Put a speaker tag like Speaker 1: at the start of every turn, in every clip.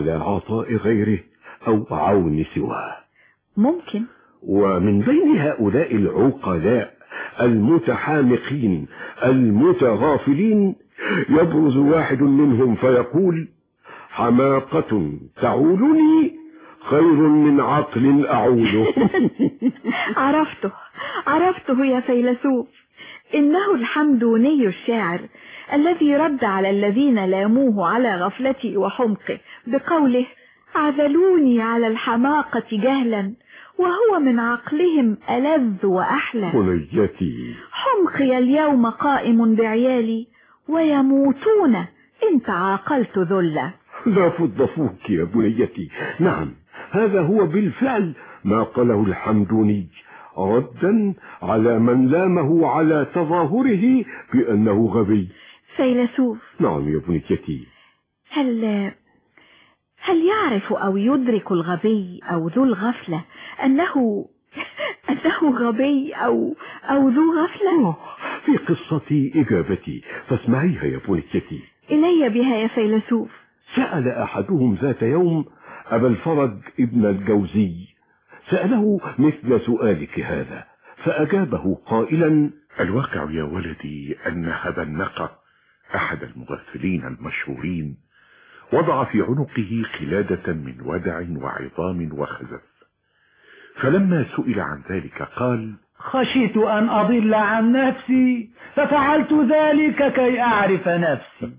Speaker 1: لا عطاء غيره أو عون سواه
Speaker 2: ممكن
Speaker 1: ومن بين هؤلاء العقلاء المتحامقين المتغافلين يبرز واحد منهم فيقول حماقة تعولني خير من عقل أعوله
Speaker 2: عرفته عرفته يا فيلسوف إنه الحمدوني الشاعر الذي رد على الذين لاموه على غفلته وحمقه بقوله عذلوني على الحماقة جهلا وهو من عقلهم ألذ وأحلى
Speaker 1: بنيتي
Speaker 2: حمقي اليوم قائم بعيالي ويموتون إن تعاقلت ذلا
Speaker 1: لا فض فوك يا بنيتي نعم هذا هو بالفعل ما قاله الحمدوني ردا على من لامه على تظاهره بأنه غبي
Speaker 2: فيلسوف
Speaker 1: نعم يا بنيتي
Speaker 2: هل هل يعرف أو يدرك الغبي أو ذو الغفلة أنه أنه غبي أو أو ذو غفلة
Speaker 1: في قصة إجابتي فاسمعيها يا بنيتي
Speaker 2: إلي بها يا فيلسوف
Speaker 1: سأل أحدهم ذات يوم أبا الفرج ابن الجوزي سأله مثل سؤالك هذا فأجابه قائلا
Speaker 3: الواقع يا ولدي أن هذا النقى أحد المغفلين المشهورين وضع في عنقه قلادة من ودع وعظام وخزف فلما سئل عن ذلك قال
Speaker 4: خشيت أن أضل عن نفسي ففعلت ذلك كي أعرف نفسي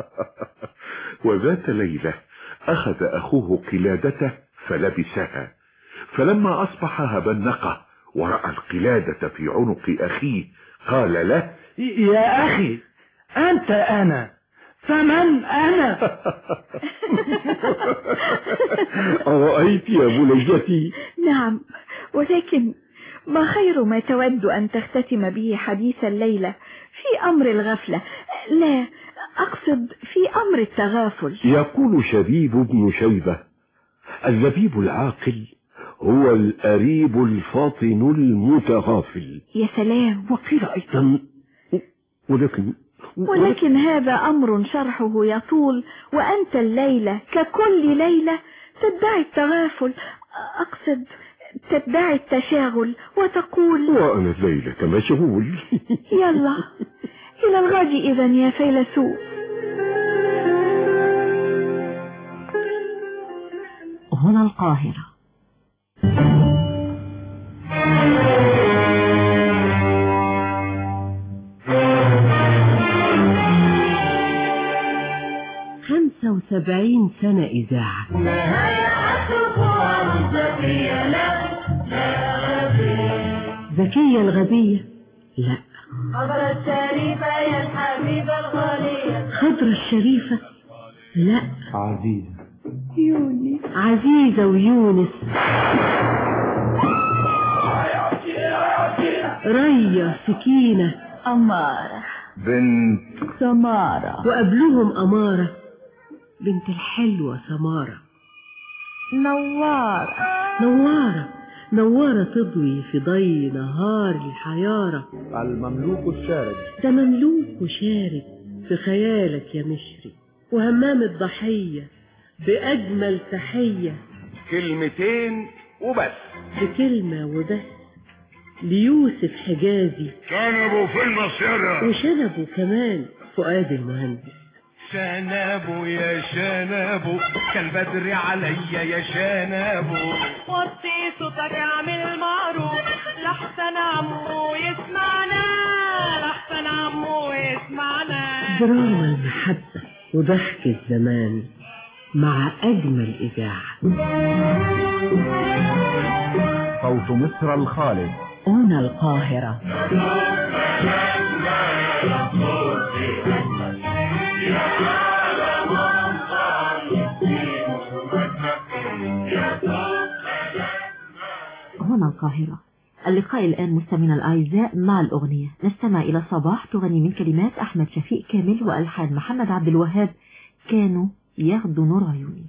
Speaker 3: وذات ليلة أخذ أخوه قلادته فلبسها فلما أصبح هبنقه ورأى القلادة في عنق أخيه قال له
Speaker 4: يا أخي أنت أنا فمن أنا
Speaker 1: أرأيت يا بنيتي
Speaker 2: نعم ولكن ما خير ما تود أن تختتم به حديث الليلة في أمر الغفلة لا أقصد في أمر التغافل
Speaker 1: يقول شبيب بن شيبة الزبيب العاقل هو الأريب الفاطن المتغافل
Speaker 2: يا سلام
Speaker 1: وقيل أيضا ولكن
Speaker 2: ولكن هذا أمر شرحه يطول وأنت الليلة ككل ليلة تدعي التغافل أقصد تدعي التشاغل وتقول
Speaker 1: وأنا الليلة مشغول
Speaker 2: يلا إلى الغد إذا يا فيلسوف
Speaker 5: هنا القاهرة خمسة وسبعين سنة إذاعة ذكية الغبية لا
Speaker 6: خضرة الشريفة يا الحبيبة الغالية
Speaker 5: خضرة الشريفة لا
Speaker 4: عزيزة
Speaker 2: يوني
Speaker 5: عزيزة ويونس ريا سكينة
Speaker 2: أمارة
Speaker 4: بنت
Speaker 2: سمارة
Speaker 5: وقبلهم أمارة بنت الحلوة سمارة
Speaker 2: نوارة
Speaker 5: نوارة نوارة تضوي في ضي نهار الحيارة
Speaker 4: المملوك الشارد
Speaker 5: ده مملوك وشارد في خيالك يا مشري وهمام الضحية بأجمل تحية
Speaker 3: كلمتين وبس
Speaker 5: بكلمة وبس ليوسف حجازي
Speaker 3: كنبوا في المصيرة
Speaker 5: وشنبه كمان فؤاد المهندس
Speaker 7: شنابو يا شنابو كالبدر عليا يا شنابو
Speaker 6: وطي صوتك اعمل معروف لحسن عمو يسمعنا لحسن عمو يسمعنا
Speaker 5: دراما المحبة وضحك الزمان مع أجمل إذاعة
Speaker 4: صوت مصر الخالد
Speaker 5: هنا القاهرة
Speaker 8: هنا القاهرة اللقاء الآن مستمعينا الأعزاء مع الأغنية نستمع إلى صباح تغني من كلمات أحمد شفيق كامل وألحان محمد عبد الوهاب كانوا ياخدوا نور عيوني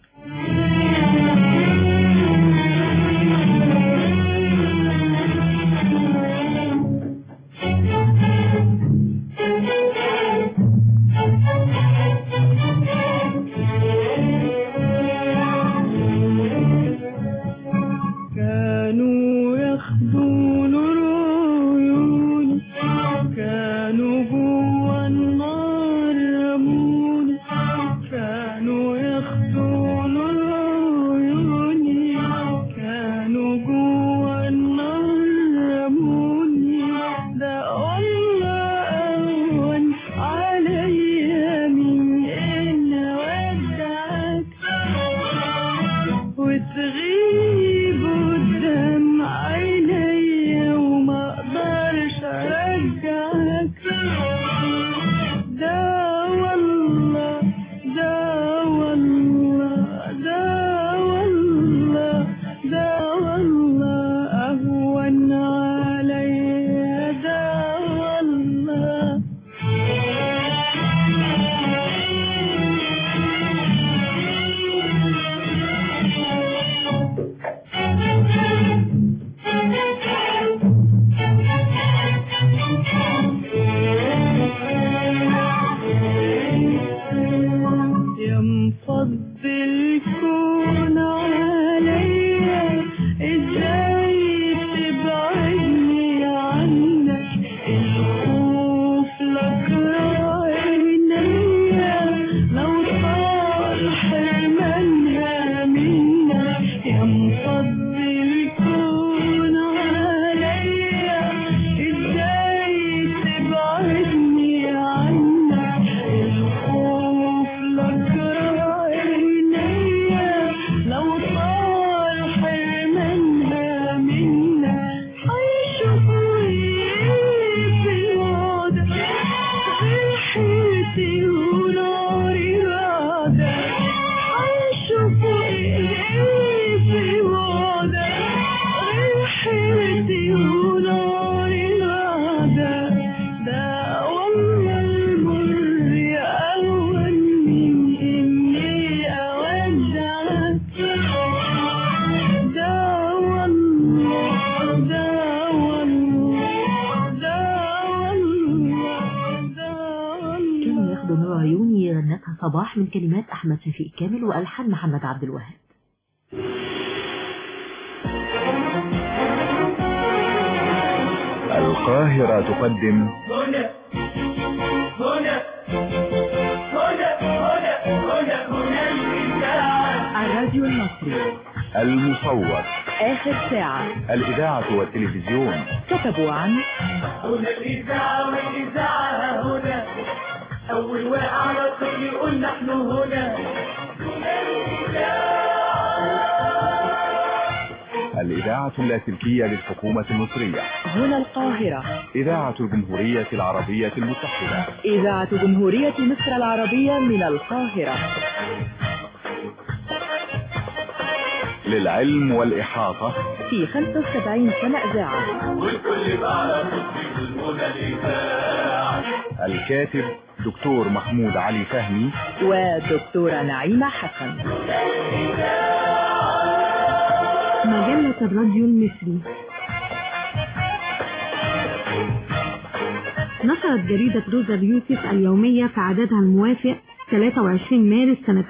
Speaker 8: صباح من كلمات أحمد شفيق كامل وألحان محمد عبد الوهاب
Speaker 9: القاهرة تقدم
Speaker 6: هنا هنا هنا هنا هنا هنا الإذاعة
Speaker 5: الراديو المصري
Speaker 9: المصور
Speaker 5: آخر ساعة
Speaker 9: الإذاعة والتلفزيون
Speaker 5: كتبوا عن
Speaker 6: هنا الإذاعة والإذاعة هنا أول واقع على الطفل يقول نحن هنا هنا الإذاعة
Speaker 9: الإذاعة اللاسلكية للحكومة المصرية
Speaker 5: هنا القاهرة
Speaker 9: إذاعة الجمهورية العربية المتحدة
Speaker 5: إذاعة جمهورية مصر العربية من القاهرة
Speaker 9: للعلم والإحاطة
Speaker 5: في 75 سنة إذاعة
Speaker 6: والكل بقى طفل هنا الإذاعة
Speaker 9: الكاتب دكتور محمود علي فهمي
Speaker 5: ودكتورة نعيمة حسن
Speaker 2: مجلة الراديو المصري نشرت جريدة روزا يوسف اليومية في عددها الموافق 23 مارس سنة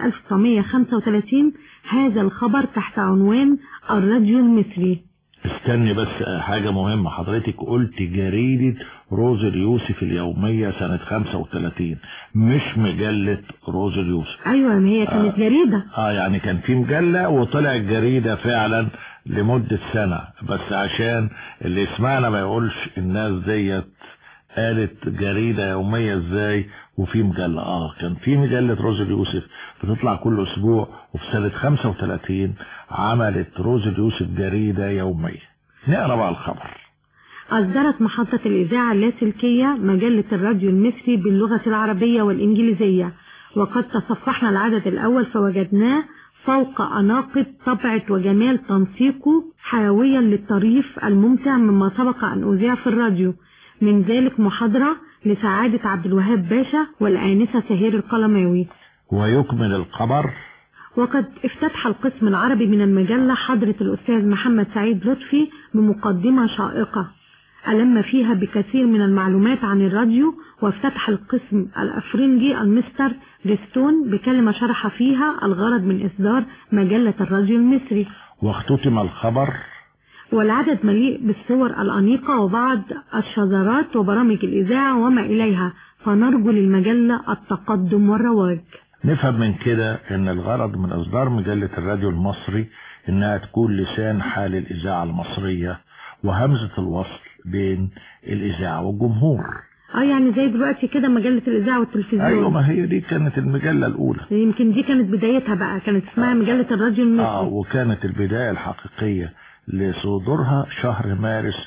Speaker 2: 1935 هذا الخبر تحت عنوان الراديو المصري
Speaker 10: استني بس حاجة مهمة حضرتك قلت جريدة روز اليوسف اليومية سنة 35 مش مجلة روز اليوسف
Speaker 2: أيوة ما هي كانت جريدة
Speaker 10: اه يعني كان في مجلة وطلعت جريدة فعلا لمدة سنة بس عشان اللي يسمعنا ما يقولش الناس ديت قالت جريدة يومية ازاي وفي مجلة اه كان في مجلة روز اليوسف بتطلع كل اسبوع وفي سنة 35 عملت روز اليوسف جريدة يومية نقرا بقى الخبر
Speaker 2: أصدرت محطة الإذاعة اللاسلكية مجلة الراديو المصري باللغة العربية والإنجليزية وقد تصفحنا العدد الأول فوجدناه فوق أناقة طبعة وجمال تنسيقه حيويا للطريف الممتع مما سبق أن أذيع في الراديو من ذلك محاضرة لسعادة عبد الوهاب باشا والآنسة سهير القلماوي
Speaker 10: ويكمل الخبر
Speaker 2: وقد افتتح القسم العربي من المجلة حضرة الأستاذ محمد سعيد لطفي بمقدمة شائقة ألم فيها بكثير من المعلومات عن الراديو وافتتح القسم الأفرنجي المستر ريستون بكلمة شرح فيها الغرض من إصدار مجلة الراديو المصري
Speaker 10: واختتم الخبر
Speaker 2: والعدد مليء بالصور الأنيقة وبعض الشذرات وبرامج الإذاعة وما إليها فنرجو للمجلة التقدم والرواج
Speaker 10: نفهم من كده ان الغرض من اصدار مجلة الراديو المصري انها تكون لسان حال الاذاعة المصرية وهمزة الوصل بين الاذاعة والجمهور
Speaker 2: اه يعني زي دلوقتي كده مجلة الإذاعة والتلفزيون
Speaker 10: ايوه ما هي دي كانت المجلة الاولى
Speaker 2: يمكن دي كانت بدايتها بقى كانت اسمها مجلة الراديو المصري
Speaker 10: اه وكانت البداية الحقيقية لصدورها شهر مارس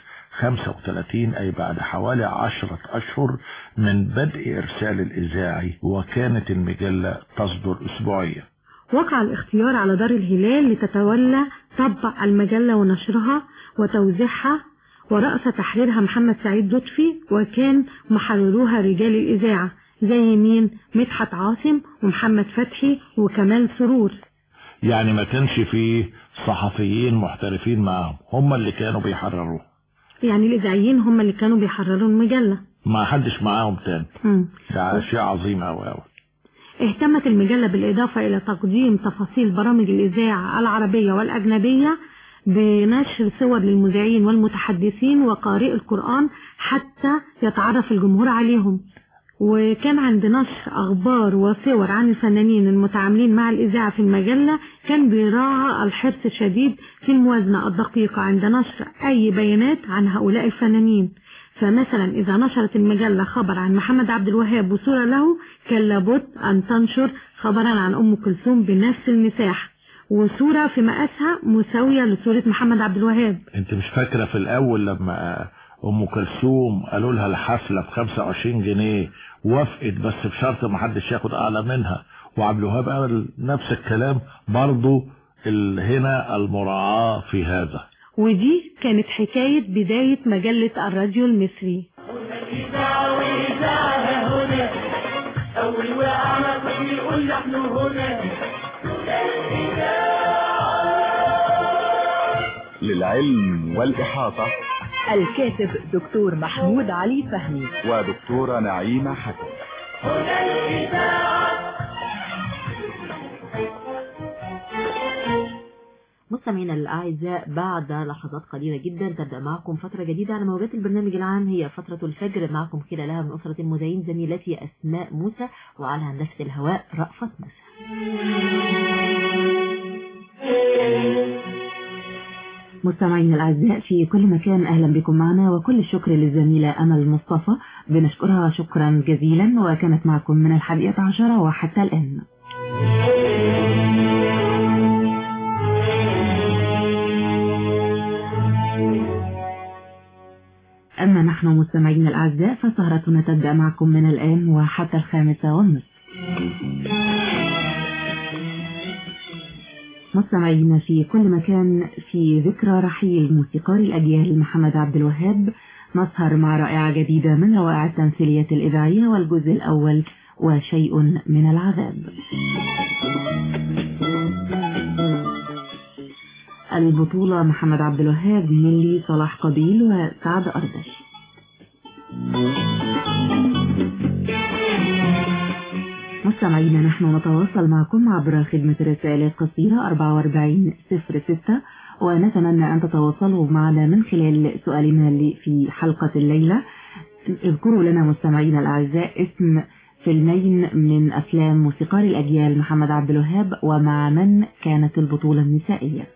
Speaker 10: 35 أي بعد حوالي عشرة أشهر من بدء إرسال الإذاعي وكانت المجلة تصدر أسبوعيا
Speaker 2: وقع الاختيار على دار الهلال لتتولى طبع المجلة ونشرها وتوزيعها ورأس تحريرها محمد سعيد لطفي وكان محرروها رجال الإذاعة زي مين مدحت عاصم ومحمد فتحي وكمال سرور
Speaker 10: يعني ما كانش فيه صحفيين محترفين معاهم هم اللي كانوا بيحرروها
Speaker 2: يعني الإذاعيين هم اللي كانوا بيحرروا المجلة
Speaker 10: ما حدش معاهم تاني
Speaker 2: مم.
Speaker 10: ده شيء عظيم أوي أوي
Speaker 2: اهتمت المجلة بالإضافة إلى تقديم تفاصيل برامج الإذاعة العربية والأجنبية بنشر صور للمذيعين والمتحدثين وقارئ القرآن حتى يتعرف الجمهور عليهم وكان عند نشر أخبار وصور عن الفنانين المتعاملين مع الإذاعة في المجلة كان بيراعى الحرص الشديد في الموازنة الدقيقة عند نشر أي بيانات عن هؤلاء الفنانين فمثلا إذا نشرت المجلة خبر عن محمد عبد الوهاب وصورة له كان لابد أن تنشر خبرا عن أم كلثوم بنفس المساحة وصورة في مقاسها مساوية لصورة محمد عبد الوهاب
Speaker 10: انت مش فاكرة في الأول لما أم كلثوم قالوا لها الحفلة ب 25 جنيه وافقت بس بشرط ما حدش ياخد أعلى منها وعبد الوهاب قال نفس الكلام برضو ال- هنا المراعاة في هذا
Speaker 2: ودي كانت حكاية بداية مجلة الراديو المصري
Speaker 6: الإذاعة وإذاعة هنا أول واقع على الطفل يقول نحن هنا
Speaker 9: للعلم والإحاطة
Speaker 5: الكاتب دكتور محمود علي فهمي
Speaker 9: ودكتورة نعيمة حسن
Speaker 6: هنا الإذاعة
Speaker 8: مستمعينا الأعزاء بعد لحظات قليلة جدا تبدأ معكم فترة جديدة على موجات البرنامج العام هي فترة الفجر معكم خلالها من أسرة المذيعين زميلتي أسماء موسى وعلى هندسة الهواء رأفت موسى مستمعينا الأعزاء في كل مكان أهلا بكم معنا وكل الشكر للزميلة أمل مصطفى بنشكرها شكرا جزيلا وكانت معكم من الحادية عشرة وحتى الآن أما نحن مستمعين الأعزاء فسهرتنا تبدأ معكم من الآن وحتى الخامسة والنصف مستمعينا في كل مكان في ذكرى رحيل موسيقار الأجيال محمد عبد الوهاب نسهر مع رائعة جديدة من روائع التمثيلية الإذاعية والجزء الأول وشيء من العذاب البطولة محمد عبد الوهاب ملي صلاح قبيل وسعد أردش مستمعينا نحن نتواصل معكم عبر خدمة الرسائل القصيرة 4406 ونتمنى أن تتواصلوا معنا من خلال سؤالنا في حلقة الليلة اذكروا لنا مستمعينا الأعزاء اسم فيلمين من أفلام موسيقار الأجيال محمد عبد الوهاب ومع من كانت البطولة النسائية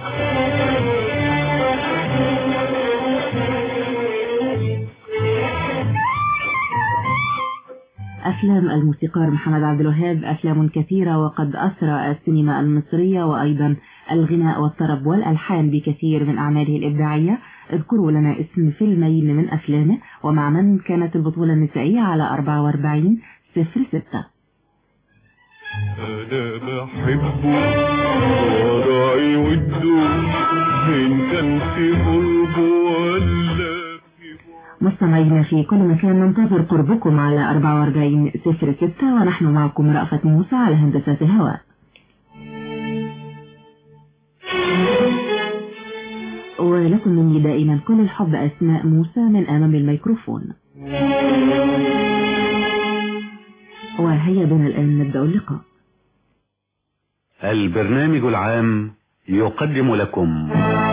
Speaker 8: أفلام الموسيقار محمد عبد الوهاب أفلام كثيرة وقد أسرى السينما المصرية وأيضا الغناء والطرب والألحان بكثير من أعماله الإبداعية اذكروا لنا اسم فيلمين من أفلامه ومع من كانت البطولة النسائية على 44 صفر ستة
Speaker 11: أنا بحبه وراعي وده إن كان في قربه ولا
Speaker 8: مستمعينا في كل مكان ننتظر قربكم على 44 صفر ستة ونحن معكم رأفت موسى على هندسة الهواء ولكم مني دائما كل الحب أسماء موسى من أمام الميكروفون وهيا بنا الآن نبدأ اللقاء
Speaker 12: البرنامج العام يقدم لكم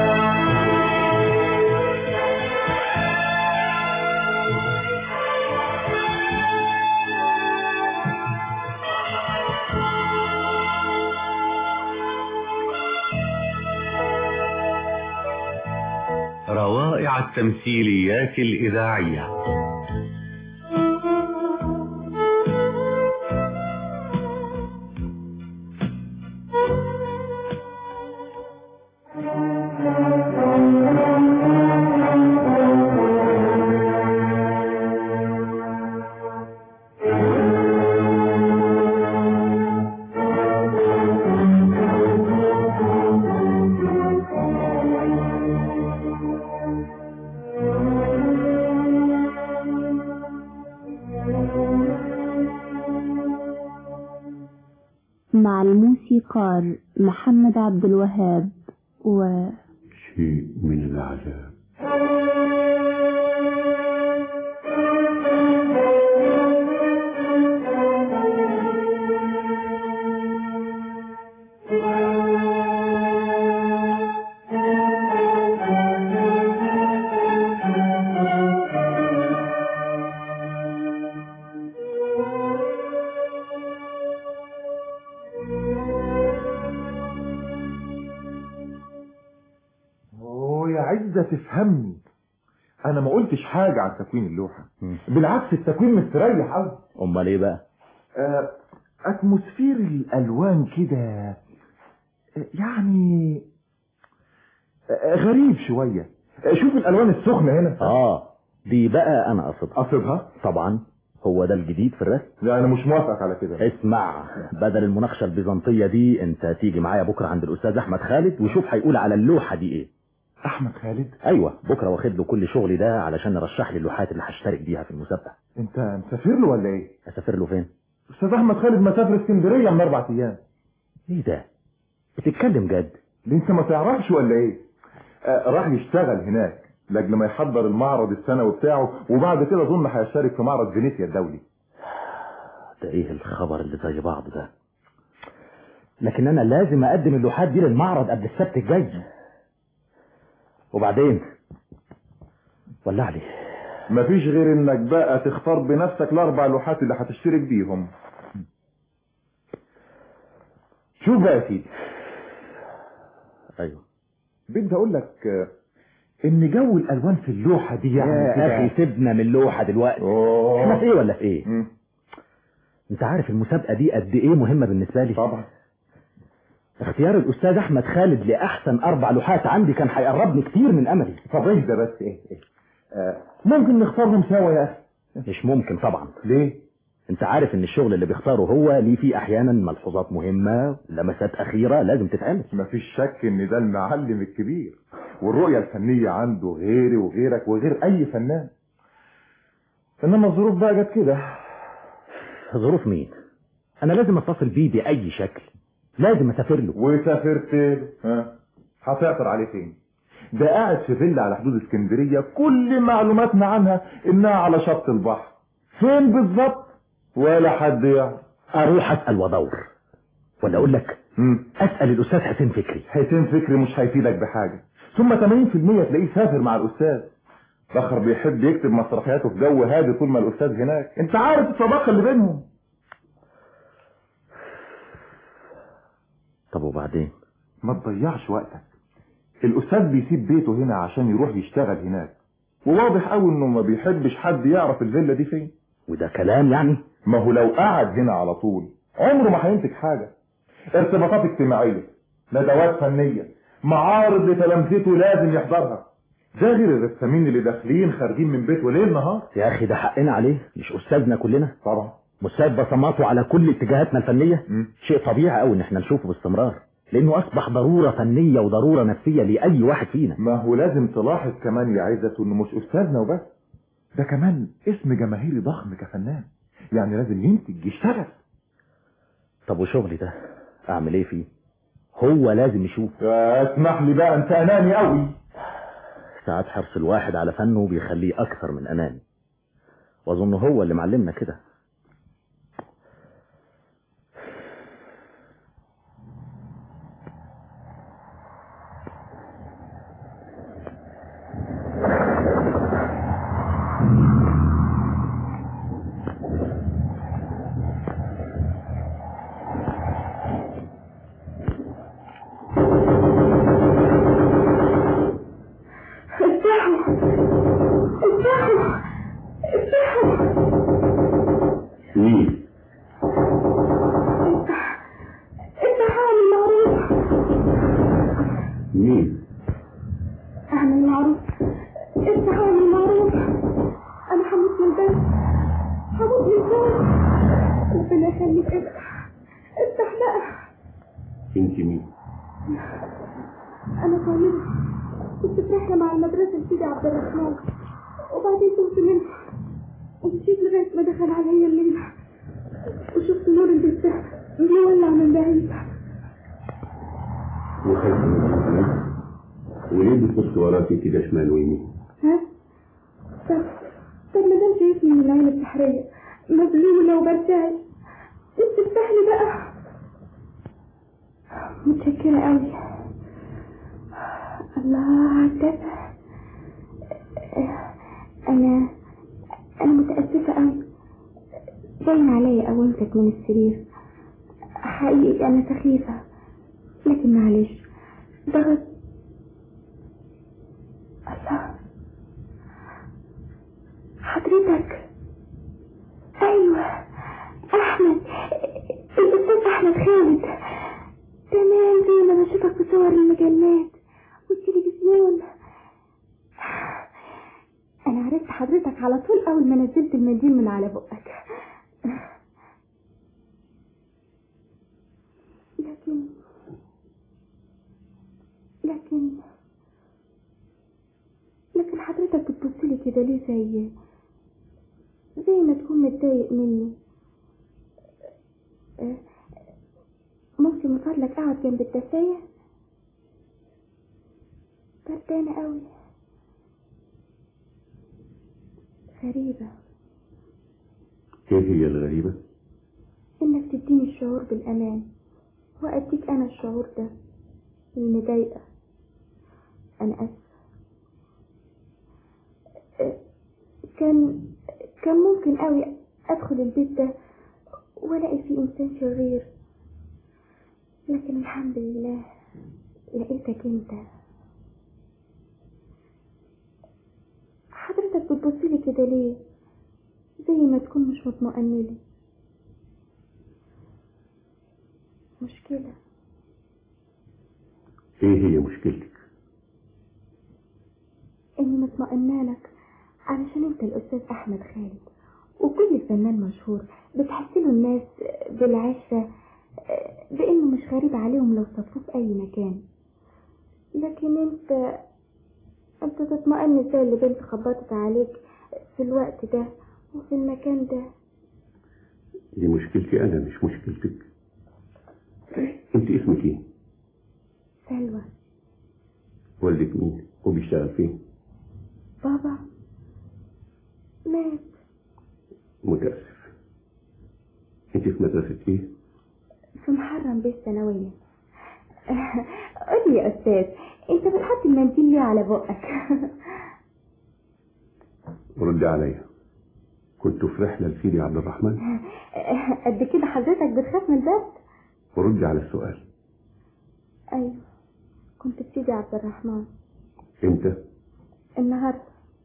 Speaker 12: روائع التمثيليات الإذاعية
Speaker 13: مع الموسيقار محمد عبد الوهاب و
Speaker 1: شيء من العذاب
Speaker 14: اوه يا عزة تفهمني انا ما قلتش حاجة عن تكوين اللوحة بالعكس التكوين مستريح قوي
Speaker 15: امال ايه بقى
Speaker 14: آه، اتموسفير الالوان كده آه، يعني آه، غريب شوية آه، شوف الالوان السخنة هنا
Speaker 15: اه دي بقى انا قصدها
Speaker 14: قصدها
Speaker 15: طبعا هو ده الجديد في الرسم
Speaker 14: لا انا مش موافق على كده
Speaker 15: اسمع بدل المناقشه البيزنطيه دي انت تيجي معايا بكره عند الاستاذ احمد خالد وشوف هيقول على اللوحه دي ايه
Speaker 14: احمد خالد
Speaker 15: ايوه بكره واخد له كل شغلي ده علشان نرشح لي اللوحات اللي هشترك بيها في المسابقه
Speaker 14: انت مسافر له ولا ايه
Speaker 15: اسافر له فين
Speaker 14: استاذ احمد خالد مسافر اسكندرية من اربع ايام
Speaker 15: ايه ده بتتكلم جد
Speaker 14: اللي انت ما تعرفش ولا ايه آه راح يشتغل هناك لاجل ما يحضر المعرض السنوي بتاعه وبعد كده اظن هيشترك في معرض فينيسيا الدولي
Speaker 15: ده ايه الخبر اللي زي بعض ده لكن انا لازم اقدم اللوحات دي للمعرض قبل السبت الجاي وبعدين ولع لي
Speaker 14: مفيش غير انك بقى تختار بنفسك الاربع لوحات اللي هتشترك بيهم شوف بقى يا سيدي
Speaker 15: ايوه
Speaker 14: بدي اقول لك آه، ان جو الالوان في اللوحه دي يعني
Speaker 15: يا
Speaker 14: كده-
Speaker 15: اخي سيبنا من اللوحه دلوقتي
Speaker 14: أوه.
Speaker 15: احنا في ايه ولا في ايه
Speaker 14: مم.
Speaker 15: انت عارف المسابقه دي قد ايه مهمه بالنسبه لي
Speaker 14: طبعا
Speaker 15: اختيار الاستاذ احمد خالد لاحسن اربع لوحات عندي كان هيقربني كتير من املي
Speaker 14: طب اهدى بس ايه ايه آه، ممكن نختارهم سوا يا اخي
Speaker 15: مش ممكن طبعا
Speaker 14: ليه
Speaker 15: انت عارف ان الشغل اللي بيختاره هو ليه فيه احيانا ملحوظات مهمه لمسات اخيره لازم تتعمل
Speaker 14: مفيش شك ان ده المعلم الكبير والرؤية الفنية عنده غيري وغيرك وغير اي فنان انما الظروف بقى جت كده
Speaker 15: ظروف مين انا لازم اتصل بيه باي شكل لازم اسافر له
Speaker 14: وسافرت له ها هتعثر عليه فين ده قاعد في فيلا على حدود اسكندرية كل معلوماتنا عنها انها على شط البحر فين بالظبط ولا حد يعرف
Speaker 15: اروح اسال وادور ولا اقول لك
Speaker 14: مم.
Speaker 15: اسال الاستاذ حسين فكري
Speaker 14: حسين فكري مش هيفيدك بحاجة ثم 80% تلاقيه سافر مع الأستاذ فخر بيحب يكتب مسرحياته في جو هادي طول ما الأستاذ هناك أنت عارف الصداقة اللي بينهم
Speaker 15: طب وبعدين
Speaker 14: ما تضيعش وقتك الأستاذ بيسيب بيته هنا عشان يروح يشتغل هناك وواضح قوي انه ما بيحبش حد يعرف الفيلا دي فين
Speaker 15: وده كلام يعني
Speaker 14: ما هو لو قعد هنا على طول عمره ما هينتج حاجة ارتباطات اجتماعية ندوات فنية معارض لتلامذته لازم يحضرها ده غير الرسامين اللي داخلين خارجين من بيته ليل نهار
Speaker 15: يا اخي ده حقنا عليه مش استاذنا كلنا
Speaker 14: طبعا
Speaker 15: مساعد بصماته على كل اتجاهاتنا الفنيه
Speaker 14: مم.
Speaker 15: شيء طبيعي قوي ان احنا نشوفه باستمرار لانه اصبح ضروره فنيه وضروره نفسيه لاي واحد فينا
Speaker 14: ما هو لازم تلاحظ كمان يا عزت انه مش استاذنا وبس ده كمان اسم جماهيري ضخم كفنان يعني لازم ينتج يشتغل
Speaker 15: طب وشغلي ده اعمل ايه فيه هو لازم يشوف
Speaker 14: اسمح لي بقى انت اناني قوي
Speaker 15: ساعات حرص الواحد على فنه بيخليه اكثر من اناني واظن هو اللي معلمنا كده
Speaker 6: افتحوا افتحوا افتحوا
Speaker 15: مين
Speaker 6: افتحوا اعمل معروف
Speaker 15: مين
Speaker 6: اعمل معروف افتحوا اعمل معروف انا هموت من البرد هموت من الجوع ربنا يخليك افتح افتح بقى
Speaker 15: انت مين
Speaker 6: انا طالبة كنت في رحلة مع المدرسة لسيدي عبد الرحمن وبعدين تهت منه ومشيت لغاية ما دخل عليا الليل وشفت نور البيت مولع من بعيد
Speaker 16: وخايفة من الحمام وليه بتبص وراكي كده شمال ويمين
Speaker 6: ها؟ طب طب ما دام شايفني من العين السحرية مبلولة وبرتعش تفتح لي بقى متشكرة قوي الله عالدفع أنا أنا متأسفة قوي باين عليا قومتك من السرير حقيقي أنا سخيفة لكن معلش ضغط الله حضرتك ايوه احمد الاستاذ احمد خالد تمام زي ما بشوفك في صور المجلات والتلفزيون انا عرفت حضرتك على طول اول ما نزلت المنديل من على بقك لكن لكن لكن حضرتك بتبصلي كده ليه زي زي ما تكون متضايق مني آه، ممكن من فضلك اقعد جنب الدفاية بردانة قوي غريبة
Speaker 16: ايه هي الغريبة
Speaker 6: انك تديني الشعور بالامان وأديك أنا الشعور ده المضايقة أنا آسفة أه، كان كان ممكن قوي أدخل البيت ده وألاقي فيه إنسان شرير لكن الحمد لله لقيتك أنت حضرتك بتبصلي كده ليه زي ما تكون مش مطمئن لي مشكلة
Speaker 16: ايه هي مشكلتك
Speaker 6: إني مطمئنة لك علشان أنت الأستاذ أحمد خالد وكل فنان مشهور بتحسله الناس بالعشرة بإنه مش غريب عليهم لو صدفوه في أي مكان لكن أنت أنت تطمئن ازاي اللي بنت خبطت عليك في الوقت ده وفي المكان ده
Speaker 16: دي مشكلتي انا مش مشكلتك انت اسمك ايه
Speaker 6: سلوى
Speaker 16: والدك مين وبيشتغل فين
Speaker 6: بابا مات
Speaker 16: متاسف انت في مدرسه ايه
Speaker 6: في محرم بيه الثانوية قولي يا أستاذ أنت بتحط المنديل ليه على بقك
Speaker 16: رد عليا كنت في رحله لسيدي عبد الرحمن
Speaker 6: قد كده حضرتك بتخاف من البرد
Speaker 16: ورد على السؤال
Speaker 6: أيوة كنت في سيدي عبد الرحمن
Speaker 16: امتى
Speaker 6: النهاردة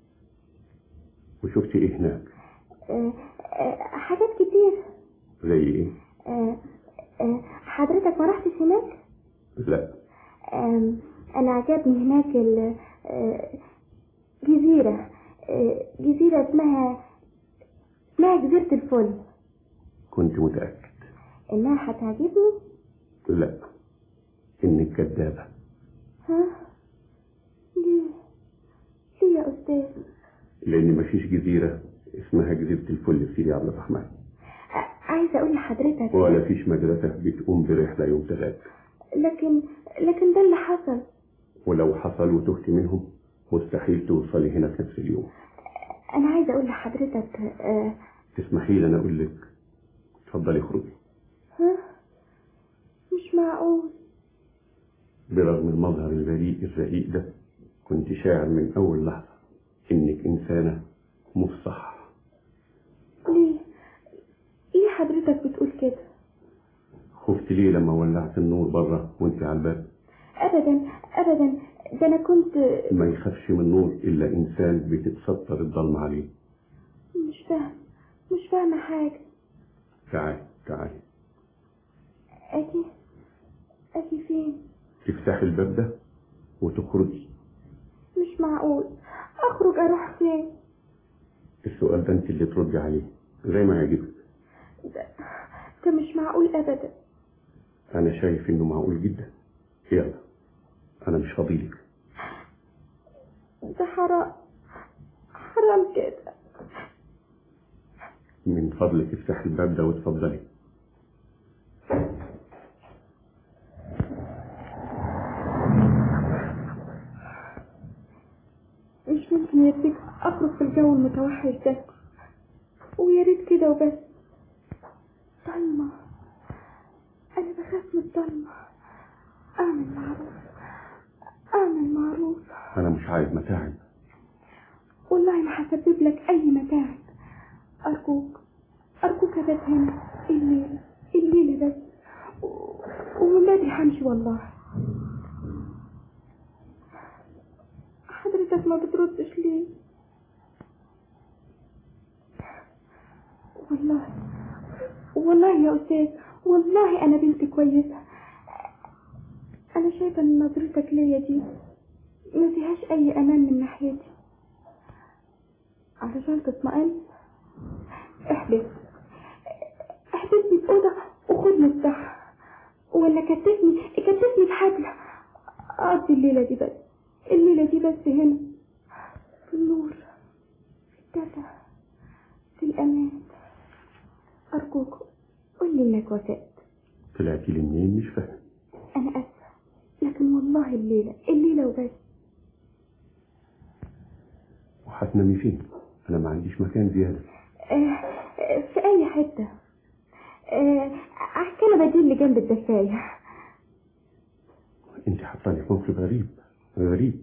Speaker 16: وشفتي ايه هناك
Speaker 6: آه، آه، حاجات كتير
Speaker 16: زي ايه
Speaker 6: آه، آه، حضرتك ما رحتش هناك
Speaker 16: لا
Speaker 6: آم، أنا عجبني هناك ال- آه، جزيرة آه، جزيرة اسمها اسمها جزيرة الفل
Speaker 16: كنت متاكد
Speaker 6: إنها هتعجبني
Speaker 16: لا انك كدابه
Speaker 6: ها ليه ليه يا أستاذ
Speaker 16: لان مفيش جزيره اسمها جزيره الفل في سيدي عبد الرحمن
Speaker 6: ع- عايزة أقول لحضرتك
Speaker 16: ولا فيش مدرسه بتقوم برحله يوم ثلاث
Speaker 6: لكن لكن ده اللي حصل
Speaker 16: ولو حصل وتهت منهم مستحيل توصلي هنا في نفس اليوم
Speaker 6: أنا عايزة أقول لحضرتك آه،
Speaker 16: تسمحي لي انا اقول لك اتفضلي اخرجي
Speaker 6: ها مش معقول
Speaker 16: برغم المظهر البريء الرقيق ده كنت شاعر من اول لحظه انك انسانه مش صح
Speaker 6: ليه ليه حضرتك بتقول كده
Speaker 16: خفت ليه لما ولعت النور بره وانت على الباب
Speaker 6: أبدا أبدا ده أنا كنت
Speaker 16: ما يخافش من النور الا انسان بتتستر الضلمه عليه
Speaker 6: مش فاهم مش فاهمة حاجة
Speaker 16: تعالي تعالي
Speaker 6: أجي أجي فين
Speaker 16: تفتحي الباب ده وتخرجي
Speaker 6: مش معقول أخرج أروح فين
Speaker 16: السؤال ده انت اللي تردي عليه زي ما يعجبك
Speaker 6: ده, ده مش معقول أبدا
Speaker 16: انا شايف انه معقول جدا يلا انا مش فاضيلك
Speaker 6: ده حرام حرام كده
Speaker 16: من فضلك افتح الباب ده واتفضلي
Speaker 6: مش ممكن يرضيك أخرج في الجو المتوحش ده ويا ريت كده وبس ضلمة أنا بخاف من الضلمة أعمل معروف أعمل معروف
Speaker 16: انا مش عايز متاعب
Speaker 6: والله ما هسبب لك أي متاعب أرجوك أرجوك أبات هنا الليلة الليلة بس و- ومن بدري همشي والله حضرتك ما بتردش ليه والله والله يا أستاذ والله أنا بنت كويسة أنا شايفة إن نظرتك ليا دي ما فيهاش أي أمان من ناحيتي علشان تطمئن احبس احبسني في أوضة وخد مفتاح ولا كتفني كتفني بحبل أقضي الليلة دي بس الليلة دي بس هنا في النور في الدفى في الأمان أرجوك قول لي إنك وافقت
Speaker 16: طلعتي لي منين مش فاهم
Speaker 6: أنا آسفة لكن والله الليلة الليلة وبس
Speaker 16: وهتنامي فين انا ما عنديش مكان زياده
Speaker 6: آه، في أي حتة آه، على الكنبة دي اللي جنب الدفاية
Speaker 16: انت حطاني في موقف غريب غريب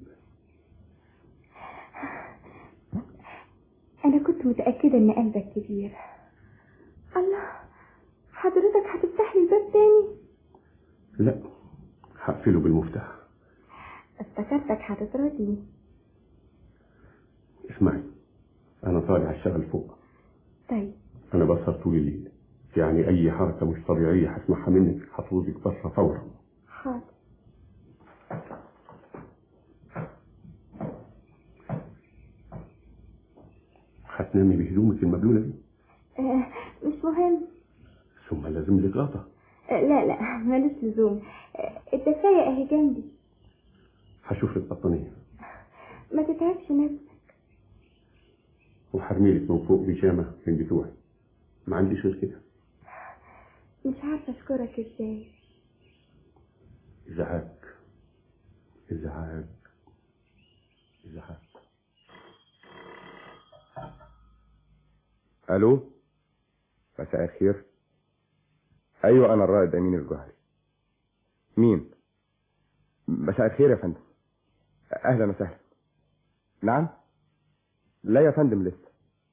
Speaker 6: أنا كنت متأكدة إن قلبك كبير الله حضرتك هتفتح لي الباب تاني
Speaker 16: لا هقفله بالمفتاح
Speaker 6: افتكرتك هتطردني
Speaker 16: اسمعي انا طالع اشتغل فوق
Speaker 6: طيب
Speaker 16: انا بسهر طول الليل يعني اي حركة مش طبيعية هسمعها منك هطردك بره فورا
Speaker 6: حاضر
Speaker 16: هتنامي بهدومك المبلولة دي
Speaker 6: آه مش مهم
Speaker 16: ثم لازم لك غطا
Speaker 6: آه لا لا مالوش لزوم آه الدفاية اهي جنبي
Speaker 16: هشوف لك بطانية
Speaker 6: ما تتعبش نفسك
Speaker 16: وحرمي لك من فوق بيجامة من بتوعي ما عنديش غير كده
Speaker 6: مش عارفة اشكرك ازاي
Speaker 16: ازعاج ازعاج ازعاج
Speaker 17: الو مساء الخير ايوه انا الرائد امين الجوهري مين مساء الخير يا فندم اهلا وسهلا نعم لا يا فندم لسه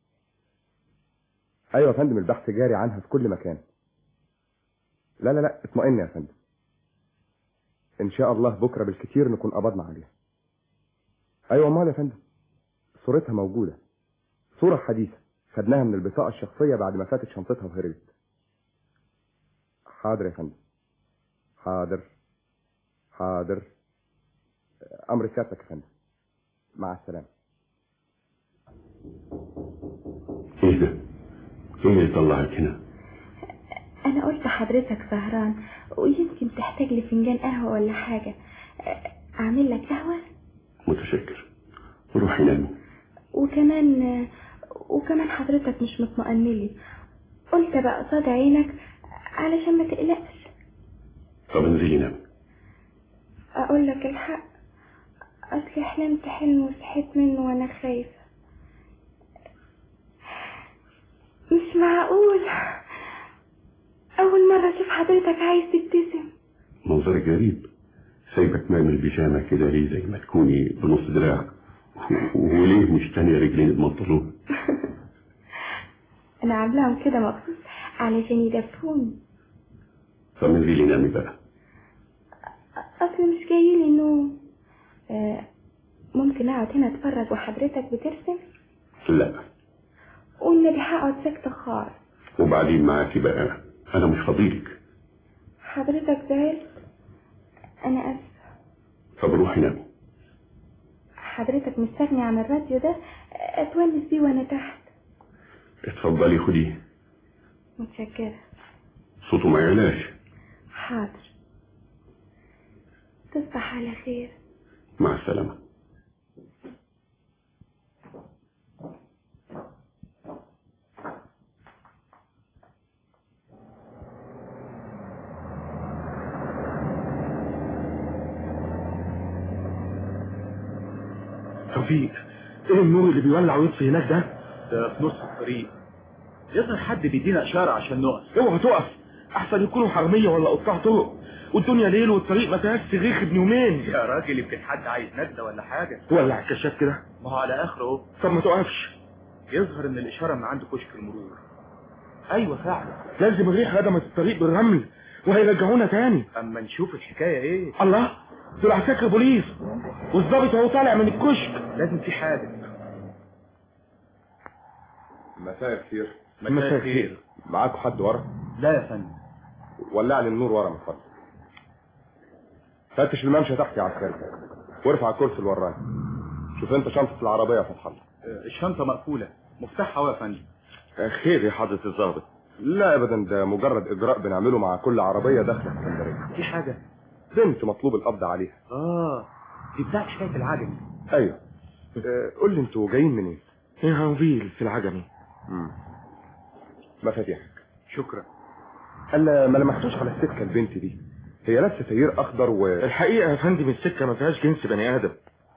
Speaker 17: ايوه يا فندم البحث جاري عنها في كل مكان لا لا لا اطمئن يا فندم ان شاء الله بكره بالكثير نكون قبضنا عليها ايوه امال يا فندم صورتها موجوده صوره حديثه خدناها من البطاقه الشخصيه بعد ما فاتت شنطتها وهربت حاضر يا فندم حاضر حاضر امر سيادتك يا فندم مع السلامه
Speaker 16: ايه ده ايه اللي طلعك هنا
Speaker 6: انا قلت حضرتك سهران ويمكن تحتاج لفنجان قهوة ولا حاجة آه، اعمل لك قهوة
Speaker 16: متشكر روحي نامي
Speaker 6: وكمان آه، وكمان حضرتك مش مطمئن لي قلت بقى قصاد عينك علشان ما تقلقش
Speaker 16: طب انزلي نامي
Speaker 6: اقول لك الحق اصل حلمت حلم وصحيت منه وانا خايفة مش معقول اول مرة اشوف حضرتك عايز تبتسم
Speaker 16: منظرك غريب سايبة تنام البيجامة كده ليه زي ما تكوني بنص دراع وليه مش تانية رجلين البنطلون
Speaker 6: انا عاملاهم كده مخصوص علشان يدفوني
Speaker 16: طب انزلي نامي بقى
Speaker 6: اصل مش جايلي نوم آه، ممكن اقعد هنا اتفرج وحضرتك بترسم
Speaker 16: لا
Speaker 6: والنبي هقعد ساكتة خالص
Speaker 16: وبعدين معاكي بقى انا مش فضيلك
Speaker 6: حضرتك زعلت انا اسفة
Speaker 16: طب روحي نامي
Speaker 6: حضرتك مستغني عن الراديو ده اتونس بيه وانا تحت
Speaker 16: اتفضلي خديه
Speaker 6: متشكرة
Speaker 16: صوته ما يعلاش
Speaker 6: حاضر تصبح على خير
Speaker 16: مع السلامة
Speaker 18: توفيق ايه النور اللي بيولع ويطفي هناك ده
Speaker 9: ده في نص الطريق يظهر حد بيدينا اشاره عشان نقف
Speaker 18: اوعى تقف احسن يكونوا حراميه ولا قطاع طرق والدنيا ليل والطريق ما فيهاش سغيخ ابن يومين
Speaker 9: يا راجل يمكن حد عايز نجده ولا حاجه
Speaker 18: ولع الكشاف كده
Speaker 9: ما هو على اخره اهو
Speaker 18: طب ما تقفش
Speaker 9: يظهر ان الاشاره من عند كشك المرور ايوه فعلا
Speaker 18: لازم الريح هدمت الطريق بالرمل وهيرجعونا تاني
Speaker 9: اما نشوف الحكايه ايه
Speaker 18: الله دول عساكر بوليس والظابط اهو طالع من الكشك
Speaker 9: لازم في حاجه
Speaker 17: مساء الخير
Speaker 18: مساء الخير
Speaker 17: معاكم حد ورا
Speaker 9: لا يا فندم
Speaker 17: ولع لي النور ورا من فضلك فتش الممشى تحت يا عسكري وارفع الكرسي اللي ورانا شوف انت شنطه العربيه يا فتح الله
Speaker 9: آه، الشنطه مقفوله مفتاحها اهو يا فندم
Speaker 17: خير يا حضرة الظابط لا ابدا ده مجرد اجراء بنعمله مع كل عربيه داخله اسكندريه
Speaker 9: في حاجه
Speaker 17: بنت مطلوب القبض عليها
Speaker 9: اه دي بتاعت شكايه العجمي
Speaker 17: ايوه آه، قول لي انتوا جايين منين
Speaker 18: ايه هنفيل في العجمي
Speaker 17: مم. مفاتيحك
Speaker 9: شكرا
Speaker 17: انا ما لمحتوش على السكه البنت دي هي لابسه سيير اخضر و
Speaker 18: الحقيقه يا فندم السكه ما فيهاش جنس بني ادم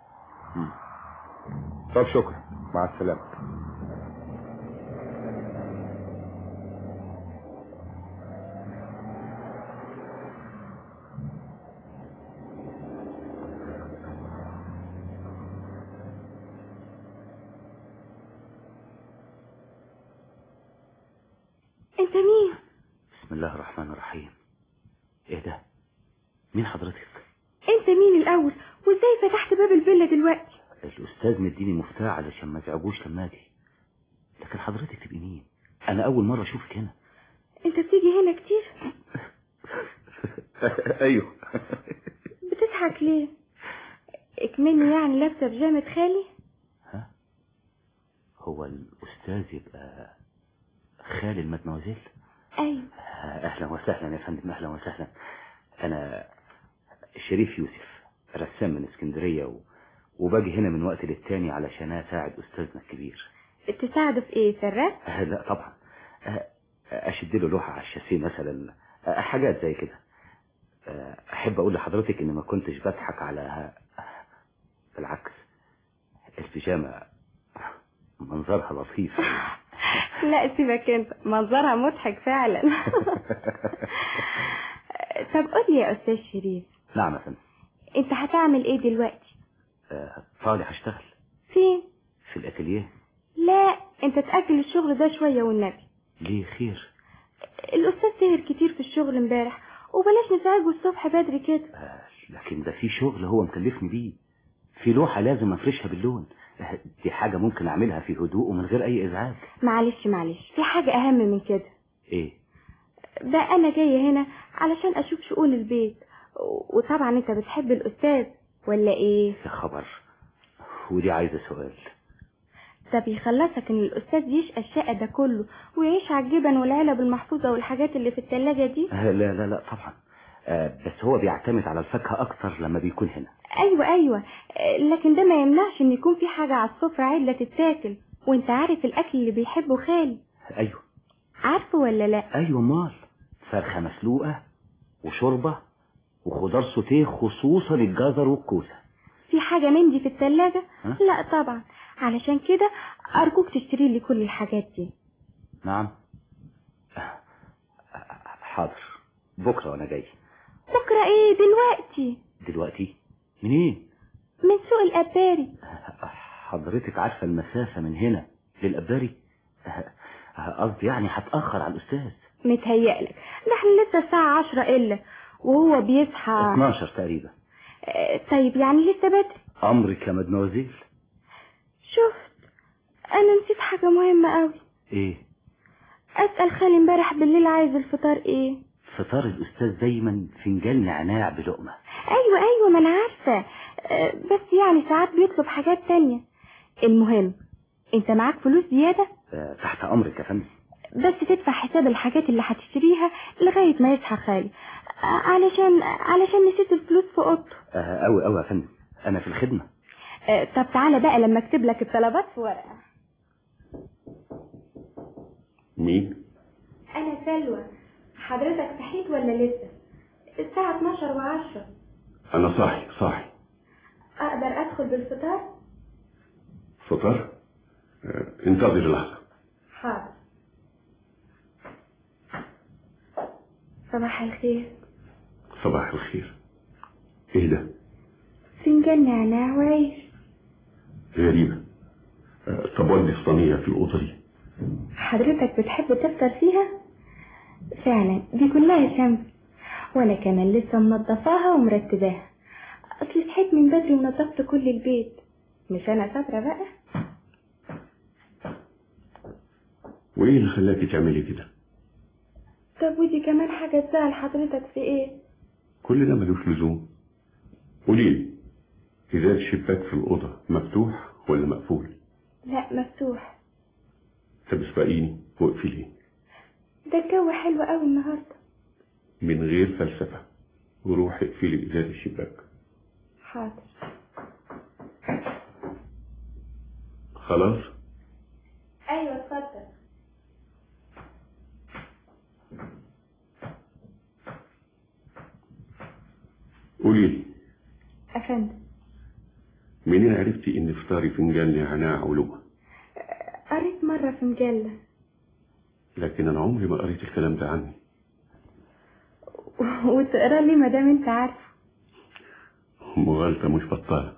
Speaker 17: طب شكرا مع السلامه
Speaker 6: انت مين
Speaker 15: بسم الله الرحمن الرحيم ايه ده مين حضرتك
Speaker 6: انت مين الاول وازاي فتحت باب الفيلا دلوقتي
Speaker 15: الاستاذ مديني مفتاح علشان ما تعبوش لما اجي لكن حضرتك تبقي مين انا اول مره اشوفك هنا
Speaker 6: انت بتيجي هنا كتير
Speaker 15: ايوه
Speaker 6: بتضحك ليه اكمني يعني لابسه بيجامه خالي
Speaker 15: هو الاستاذ يبقى خالي المدموزيل
Speaker 6: ايوه
Speaker 15: اهلا وسهلا يا فندم اهلا وسهلا انا شريف يوسف رسام من اسكندريه و... وباجي هنا من وقت للتاني علشان اساعد استاذنا الكبير
Speaker 6: تساعده في ايه في الرسم
Speaker 15: أه لا طبعا أه اشد له لوحه على الشاسيه مثلا أه حاجات زي كده أه احب اقول لحضرتك اني ما كنتش بضحك على بالعكس البيجامه منظرها لطيف
Speaker 6: لا سيبك انت منظرها مضحك فعلا طب قول لي يا استاذ شريف
Speaker 15: نعم يا فندم
Speaker 6: انت هتعمل ايه دلوقتي
Speaker 15: أه طالع هشتغل
Speaker 6: فين
Speaker 15: في الاتelier
Speaker 6: لا انت تأجل الشغل ده شوية والنبي
Speaker 15: ليه خير
Speaker 6: الاستاذ سهر كتير في الشغل امبارح وبلاش نزعجه الصبح بدري كده
Speaker 15: أه لكن ده في شغل هو مكلفني بيه في لوحة لازم افرشها باللون أه دي حاجة ممكن اعملها في هدوء ومن غير اي ازعاج
Speaker 6: معلش معلش في حاجة اهم من كده
Speaker 15: ايه
Speaker 6: ده انا جاية هنا علشان اشوف شؤون البيت وطبعا انت بتحب الاستاذ ولا ايه
Speaker 15: يا خبر ودي عايزة سؤال
Speaker 6: طب يخلصك ان الاستاذ يشقى الشقة ده كله ويعيش على الجبن والعلب المحفوظة والحاجات اللي في التلاجة دي
Speaker 15: آه لا لا لا طبعا آه بس هو بيعتمد على الفاكهة اكتر لما بيكون هنا
Speaker 6: ايوه ايوه لكن ده ما يمنعش ان يكون في حاجة على السفرة عدلة تتاكل وانت عارف الاكل اللي بيحبه خالي
Speaker 15: ايوه
Speaker 6: عارفه ولا لا
Speaker 15: ايوه مال فرخة مسلوقة وشوربة وخضار سوتيه خصوصا الجزر والكوسة
Speaker 6: في حاجة من دي في التلاجة ها؟ لا طبعا علشان كده ارجوك تشتري لي كل الحاجات دي
Speaker 15: نعم حاضر بكرة وانا جاي
Speaker 6: بكرة ايه دلوقتي
Speaker 15: دلوقتي منين
Speaker 6: من سوق الاباري
Speaker 15: حضرتك عارفة المسافة من هنا للاباري قصدي يعني هتأخر على الاستاذ
Speaker 6: متهيألك ده احنا لسه الساعة عشرة الا وهو بيصحى
Speaker 15: 12 تقريبا
Speaker 6: اه طيب يعني لسه بدري
Speaker 15: امرك يا مدموزيل
Speaker 6: شفت انا نسيت حاجة مهمة قوي
Speaker 15: ايه
Speaker 6: اسأل خالي امبارح بالليل عايز الفطار ايه
Speaker 15: فطار الاستاذ دايما فنجان نعناع بلقمة
Speaker 6: ايوه ايوه ما انا عارفة اه بس يعني ساعات بيطلب حاجات تانية المهم انت معاك فلوس زيادة
Speaker 15: اه تحت امرك يا فندم
Speaker 6: بس تدفع حساب الحاجات اللي هتشتريها لغاية ما يصحى خالي علشان علشان نسيت الفلوس في اوضته
Speaker 15: قوي قوي يا فندم انا في الخدمة
Speaker 6: اه طب تعالى بقى لما اكتب لك الطلبات في ورقة
Speaker 16: مين
Speaker 6: انا سلوى حضرتك صحيت ولا لسه الساعة 12 و10
Speaker 16: انا صاحي صاحي
Speaker 6: اقدر ادخل بالفطار
Speaker 16: فطار اه انتظر لحظة
Speaker 6: حاضر صباح الخير
Speaker 16: صباح الخير ايه ده
Speaker 6: فنجان نعناع وعيش
Speaker 16: غريبة أه طب ودي الصينية في الأوضة دي
Speaker 6: حضرتك بتحب تفطر فيها فعلا دي كلها شمس وانا كمان لسه منظفاها ومرتباها اصل صحيت من بدري ونظفت كل البيت مش انا شاطره بقى
Speaker 16: وايه اللي خلاكي تعملي كده
Speaker 6: طب ودي كمان حاجه تزعل حضرتك في ايه
Speaker 16: كل ده ملوش لزوم قولي لي إذا الشباك في الأوضة مفتوح ولا مقفول
Speaker 6: لا مفتوح
Speaker 16: طب اسبقيني واقفليه
Speaker 6: ده الجو حلو قوي النهارده
Speaker 16: من غير فلسفة وروحي اقفلي إزاز الشباك
Speaker 6: حاضر
Speaker 16: خلاص
Speaker 6: ايوه اتفضل
Speaker 16: قولي لي
Speaker 6: افندم
Speaker 16: منين عرفتي ان فطاري فنجان نعناع ولقمة
Speaker 6: قريت مرة في مجلة
Speaker 16: لكن انا عمري ما قريت الكلام ده عني
Speaker 6: وتقرا لي ما دام انت عارف
Speaker 16: مغالطة مش بطالة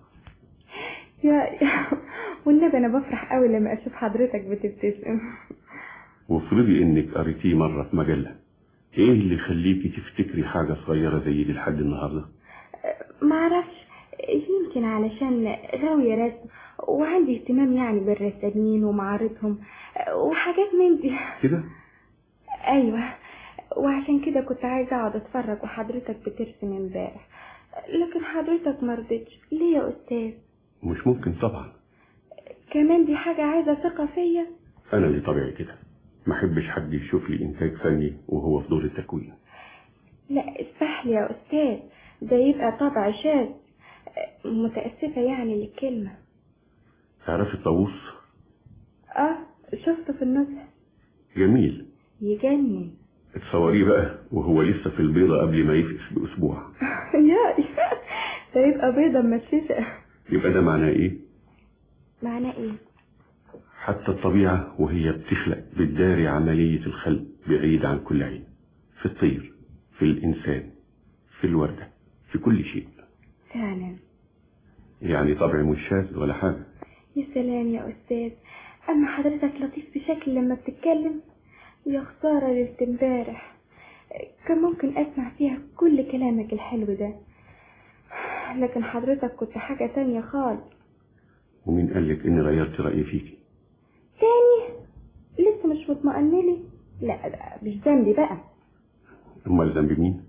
Speaker 6: يا والنبي انا بفرح قوي لما اشوف حضرتك بتبتسم
Speaker 16: وافرضي انك قريتيه مرة في مجلة ايه اللي يخليكي تفتكري حاجة صغيرة زي دي لحد النهاردة
Speaker 6: معرفش يمكن علشان غاوية رسم وعندي اهتمام يعني بالرسامين ومعارضهم وحاجات من دي
Speaker 16: كده
Speaker 6: ايوه وعشان كده كنت عايزه اقعد اتفرج وحضرتك بترسم امبارح لكن حضرتك مرضتش ليه يا استاذ
Speaker 16: مش ممكن طبعا
Speaker 6: كمان دي حاجه عايزه ثقه فيا
Speaker 16: انا اللي طبيعي كده ما احبش حد يشوف لي انتاج فني وهو في دور التكوين
Speaker 6: لا اسمح لي يا استاذ ده يبقى طبع شاذ متاسفه يعني للكلمه
Speaker 16: تعرفي الطاووس
Speaker 6: اه شفته في النزهه
Speaker 16: جميل
Speaker 6: يجنن
Speaker 16: اتصوريه بقى وهو لسه في البيضة قبل ما يفقس بأسبوع
Speaker 6: يا ده يبقى بيضة ممسسة
Speaker 16: يبقى ده معناه ايه
Speaker 6: معناه ايه
Speaker 16: حتى الطبيعة وهي بتخلق بتداري عملية الخلق بعيد عن كل عين في الطير في الإنسان في الوردة في كل شيء
Speaker 6: فعلا
Speaker 16: يعني طبع مش شاذ ولا حاجة
Speaker 6: يا سلام يا أستاذ أما حضرتك لطيف بشكل لما بتتكلم يا خسارة ليلة امبارح كان ممكن أسمع فيها كل كلامك الحلو ده لكن حضرتك كنت حاجة تانية خالص
Speaker 16: ومين قالك إني غيرت رأيي فيكي
Speaker 6: تاني لسه مش مطمئنة لي لا لا مش ذنبي بقى
Speaker 16: أمال ذنب مين؟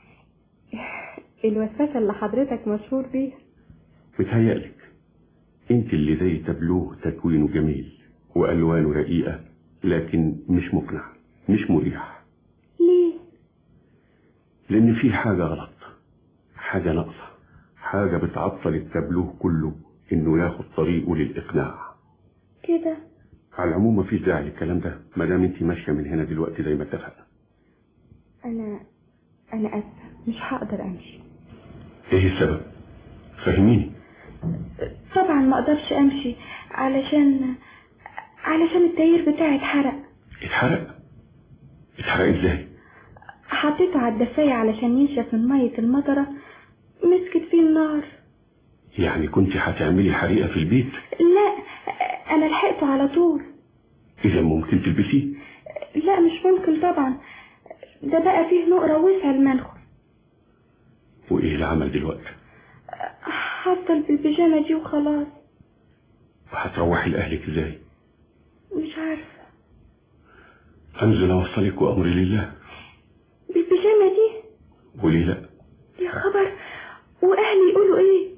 Speaker 6: الوسوسة اللي حضرتك مشهور بيها
Speaker 16: متهيألك انت اللي زي تابلوه تكوينه جميل وألوانه رقيقة لكن مش مقنع مش مريح
Speaker 6: ليه؟
Speaker 16: لأن في حاجة غلط حاجة ناقصة حاجة بتعطل التابلوه كله إنه ياخد طريقه للإقناع
Speaker 6: كده
Speaker 16: على العموم مفيش داعي للكلام ده ما دام انت ماشية من هنا دلوقتي زي ما اتفقنا
Speaker 6: أنا أنا آسفة مش هقدر أمشي
Speaker 16: ايه السبب؟ فهميني
Speaker 6: طبعا ما أقدرش أمشي علشان علشان التاير بتاعي اتحرق
Speaker 16: اتحرق؟ اتحرق ازاي؟
Speaker 6: حطيته على الدفاية علشان ينشف من مية المطرة مسكت فيه النار
Speaker 16: يعني كنت هتعملي حريقة في البيت
Speaker 6: لا أنا لحقته على طول
Speaker 16: إذا ممكن تلبسيه
Speaker 6: لا مش ممكن طبعا ده بقى فيه نقرة وسع المنخل
Speaker 16: وإيه العمل دلوقتي؟
Speaker 6: هفضل بالبيجامة دي وخلاص
Speaker 16: وهتروحي لأهلك ازاي؟
Speaker 6: مش عارفة
Speaker 16: أنزل أوصلك وأمري لله
Speaker 6: بالبيجامة دي
Speaker 16: وليه لأ؟
Speaker 6: يا خبر وأهلي يقولوا إيه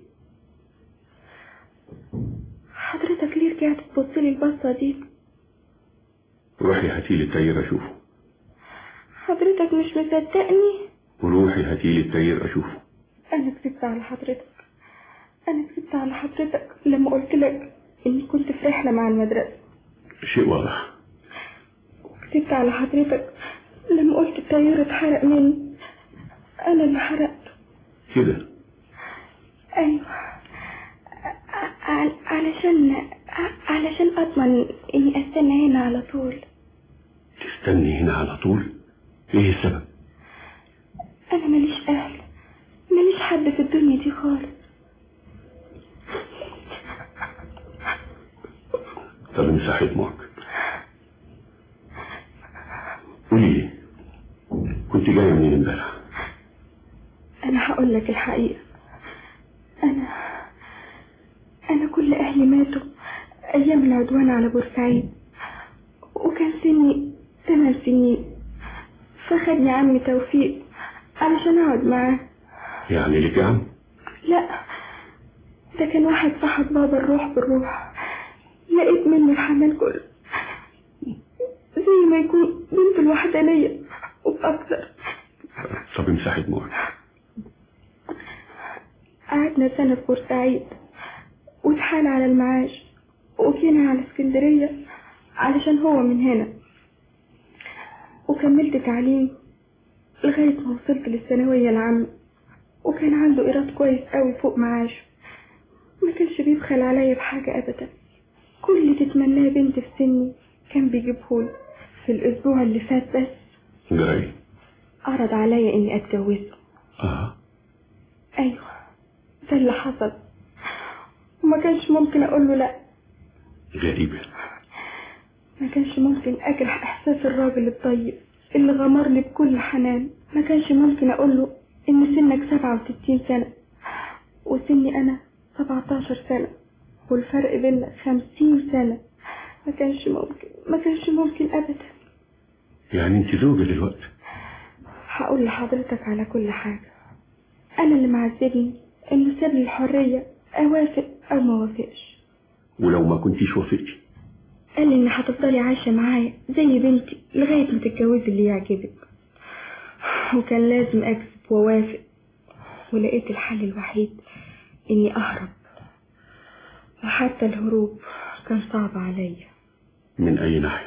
Speaker 6: حضرتك ليه رجعت تبص لي البصة دي
Speaker 16: روحي هاتيلي التاير أشوفه
Speaker 6: حضرتك مش مصدقني
Speaker 16: وروحي هاتيلي التاير أشوفه
Speaker 6: أنا كذبت على حضرتك أنا كذبت على حضرتك لما قلت لك إني كنت في رحلة مع المدرسة
Speaker 16: شيء واضح
Speaker 6: كذبت على حضرتك لما قلت التاير اتحرق مني أنا اللي حرقته
Speaker 16: كده
Speaker 6: أيوة ع- علشان ع- علشان أضمن إني أستنى هنا على طول
Speaker 16: تستني هنا على طول ايه السبب؟
Speaker 6: أنا ماليش أهل ماليش حد في الدنيا دي خالص
Speaker 16: طب امسحي دموعك قولي لي كنت جاية منين امبارح؟
Speaker 6: أنا هقول لك الحقيقة أنا أنا كل أهلي ماتوا أيام العدوان على بورسعيد وكان سني ثمان سنين فخدني عمي توفيق علشان أقعد معاه
Speaker 16: يعني لك يا عم؟
Speaker 6: لا ده كان واحد صاحب بابا الروح بالروح لقيت منه الحنان كله زي ما يكون بنت الوحدانية وبأكثر
Speaker 16: طب امسحي دموعك
Speaker 6: قعدنا سنة في بورسعيد واتحال على المعاش وجينا على اسكندرية علشان هو من هنا وكملت تعليم لغاية ما وصلت للثانوية العامة وكان عنده إيراد كويس قوي فوق معاشه ما كانش بيبخل عليا بحاجة أبدا كل اللي تتمناه بنت في سني كان بيجيبهولي في الأسبوع اللي فات بس
Speaker 16: جراي
Speaker 6: عرض عليا إني أتجوزه
Speaker 16: اه
Speaker 6: أيوة ده اللي حصل وما كانش ممكن أقول له لأ
Speaker 16: غريبة
Speaker 6: ما كانش ممكن أجرح إحساس الراجل الطيب اللي غمرني بكل حنان ما كانش ممكن أقول له إن سنك سبعة وستين سنة وسني أنا سبعتاشر سنة والفرق بيننا خمسين سنة ما كانش ممكن ما كانش ممكن أبدا
Speaker 16: يعني انت زوجة دلوقتي
Speaker 6: هقول لحضرتك على كل حاجة أنا اللي معذبني إنه ساب لي الحرية أوافق أو ما وافقش
Speaker 16: ولو ما كنتيش وافقتي
Speaker 6: قال لي إن هتفضلي عايشة معايا زي بنتي لغاية ما تتجوزي اللي يعجبك وكان لازم أكذب ووافق ولقيت الحل الوحيد إني أهرب وحتى الهروب كان صعب عليا
Speaker 16: من اي ناحية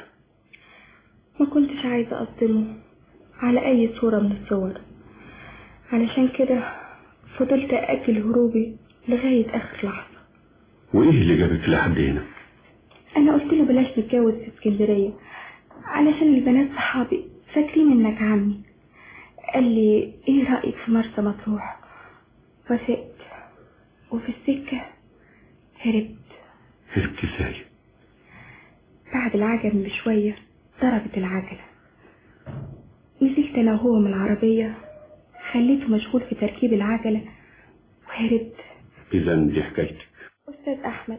Speaker 6: ما كنتش عايزة أصدمه على أي صورة من الصور علشان كده فضلت أأجل هروبي لغاية آخر لحظة
Speaker 16: وايه اللي جابك لحد هنا
Speaker 6: أنا قلت له بلاش نتجوز في اسكندرية علشان البنات صحابي فاكرين إنك عمي قال لي إيه رأيك في مرسى مطروح وافقت وفي السكة هربت
Speaker 16: هربت ازاي
Speaker 6: بعد العجل بشوية ضربت العجلة نزلت أنا وهو من العربية خليته مشغول في تركيب العجلة وهربت
Speaker 16: اذا دي حكايتك
Speaker 6: أستاذ أحمد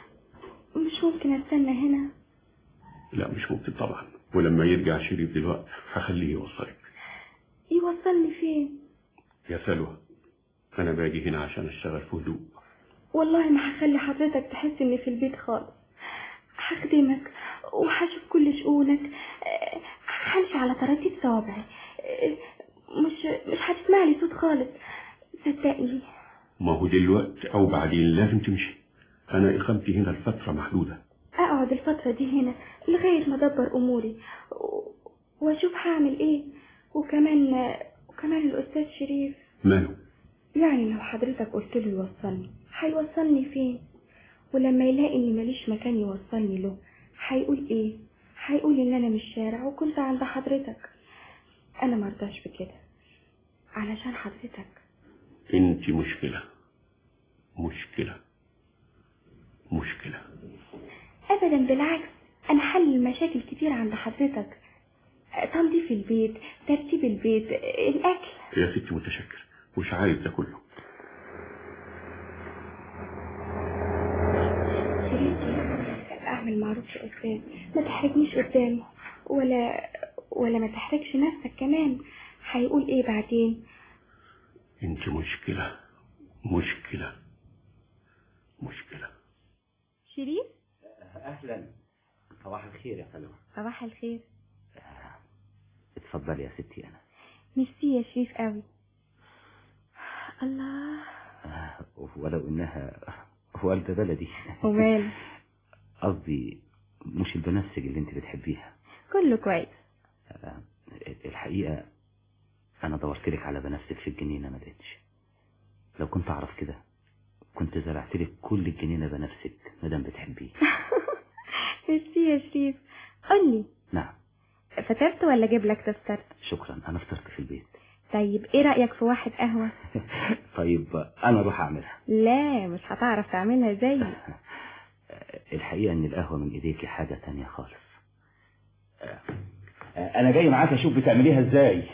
Speaker 6: مش ممكن أستنى هنا
Speaker 16: لا مش ممكن طبعا ولما يرجع شريف دلوقتي هخليه يوصلك
Speaker 6: يوصلني فين
Speaker 16: يا سلوى انا باجي هنا عشان اشتغل في هدوء
Speaker 6: والله ما هخلي حضرتك تحس إني في البيت خالص هخدمك وهشوف كل شؤونك أه، همشي على طراطيف صوابعي أه، مش مش هتسمع لي صوت خالص صدقني
Speaker 16: ما هو دلوقتي او بعدين لازم تمشي انا اقامتي هنا لفترة محدودة
Speaker 6: اقعد الفترة دي هنا لغاية ما ادبر اموري و- واشوف هعمل ايه وكمان وكمان الاستاذ شريف
Speaker 16: ماله
Speaker 6: يعني لو حضرتك قلت له يوصلني هيوصلني فين ولما يلاقي اني ماليش مكان يوصلني له هيقول ايه هيقول ان انا مش شارع وكنت عند حضرتك انا مرضاش بكده علشان حضرتك
Speaker 16: انت مشكلة مشكلة مشكلة
Speaker 6: ابدا بالعكس انا حل المشاكل كتير عند حضرتك تنظيف البيت ترتيب البيت الاكل
Speaker 16: يا ستي متشكر مش عايز ده كله
Speaker 6: اعمل معروف يا استاذ ما تحرجنيش قدامه ولا ولا ما تحرجش نفسك كمان هيقول ايه بعدين
Speaker 16: انت مشكلة مشكلة مشكلة
Speaker 2: شريف
Speaker 15: اهلا صباح الخير يا سلوى
Speaker 2: صباح الخير
Speaker 15: اتفضلي يا ستي انا
Speaker 2: ميرسي يا شريف قوي الله
Speaker 15: آه، ولو انها والدة بلدي
Speaker 2: ومال
Speaker 15: قصدي مش البنفسج اللي انت بتحبيها
Speaker 2: كله كويس
Speaker 15: آه، الحقيقة انا دورت لك على بنفسج في الجنينة ما لقيتش لو كنت اعرف كده كنت زرعت لك كل الجنينة بنفسج ما دام بتحبيه
Speaker 2: ميرسي يا شريف قولي
Speaker 15: نعم
Speaker 2: فطرت ولا اجيب لك تفطر
Speaker 15: شكرا انا فطرت في البيت
Speaker 2: طيب ايه رأيك في واحد قهوة
Speaker 15: طيب انا اروح اعملها
Speaker 2: لا مش هتعرف تعملها زي
Speaker 15: الحقيقة ان القهوة من ايديكي حاجة تانية خالص آه، آه، انا جاي معاك اشوف بتعمليها ازاي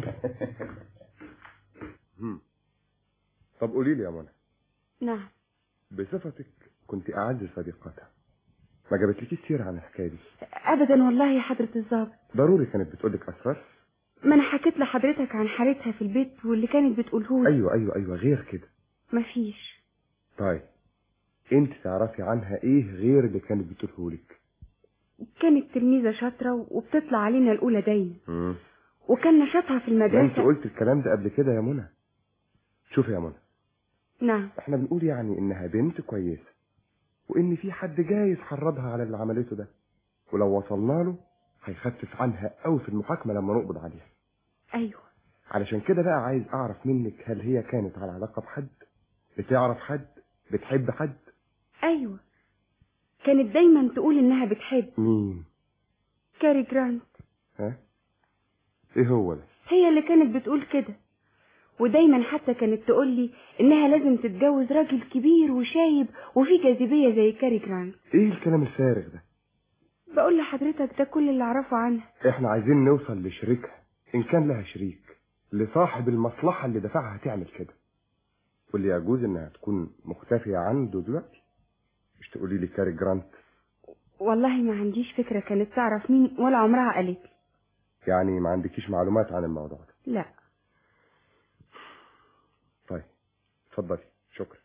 Speaker 17: مم. طب قولي لي يا منى
Speaker 2: نعم
Speaker 17: بصفتك كنت أعز صديقاتها ما جابتلكيش سيرة عن الحكاية دي
Speaker 2: ابدا والله يا حضرة الظابط
Speaker 17: ضروري كانت بتقولك أسرار
Speaker 2: ما انا حكيت لحضرتك عن حالتها في البيت واللي كانت بتقوله لي
Speaker 17: أيوة أيوة أيوة غير كده
Speaker 2: مفيش
Speaker 17: طيب انت تعرفي عنها ايه غير اللي كانت بتقولهولك
Speaker 2: كانت تلميذة شاطرة وبتطلع علينا الأولى دايما
Speaker 17: مم.
Speaker 2: وكان نشاطها في
Speaker 17: ما انت
Speaker 2: المدرسة
Speaker 17: قلت الكلام ده قبل كده يا منى شوفي يا منى
Speaker 2: نعم
Speaker 17: احنا بنقول يعني انها بنت كويسة وان في حد جايز حرضها على اللي عملته ده ولو وصلنا له هيخفف عنها قوي في المحاكمة لما نقبض عليها
Speaker 2: أيوة
Speaker 17: علشان كده بقى عايز اعرف منك هل هي كانت على علاقة بحد بتعرف حد بتحب حد
Speaker 2: أيوة كانت دايما تقول إنها بتحب
Speaker 17: مين
Speaker 2: كاري جرانت
Speaker 17: ها ايه هو ده
Speaker 2: هي اللي كانت بتقول كده ودايما حتى كانت تقول لي إنها لازم تتجوز راجل كبير وشايب وفيه جاذبية زي كاري جرانت
Speaker 17: ايه الكلام الفارغ ده
Speaker 6: بقول لحضرتك ده كل اللي اعرفه عنها
Speaker 17: احنا عايزين نوصل لشريكها ان كان لها شريك لصاحب المصلحة اللي دفعها تعمل كده واللي يجوز انها تكون مختفية عنده دلوقتي مش تقولي لي كاري جرانت
Speaker 6: والله ما عنديش فكرة كانت تعرف مين ولا عمرها قالت لي
Speaker 17: يعني ما عندكيش معلومات عن الموضوع ده
Speaker 6: لا
Speaker 17: طيب اتفضلي شكرا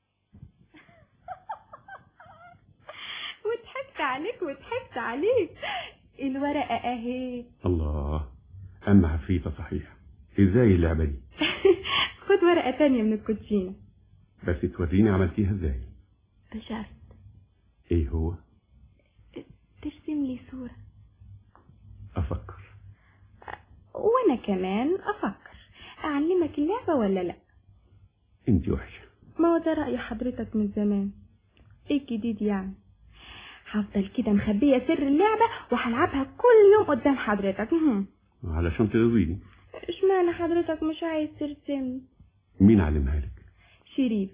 Speaker 6: وضحكت عليك وضحكت عليك الورقة اهي
Speaker 16: الله أما عفريتة صحيح ازاي اللعبة دي
Speaker 6: خد ورقة تانية من الكوتشينة
Speaker 16: بس توريني عملتيها ازاي
Speaker 6: بشرط
Speaker 16: ايه هو
Speaker 6: ترسم لي صورة
Speaker 16: افكر
Speaker 6: وانا كمان افكر اعلمك اللعبة ولا لا
Speaker 16: انت وحشة
Speaker 6: ما هو ده رأي حضرتك من زمان ايه الجديد يعني هفضل كده مخبية سر اللعبة وهلعبها كل يوم قدام حضرتك مهم.
Speaker 16: علشان ترضيني
Speaker 6: اشمعنى حضرتك مش عايز ترسمني
Speaker 16: مين علمها لك
Speaker 6: شريف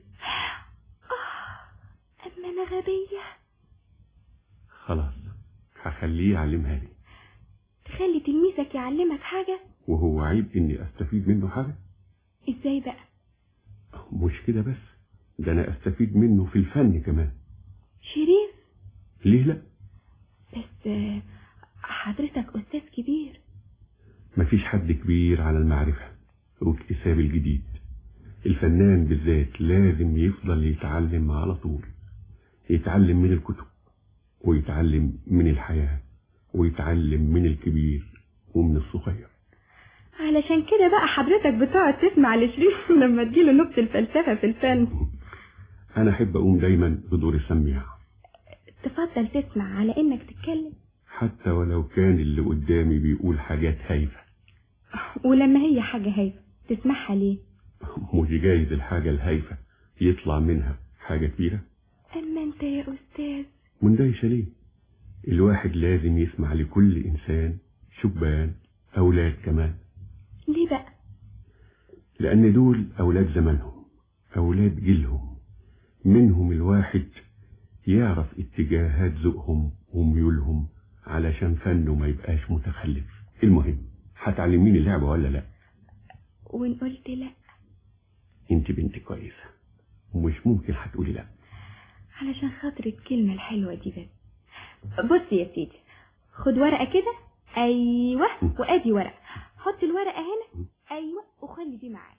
Speaker 6: آه، اما انا غبية
Speaker 16: خلاص هخليه يعلمها لي
Speaker 6: تخلي تلميذك يعلمك حاجة
Speaker 16: وهو عيب اني استفيد منه حاجة
Speaker 6: ازاي بقى
Speaker 16: مش كده بس ده انا استفيد منه في الفن كمان
Speaker 6: شريف
Speaker 16: ليه لا
Speaker 6: بس آه، حضرتك استاذ كبير
Speaker 16: مفيش حد كبير على المعرفة واكتساب الجديد الفنان بالذات لازم يفضل يتعلم على طول يتعلم من الكتب ويتعلم من الحياة ويتعلم من الكبير ومن الصغير
Speaker 6: علشان كده بقى حضرتك بتقعد تسمع لشريف لما تجيله نكتة الفلسفة في الفن
Speaker 16: أنا أحب أقوم دايما بدور السميع
Speaker 6: تفضل تسمع على انك تتكلم
Speaker 16: حتى ولو كان اللي قدامي بيقول حاجات هايفة
Speaker 6: ولما هي حاجة هايفة تسمعها ليه
Speaker 16: مش جايز الحاجة الهايفة يطلع منها حاجة كبيرة
Speaker 6: اما انت يا استاذ
Speaker 16: مندهشة ليه الواحد لازم يسمع لكل إنسان شبان أولاد كمان
Speaker 6: ليه بقى
Speaker 16: لأن دول أولاد زمانهم أولاد جيلهم منهم الواحد يعرف اتجاهات ذوقهم وميولهم علشان فنه ما يبقاش متخلف المهم هتعلميني اللعبة ولا لا
Speaker 6: وان قلت لا
Speaker 16: انت بنت كويسة ومش ممكن هتقولي لا
Speaker 6: علشان خاطر الكلمة الحلوة دي بس بص يا سيدي خد ورقة كده ايوه وادي ورقة حط الورقة هنا ايوه وخلي دي معاك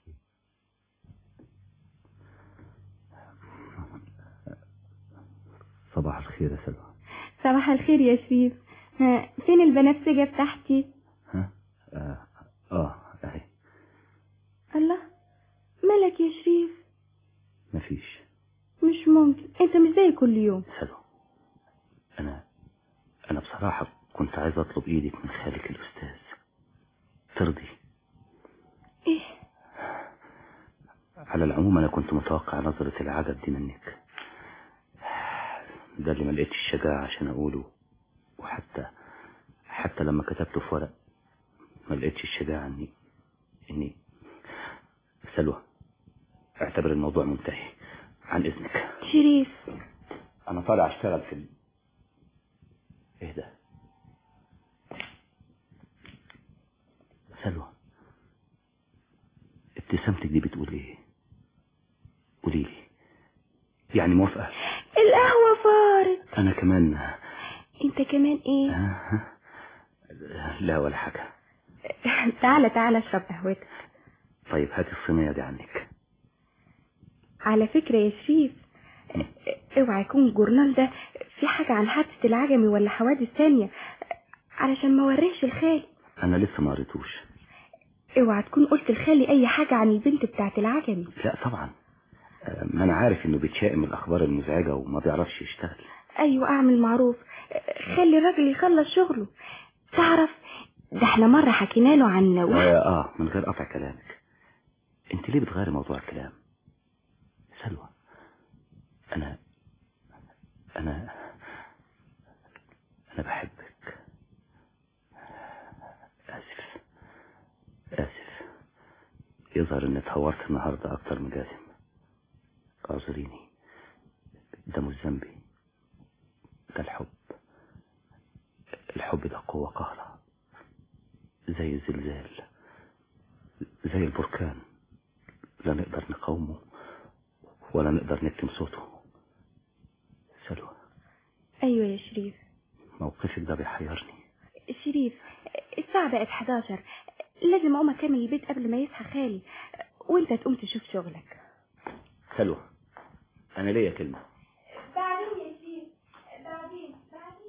Speaker 15: صباح الخير يا سلوى
Speaker 6: صباح الخير يا شريف ها فين البنفسجة بتاعتي
Speaker 15: ها اه, آه. اهي
Speaker 6: الله مالك يا شريف
Speaker 15: مفيش
Speaker 6: مش ممكن انت مش زي كل يوم
Speaker 15: سلوى انا انا بصراحة كنت عايز اطلب ايدك من خالك الاستاذ ترضي
Speaker 6: ايه
Speaker 15: على العموم انا كنت متوقع نظرة العجب دي منك ده اللي ما لقيتش الشجاعة عشان اقوله وحتى حتى لما كتبته في ورق ما لقيتش الشجاعة اني اني سلوى اعتبر الموضوع منتهي عن اذنك
Speaker 6: شريف
Speaker 15: انا طالع اشتغل في ال... ايه ده سلوى ابتسامتك دي بتقول ايه قولي لي يعني موافقة
Speaker 6: القهوة فارت
Speaker 15: انا كمان
Speaker 6: انت كمان ايه
Speaker 15: لا ولا حاجة
Speaker 6: تعالى تعالى اشرب قهوتك
Speaker 15: طيب هات الصينية دي عنك
Speaker 6: على فكرة يا شريف اوعى يكون الجورنال ده في حاجة عن حادثة العجمي ولا حوادث تانية علشان ما وريش الخالي
Speaker 15: انا لسه ما قريتوش
Speaker 6: اوعى تكون قلت لخالي اي حاجة عن البنت بتاعت العجمي
Speaker 15: لا طبعا آه، ما انا عارف انه بيتشائم من الاخبار المزعجة وما بيعرفش يشتغل
Speaker 6: ايوه اعمل معروف خلي الراجل يخلص شغله تعرف ده احنا مرة حكينا له عن واحد
Speaker 15: اه آه، من غير قطع كلامك انت ليه بتغيري موضوع الكلام سلوى انا انا انا بحبك اسف اسف يظهر اني اتهورت النهارده اكتر من لازم اعذريني ده مش ذنبي ده الحب الحب ده قوة قاهرة زي الزلزال زي البركان لا نقدر نقاومه ولا نقدر نكتم صوته سلوى
Speaker 6: ايوه يا شريف
Speaker 15: موقفك ده بيحيرني
Speaker 6: شريف الساعة بقت 11 لازم اقوم اكمل البيت قبل ما يصحى خالي وانت تقوم تشوف شغلك
Speaker 15: سلوى انا ليا كلمة
Speaker 6: بعدين يا شريف بعدين بعدين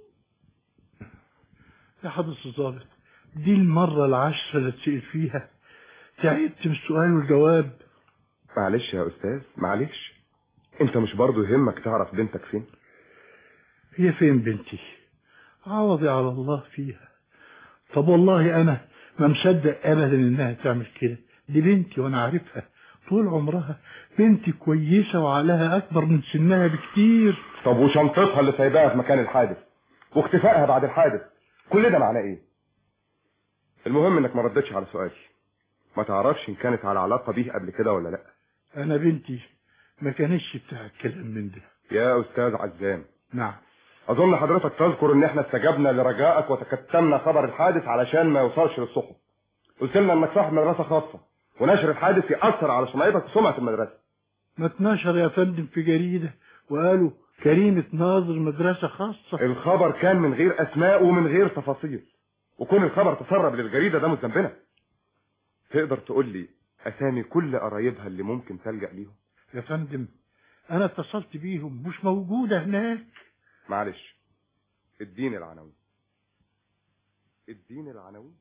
Speaker 19: يا حضرة الضابط دي المرة العاشرة اللي تسأل فيها تعبت من السؤال والجواب
Speaker 17: معلش يا استاذ معلش انت مش برضو يهمك تعرف بنتك فين
Speaker 19: هي فين بنتي عوضي على الله فيها طب والله انا ما مصدق ابدا انها تعمل كده دي بنتي وانا عارفها طول عمرها بنتي كويسة وعقلها اكبر من سنها بكتير
Speaker 17: طب وشنطتها اللي سايباها في مكان الحادث واختفائها بعد الحادث كل ده معناه ايه المهم انك ما ردتش على سؤالي ما تعرفش ان كانت على علاقة بيه قبل كده ولا لا
Speaker 19: انا بنتي ما كانتش بتاع الكلام من ده
Speaker 17: يا استاذ عزام
Speaker 19: نعم
Speaker 17: اظن حضرتك تذكر ان احنا استجبنا لرجائك وتكتمنا خبر الحادث علشان ما يوصلش للصحف قلت لنا انك صاحب مدرسة خاصة ونشر الحادث يأثر على سمعتك وسمعة المدرسة
Speaker 19: ما اتنشر يا فندم في جريدة وقالوا كريمة ناظر مدرسة خاصة
Speaker 17: الخبر كان من غير اسماء ومن غير تفاصيل وكون الخبر تسرب للجريدة ده مش ذنبنا تقدر تقول لي اسامي كل قرايبها اللي ممكن تلجأ ليهم
Speaker 19: يا فندم انا اتصلت بيهم مش موجودة هناك
Speaker 17: معلش اديني العناوين اديني العناوين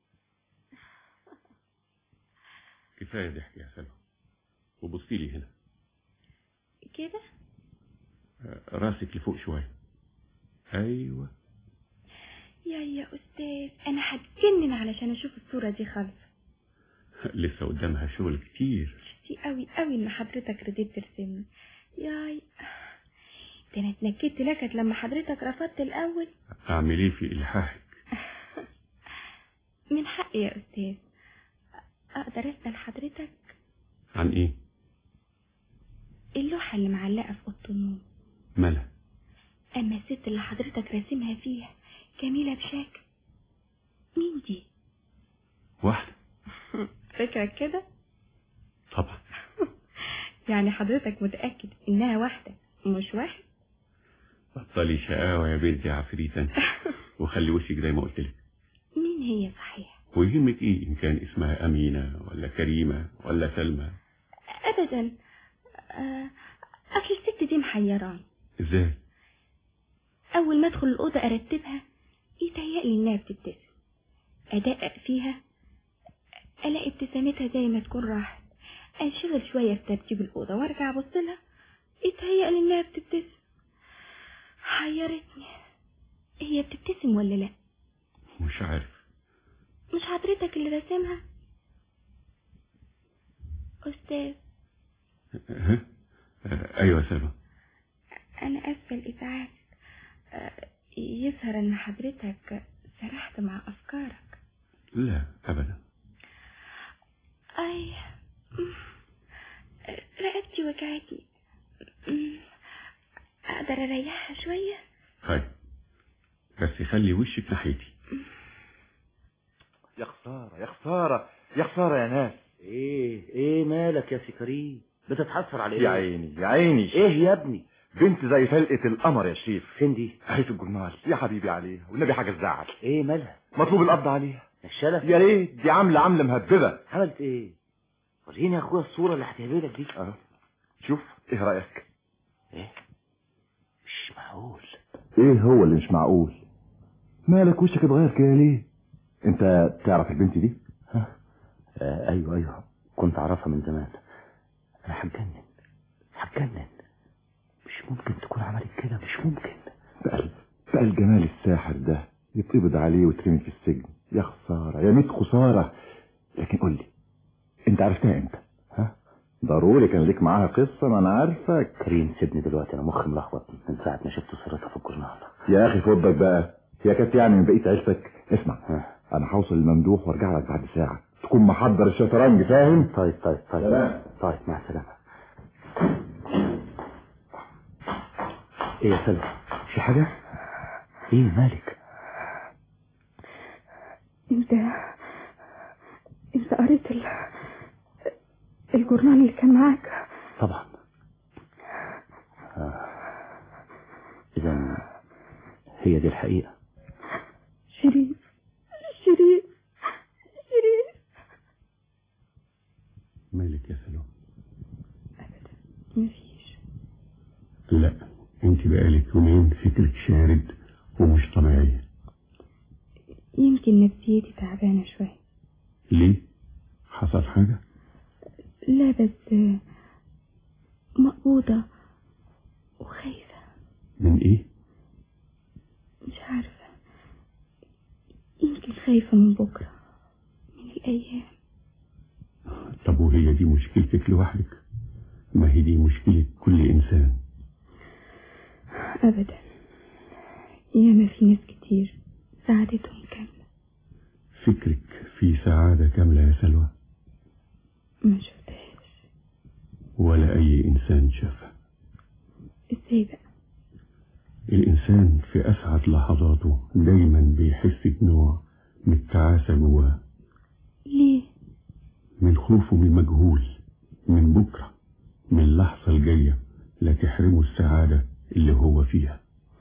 Speaker 16: كفاية ضحك يا سلوى وبصي لي هنا
Speaker 6: كده
Speaker 16: آه، راسك لفوق شوية ايوه
Speaker 6: يا يا استاذ انا هتجنن علشان اشوف الصورة دي خالص
Speaker 16: لسه قدامها شغل كتير
Speaker 6: دي قوي قوي ان حضرتك رضيت ترسمني ياي ده انا اتنكدت لكت لما حضرتك رفضت الاول
Speaker 16: اعمل ايه في الحاحك
Speaker 6: من حقي يا استاذ اقدر اسال حضرتك
Speaker 16: عن ايه
Speaker 6: اللوحة اللي معلقة في اوضه النوم
Speaker 16: مالها
Speaker 6: اما الست اللي حضرتك راسمها فيها جميلة بشكل مين دي
Speaker 16: واحدة
Speaker 6: فكرك كده
Speaker 16: طبعا
Speaker 6: يعني حضرتك متأكد انها واحدة مش واحد
Speaker 16: بطلي شقاوة يا بنتي يا عفريتة وخلي وشك زي ما قلت لك
Speaker 6: مين هي صحيح
Speaker 16: ويهمك ايه ان كان اسمها امينة ولا كريمة ولا سلمى
Speaker 6: ابدا آه، اصل الست دي محيراني
Speaker 16: ازاي
Speaker 6: اول ما ادخل الاوضه ارتبها يتهيألي انها بتبتسم ادقق فيها الاقي ابتسامتها زي ما تكون راحت انشغل شويه في ترتيب الاوضه وارجع ابص لها يتهيألي انها بتبتسم حيرتني هي بتبتسم ولا لا
Speaker 16: مش عارف
Speaker 6: مش حضرتك اللي راسمها استاذ
Speaker 16: ها؟ آه، ايوه يا سلمى
Speaker 6: انا اسفه الازعاج آه، يظهر ان حضرتك سرحت مع افكارك
Speaker 16: لا ابدا
Speaker 6: اي مم. رقبتي وجعتني مم. اقدر اريحها شويه
Speaker 16: طيب بس خلي وشك ناحيتي
Speaker 15: يا خسارة يا خسارة يا خسارة يا ناس ايه ايه مالك يا سي كريم بتتحسر على ايه
Speaker 20: يا عيني يا عيني
Speaker 15: ايه يا ابني
Speaker 20: بنت زي فلقة القمر يا شريف
Speaker 15: فين دي
Speaker 20: اهي في الجرنال يا حبيبي عليها والنبي حاجة تزعل
Speaker 15: ايه مالها
Speaker 20: مطلوب القبض عليها
Speaker 15: الشلف
Speaker 20: يا ريت دي عاملة عاملة مهببة
Speaker 15: عملت ايه وريني يا اخويا الصورة اللي هتهبلك دي
Speaker 20: اه شوف ايه رأيك
Speaker 15: ايه مش معقول
Speaker 20: ايه هو اللي مش معقول مالك وشك اتغير كده ليه انت تعرف البنت دي
Speaker 15: آه ايوه ايوه كنت اعرفها من زمان انا هتجنن هتجنن مش ممكن تكون عملت كده مش ممكن
Speaker 20: بقى بقى الجمال الساحر ده يتقبض عليه ويترمي في السجن يا خسارة يا ميت خسارة لكن قول لي انت عرفتها امتى ها ضروري كان ليك معاها قصة ما انا عارفك
Speaker 15: كريم سيبني دلوقتي انا مخي ملخبط من ساعة ما شفت صورتها في الجورنال
Speaker 20: يا اخي فضك بقى هي كانت يعني من بقية عيلتك اسمع انا هوصل للممدوح وارجع لك بعد ساعة تكون محضر الشطرنج فاهم
Speaker 15: طيب طيب طيب
Speaker 20: سلام.
Speaker 15: طيب مع السلامة ايه يا سلمى
Speaker 20: في حاجة
Speaker 15: ايه مالك
Speaker 6: الجورنال اللي كان معاك
Speaker 15: طبعا آه. إذا هي دي الحقيقة
Speaker 6: شريف شريف شريف
Speaker 16: مالك يا سلام
Speaker 6: مفيش
Speaker 16: لا انت بقالك يومين فكرك شارد ومش طبيعية
Speaker 6: يمكن نفسيتي تعبانة شوية
Speaker 16: ليه حصل حاجة
Speaker 6: لا بس آه، مقبوضة وخايفة
Speaker 16: من ايه
Speaker 6: مش عارفة يمكن خايفة من بكرة من الأيام
Speaker 16: طب وهي دي مشكلتك لوحدك ما هي دي مشكلة كل انسان
Speaker 6: أبدا ياما في ناس كتير سعادتهم كاملة
Speaker 16: فكرك في سعادة كاملة يا سلوى
Speaker 6: ما شفتهاش
Speaker 16: ولا اي انسان شافها
Speaker 6: ازاي بقى
Speaker 16: الانسان في اسعد لحظاته دايما بيحس بنوع من التعاسة جواه
Speaker 6: ليه
Speaker 16: من خوفه من المجهول من بكرة من اللحظة الجاية لا تحرمه السعادة اللي هو فيها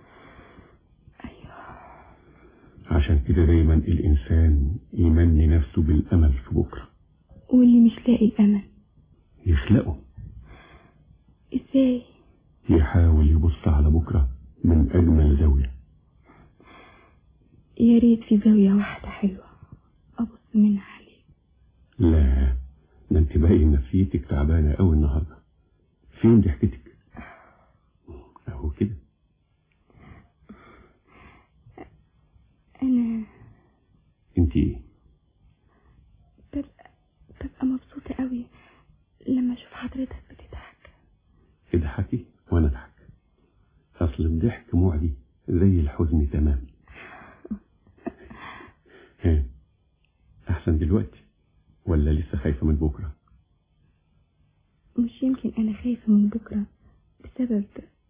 Speaker 16: عشان كده دايما الإنسان يمني نفسه بالأمل في بكرة
Speaker 6: واللي مش لاقي الأمل
Speaker 16: يخلقه
Speaker 6: ازاي
Speaker 16: يحاول يبص على بكرة من أجمل زاوية
Speaker 6: يا ريت في زاوية واحدة حلوة أبص منها عليه
Speaker 16: لا ده انت باقي نفسيتك تعبانة أوي النهاردة فين ضحكتك أهو كده
Speaker 6: أنا
Speaker 16: انت ايه
Speaker 6: ببقى ببقى مبسوطة قوي لما أشوف حضرتك بتضحك
Speaker 16: اضحكي وانا اضحك اصل الضحك معدي زي الحزن تمام ها احسن دلوقتي ولا لسه خايفة من بكرة
Speaker 6: مش يمكن أنا خايفة من بكرة بسبب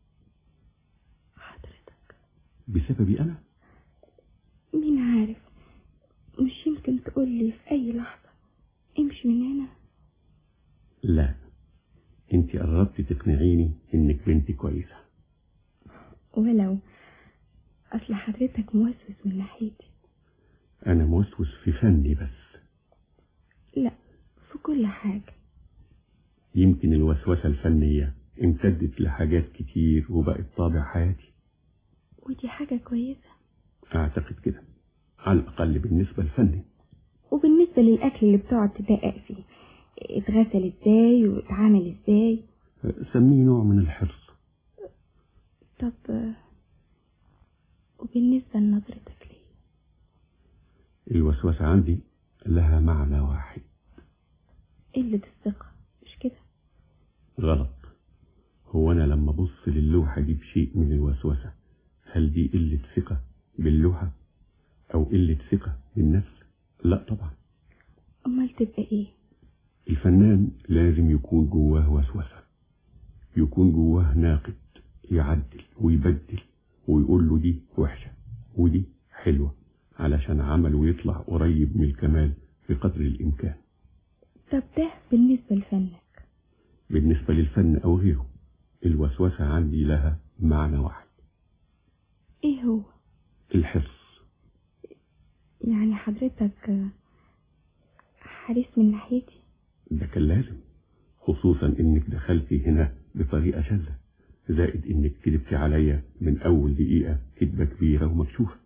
Speaker 16: بسببي انا
Speaker 6: مين عارف مش يمكن تقولي في أي لحظة امشي من هنا
Speaker 16: لا انت قربتي تقنعيني انك بنتي كويسة
Speaker 6: ولو أصل حضرتك موسوس من ناحيتي
Speaker 16: انا موسوس في فني بس
Speaker 6: لا في كل حاجة
Speaker 16: يمكن الوسوسة الفنية امتدت لحاجات كتير وبقت طابع حياتي
Speaker 6: ودي حاجة كويسة
Speaker 16: اعتقد كده على الاقل بالنسبة لفني
Speaker 6: وبالنسبة للأكل اللي بتقعد تدقق فيه اتغسل ازاي واتعمل ازاي
Speaker 16: سميه نوع من الحرص
Speaker 6: طب آه، وبالنسبة لنظرتك ليه
Speaker 16: الوسوسة عندي لها معنى واحد
Speaker 6: قلة الثقة مش كده
Speaker 16: غلط هو أنا لما أبص للوحة دي بشيء من الوسوسة هل دي قلة ثقة باللوحة أو قلة ثقة بالنفس لا طبعا
Speaker 6: أمال تبقى ايه
Speaker 16: الفنان لازم يكون جواه وسوسة يكون جواه ناقد يعدل ويبدل ويقول له دي وحشة ودي حلوة علشان عمله يطلع قريب من الكمال بقدر الإمكان
Speaker 6: طب ده بالنسبة لفنك
Speaker 16: بالنسبة للفن أو غيره الوسوسة عندي لها معنى واحد
Speaker 6: ايه هو
Speaker 16: الحرص
Speaker 6: يعني حضرتك آه، حريص من ناحيتي
Speaker 16: ده كان لازم خصوصا انك دخلتي هنا بطريقة شاذة زائد انك كذبتي عليا من اول دقيقة كذبة كبيرة ومكشوفة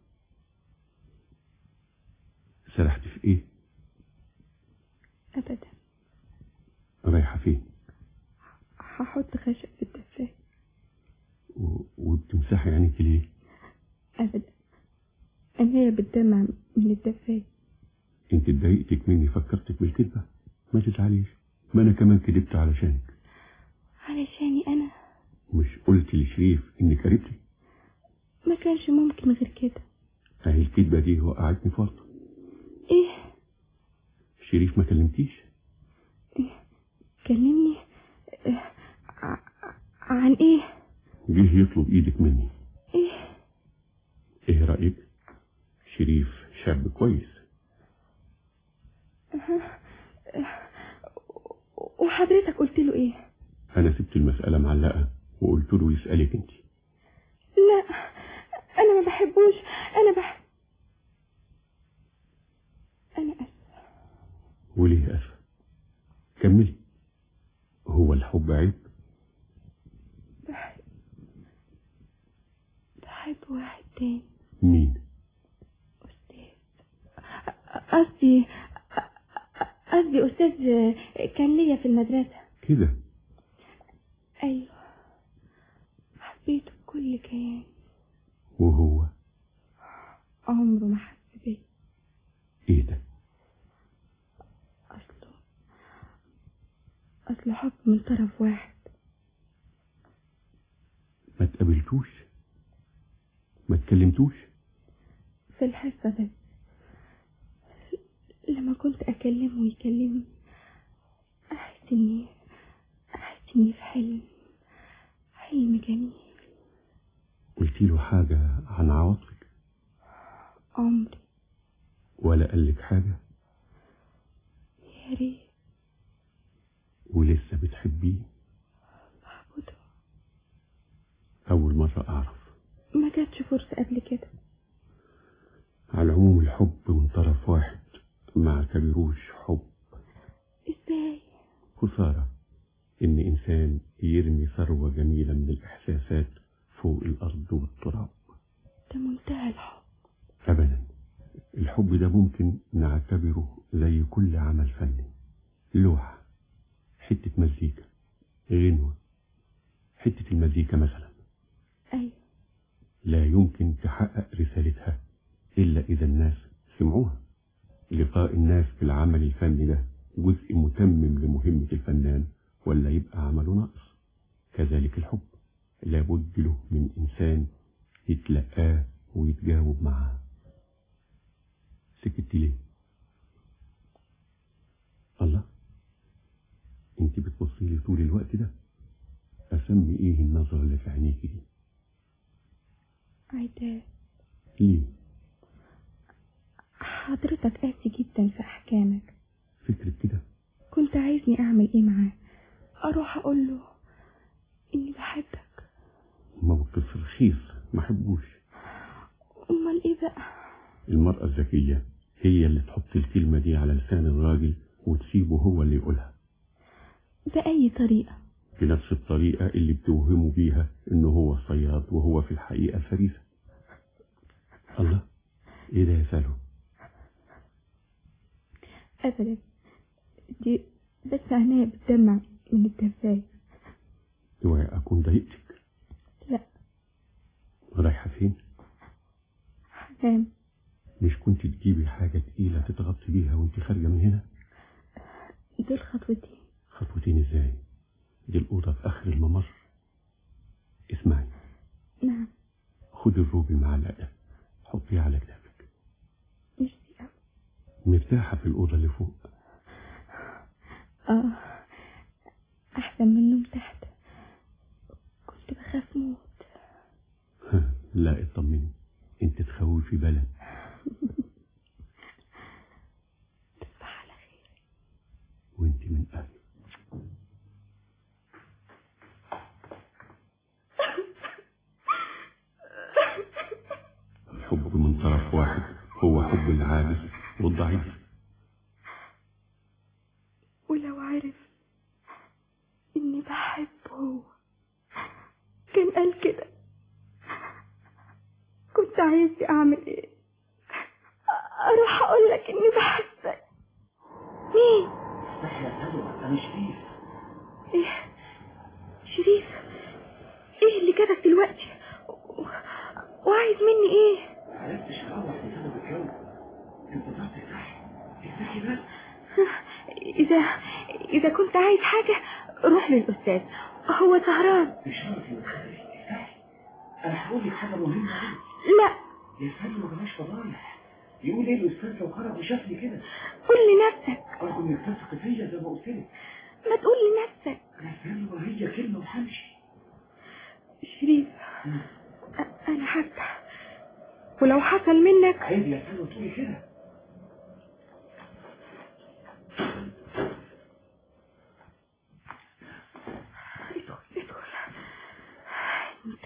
Speaker 16: سرحت في ايه
Speaker 6: أبدا
Speaker 16: رايحة فين
Speaker 6: هحط خشب في الدفاية
Speaker 16: و... وبتمسحي عينيك ليه
Speaker 6: أبدا عينيا بتدمع من الدفاية
Speaker 16: انت اتضايقتك مني فكرتك بالكذبة ما تزعليش ما انا كمان كذبت علشانك
Speaker 6: علشاني أنا
Speaker 16: مش قلت لشريف انك قريبتي
Speaker 6: ما كانش ممكن غير كده
Speaker 16: اهي الكذبة دي وقعتني في ورطة
Speaker 6: ايه
Speaker 16: شريف ما كلمتيش
Speaker 6: كلمني آه، ع- عن ايه
Speaker 16: جه يطلب ايدك مني
Speaker 6: ايه
Speaker 16: ايه رأيك شريف شاب كويس
Speaker 6: آه، آه، وحضرتك قلت له ايه
Speaker 16: انا سبت المسألة معلقة وقلت له يسألك انت
Speaker 6: لا انا ما بحبوش انا بحب انا اسف
Speaker 16: وليه اسف كملي هو الحب عيب
Speaker 6: بحب بحب واحد تاني
Speaker 16: مين
Speaker 6: قصدي قصدي استاذ كان ليا في المدرسة
Speaker 16: كده
Speaker 6: ايوه حبيته بكل كيان
Speaker 16: وهو
Speaker 6: عمره ما حس بيا
Speaker 16: ايه ده
Speaker 6: اصله اصله حب من طرف واحد
Speaker 16: ما تقابلتوش ما تكلمتوش
Speaker 6: في الحصة بس لما كنت اكلمه ويكلمني احس اني احس اني في حلم حلم جميل
Speaker 16: قلت له حاجة عن عواطفك
Speaker 6: عمري
Speaker 16: ولا قال لك حاجة
Speaker 6: يا ريت
Speaker 16: ولسه بتحبيه
Speaker 6: بعبده
Speaker 16: أول مرة أعرف
Speaker 6: ما جاتش فرصة قبل كده
Speaker 16: على العموم الحب من طرف واحد ما اعتبروش حب
Speaker 6: ازاي
Speaker 16: خسارة إن إنسان يرمي ثروة جميلة من الإحساسات فوق الأرض والتراب
Speaker 6: ده منتهى الحب
Speaker 16: أبدا الحب ده ممكن نعتبره زي كل عمل فني لوحة حتة مزيكا غنوة حتة المزيكا مثلا
Speaker 6: ايوه
Speaker 16: لا يمكن تحقق رسالتها إلا إذا الناس سمعوها لقاء الناس في العمل الفني ده جزء متمم لمهمة الفنان ولا يبقى عمله ناقص كذلك الحب لابد له من إنسان يتلقاه ويتجاوب معاه سكت ليه الله انت بتبصي لي طول الوقت ده اسمي ايه النظرة اللي في عينيك دي
Speaker 6: عتاب
Speaker 16: ليه
Speaker 6: حضرتك قاسي جدا في احكامك
Speaker 16: فكرة كده
Speaker 6: كنت عايزني اعمل ايه معاه اروح اقول له اني بحبك
Speaker 16: ما بطلش رخيص ما حبوش
Speaker 6: امال ايه بقى
Speaker 16: المرأة الذكية هي اللي تحط الكلمة دي على لسان الراجل وتسيبه هو اللي يقولها
Speaker 6: بأي طريقة
Speaker 16: بنفس الطريقة اللي بتوهموا بيها انه هو الصياد وهو في الحقيقة الفريسة الله ايه ده يا سالو
Speaker 6: ابدا دي بس عينيا بتدمع من الدفاية
Speaker 16: اوعي اكون ضايقتك
Speaker 6: لا
Speaker 16: رايحة فين
Speaker 6: حنام
Speaker 16: مش كنت تجيبي حاجة تقيلة تتغطي بيها وانت خارجة من هنا
Speaker 6: دول خطوتين
Speaker 16: خطوتين ازاي دي الأوضة في آخر الممر اسمعي
Speaker 6: نعم
Speaker 16: خدي الروبي معلقة حطيه على كتافك
Speaker 6: مش
Speaker 16: مرتاحة في الأوضة اللي فوق
Speaker 6: اه احسن من النوم تحت كنت بخاف موت
Speaker 16: لا اطمني انت تخوفي بلد
Speaker 6: تصبح على خير
Speaker 16: وانت من أهل الحب من طرف واحد هو حب العاجز والضعيف
Speaker 6: ولو عرف اني بحبه هو كان قال كده كنت عايزني اعمل ايه اروح اقول لك اني بحبك مين
Speaker 15: افتحي يا سلوى انا شريف
Speaker 6: ايه شريف ايه اللي جابك دلوقتي و- وعايز مني ايه
Speaker 15: معرفتش اروح بسبب الجو انتظرتك صح افتحي بس
Speaker 6: اذا اذا كنت عايز حاجة روح للاستاذ هو سهران
Speaker 15: بشرفي وخيري افتحي انا هقول لك حاجه مهمه قوي
Speaker 6: لا
Speaker 15: يا سلوى بلاش فضايح يقول ايه الاستاذ لو خرج وشافني كده
Speaker 6: قول لنفسك
Speaker 15: ارجو انك تثق فيا زي ما قلت لك
Speaker 6: ما تقول لنفسك
Speaker 15: يا سلوى هي كلمه وهمشي
Speaker 6: شريف أ- انا هفتح ولو حصل منك
Speaker 15: عيب يا سلوى تقولي كده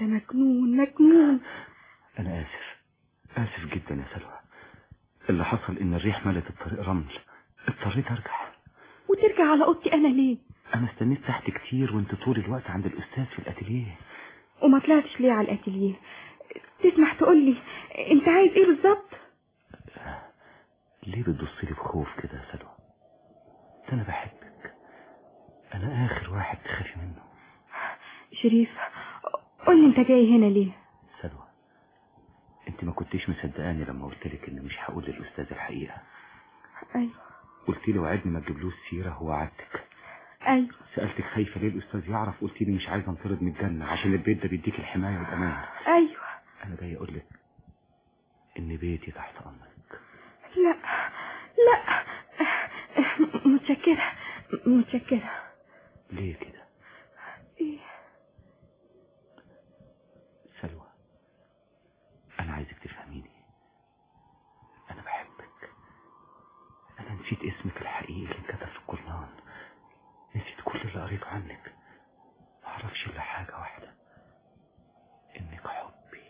Speaker 6: انت مجنون مجنون
Speaker 15: انا اسف اسف جدا يا سلوى اللي حصل ان الريح ملت الطريق رمل اضطريت ارجع
Speaker 6: وترجع على اوضتي انا ليه
Speaker 15: انا استنيت تحت كتير وانت طول الوقت عند الاستاذ في الاتيليه
Speaker 6: وما طلعتش ليه على الاتيليه تسمح تقول لي انت عايز ايه بالظبط
Speaker 15: ليه بتبص لي بخوف كده يا سلوى ده انا بحبك انا اخر واحد تخافي منه
Speaker 6: شريف قول لي انت جاي هنا ليه
Speaker 15: سلوى انت ما كنتيش مصدقاني لما قلت لك اني مش هقول للاستاذ الحقيقه
Speaker 6: ايوه
Speaker 15: قلت لي وعدني ما تجيبلوش سيره ووعدتك
Speaker 6: ايوه
Speaker 15: سالتك خايفه ليه الاستاذ يعرف قلت لي مش عايزه انطرد من الجنه عشان البيت ده بيديك الحمايه والامان
Speaker 6: ايوه
Speaker 15: انا جاي اقول لك ان بيتي تحت امرك
Speaker 6: لا لا متشكرة متشكرة
Speaker 15: ليه كده
Speaker 6: ايه
Speaker 15: سلوى انا عايزك تفهميني انا بحبك انا نسيت اسمك الحقيقي اللي انكتب في الجرنان نسيت كل اللي قريته عنك ما اعرفش الا حاجه واحده انك حبي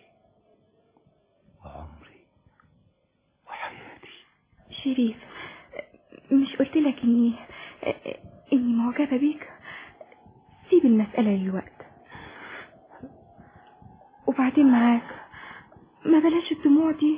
Speaker 15: وعمري وحياتي
Speaker 6: شريف مش قلت لك اني اني معجبة بيك سيب المسألة للوقت وبعدين معاك ما بلاش الدموع دي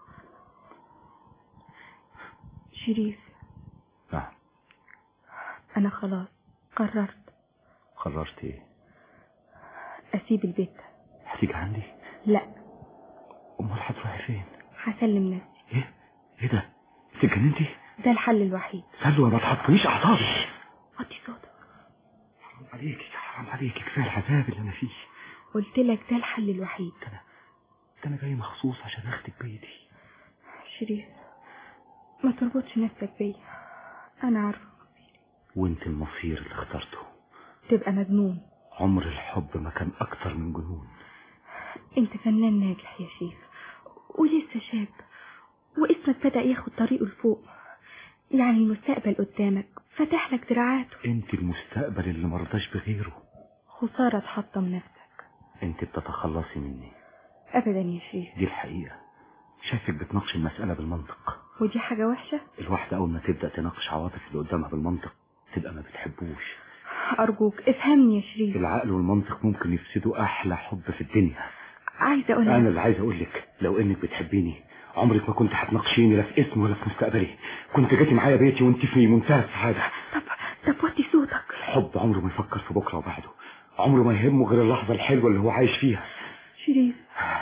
Speaker 6: شريف
Speaker 15: نعم
Speaker 6: انا خلاص قررت
Speaker 15: قررت ايه
Speaker 6: اسيب البيت ده.
Speaker 15: هتيجي عندي
Speaker 6: لا
Speaker 15: امال هتروحي فين
Speaker 6: هسلم نفسي
Speaker 15: ايه ده انت اتجننتي
Speaker 6: ده الحل الوحيد
Speaker 15: سلوى ما تحطنيش اعصابي
Speaker 6: وطي صوتك
Speaker 15: حرام عليكي حرام عليكي كفايه العذاب اللي انا فيه
Speaker 6: قلت لك ده الحل الوحيد
Speaker 15: ده انا جاي مخصوص عشان اخدك بيتي
Speaker 6: شريف ما تربطش نفسك بيا انا عارفه
Speaker 15: وانت المصير اللي اخترته
Speaker 6: تبقى مجنون
Speaker 15: عمر الحب ما كان اكتر من جنون
Speaker 6: انت فنان ناجح يا شريف ولسه شاب واسمك بدأ ياخد طريقه لفوق يعني المستقبل قدامك فتح لك دراعاته
Speaker 15: انت المستقبل اللي مرضاش بغيره
Speaker 6: خسارة تحطم نفسك
Speaker 15: انت بتتخلصي مني
Speaker 6: ابدا يا شريف
Speaker 15: دي الحقيقة شايفك بتناقش المسألة بالمنطق
Speaker 6: ودي حاجة وحشة
Speaker 15: الواحدة أول ما تبدأ تناقش عواطف اللي قدامها بالمنطق تبقى ما بتحبوش
Speaker 6: أرجوك افهمني يا شريف
Speaker 15: العقل والمنطق ممكن يفسدوا أحلى حب في الدنيا
Speaker 6: عايزة أقول
Speaker 15: أنا اللي عايز أقول لك لو إنك بتحبيني عمرك ما كنت هتناقشيني لا في اسمي ولا في مستقبلي كنت جيتي معايا بيتي وانت في منتهى السعادة
Speaker 6: طب طب وطي صوتك
Speaker 15: الحب عمره ما يفكر في بكرة وبعده عمره ما يهمه غير اللحظة الحلوة اللي هو عايش فيها
Speaker 6: شريف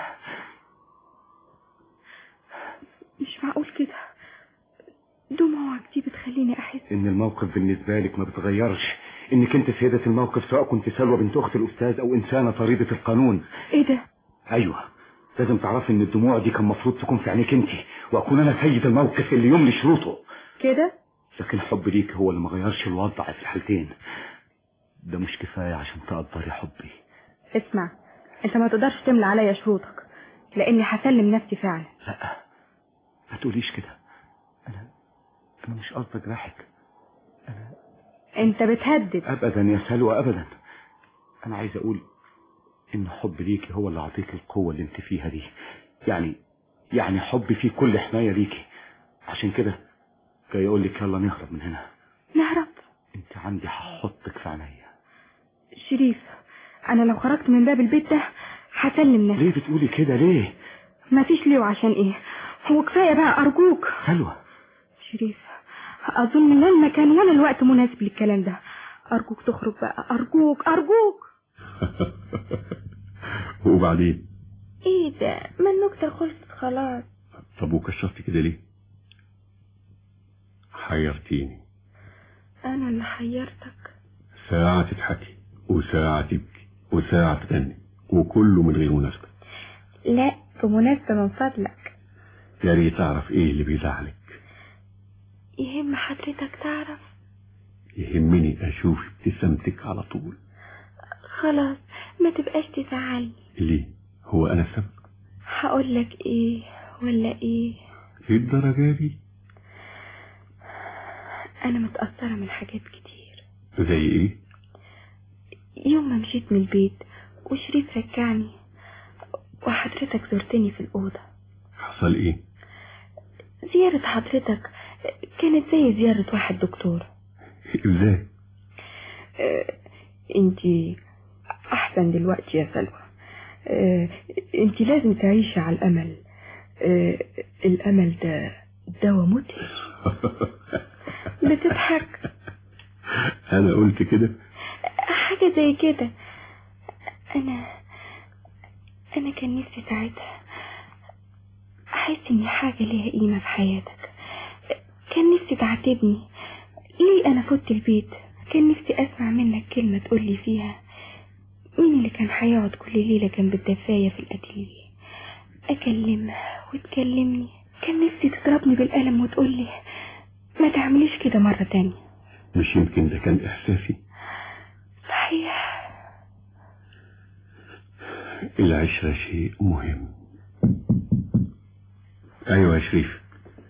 Speaker 6: مش معقول كده دموعك دي بتخليني أحس
Speaker 15: إن الموقف بالنسبة لك ما بتغيرش إنك أنت سيدة الموقف سواء كنت سلوى بنت أخت الأستاذ أو إنسانة طريدة القانون
Speaker 6: إيه ده؟
Speaker 15: أيوه لازم تعرفي إن الدموع دي كان مفروض تكون في عينيك أنت وأكون أنا سيد الموقف اللي يملي شروطه
Speaker 6: كده؟
Speaker 15: لكن حب ليك هو اللي ما غيرش الوضع في الحالتين ده مش كفاية عشان تقدري حبي
Speaker 6: اسمع انت ما تقدرش تملى عليا شروطك لاني هسلم نفسي فعلا
Speaker 15: لا ما تقوليش كده انا انا مش قصدي اجرحك
Speaker 6: انت بتهدد
Speaker 15: ابدا يا سلوى ابدا انا عايز اقول ان حب ليكي هو اللي عطيك القوة اللي انت فيها دي يعني يعني حبي فيه كل حماية ليكي عشان كده جاي اقول لك يلا نهرب من هنا
Speaker 6: نهرب
Speaker 15: انت عندي هحطك في عينيا
Speaker 6: شريف انا لو خرجت من باب البيت ده هسلم نفسي
Speaker 15: ليه بتقولي كده ليه
Speaker 6: مفيش ليه وعشان ايه هو كفايه بقى ارجوك
Speaker 15: سلوى
Speaker 6: شريف اظن ان المكان ولا الوقت مناسب للكلام ده ارجوك تخرج بقى ارجوك ارجوك
Speaker 16: وبعدين
Speaker 6: ايه ده ما النكته خلصت خلاص
Speaker 16: طب وكشرت كده ليه حيرتيني
Speaker 6: انا اللي حيرتك
Speaker 16: ساعة تضحكي وساعة تبكي وساعة تغني وكله من غير مناسبة
Speaker 6: لا بمناسبة من فضلك
Speaker 16: يا ريت اعرف ايه اللي بيزعلك
Speaker 6: يهم حضرتك تعرف
Speaker 16: يهمني اشوف ابتسامتك على طول
Speaker 6: خلاص ما تبقاش تزعلني
Speaker 16: ليه هو انا السبب
Speaker 6: هقول لك ايه ولا ايه
Speaker 16: ايه الدرجة دي
Speaker 6: انا متأثرة من حاجات كتير
Speaker 16: زي ايه
Speaker 6: يوم ما مشيت من البيت وشريف رجعني وحضرتك زرتني في الأوضة
Speaker 16: حصل ايه
Speaker 6: زيارة حضرتك كانت زي زيارة واحد دكتور
Speaker 16: ازاي
Speaker 6: آه، انتي احسن دلوقتي يا سلوى آه، انتي لازم تعيشي على الامل آه، الامل ده دواء مدهش بتضحك
Speaker 16: انا قلت كده
Speaker 6: حاجة زي كده انا انا كان نفسي ساعتها احس ان حاجة ليها قيمة في حياتك كان نفسي تعاتبني ليه انا فوت البيت كان نفسي اسمع منك كلمة تقولي فيها مين اللي كان هيقعد كل ليلة جنب الدفاية في الاتيليه اكلمها وتكلمني كان نفسي تضربني بالقلم وتقولي ما تعمليش كده مرة تانية
Speaker 16: مش يمكن ده كان احساسي
Speaker 6: صحيح
Speaker 16: العشرة شيء مهم ايوه يا شريف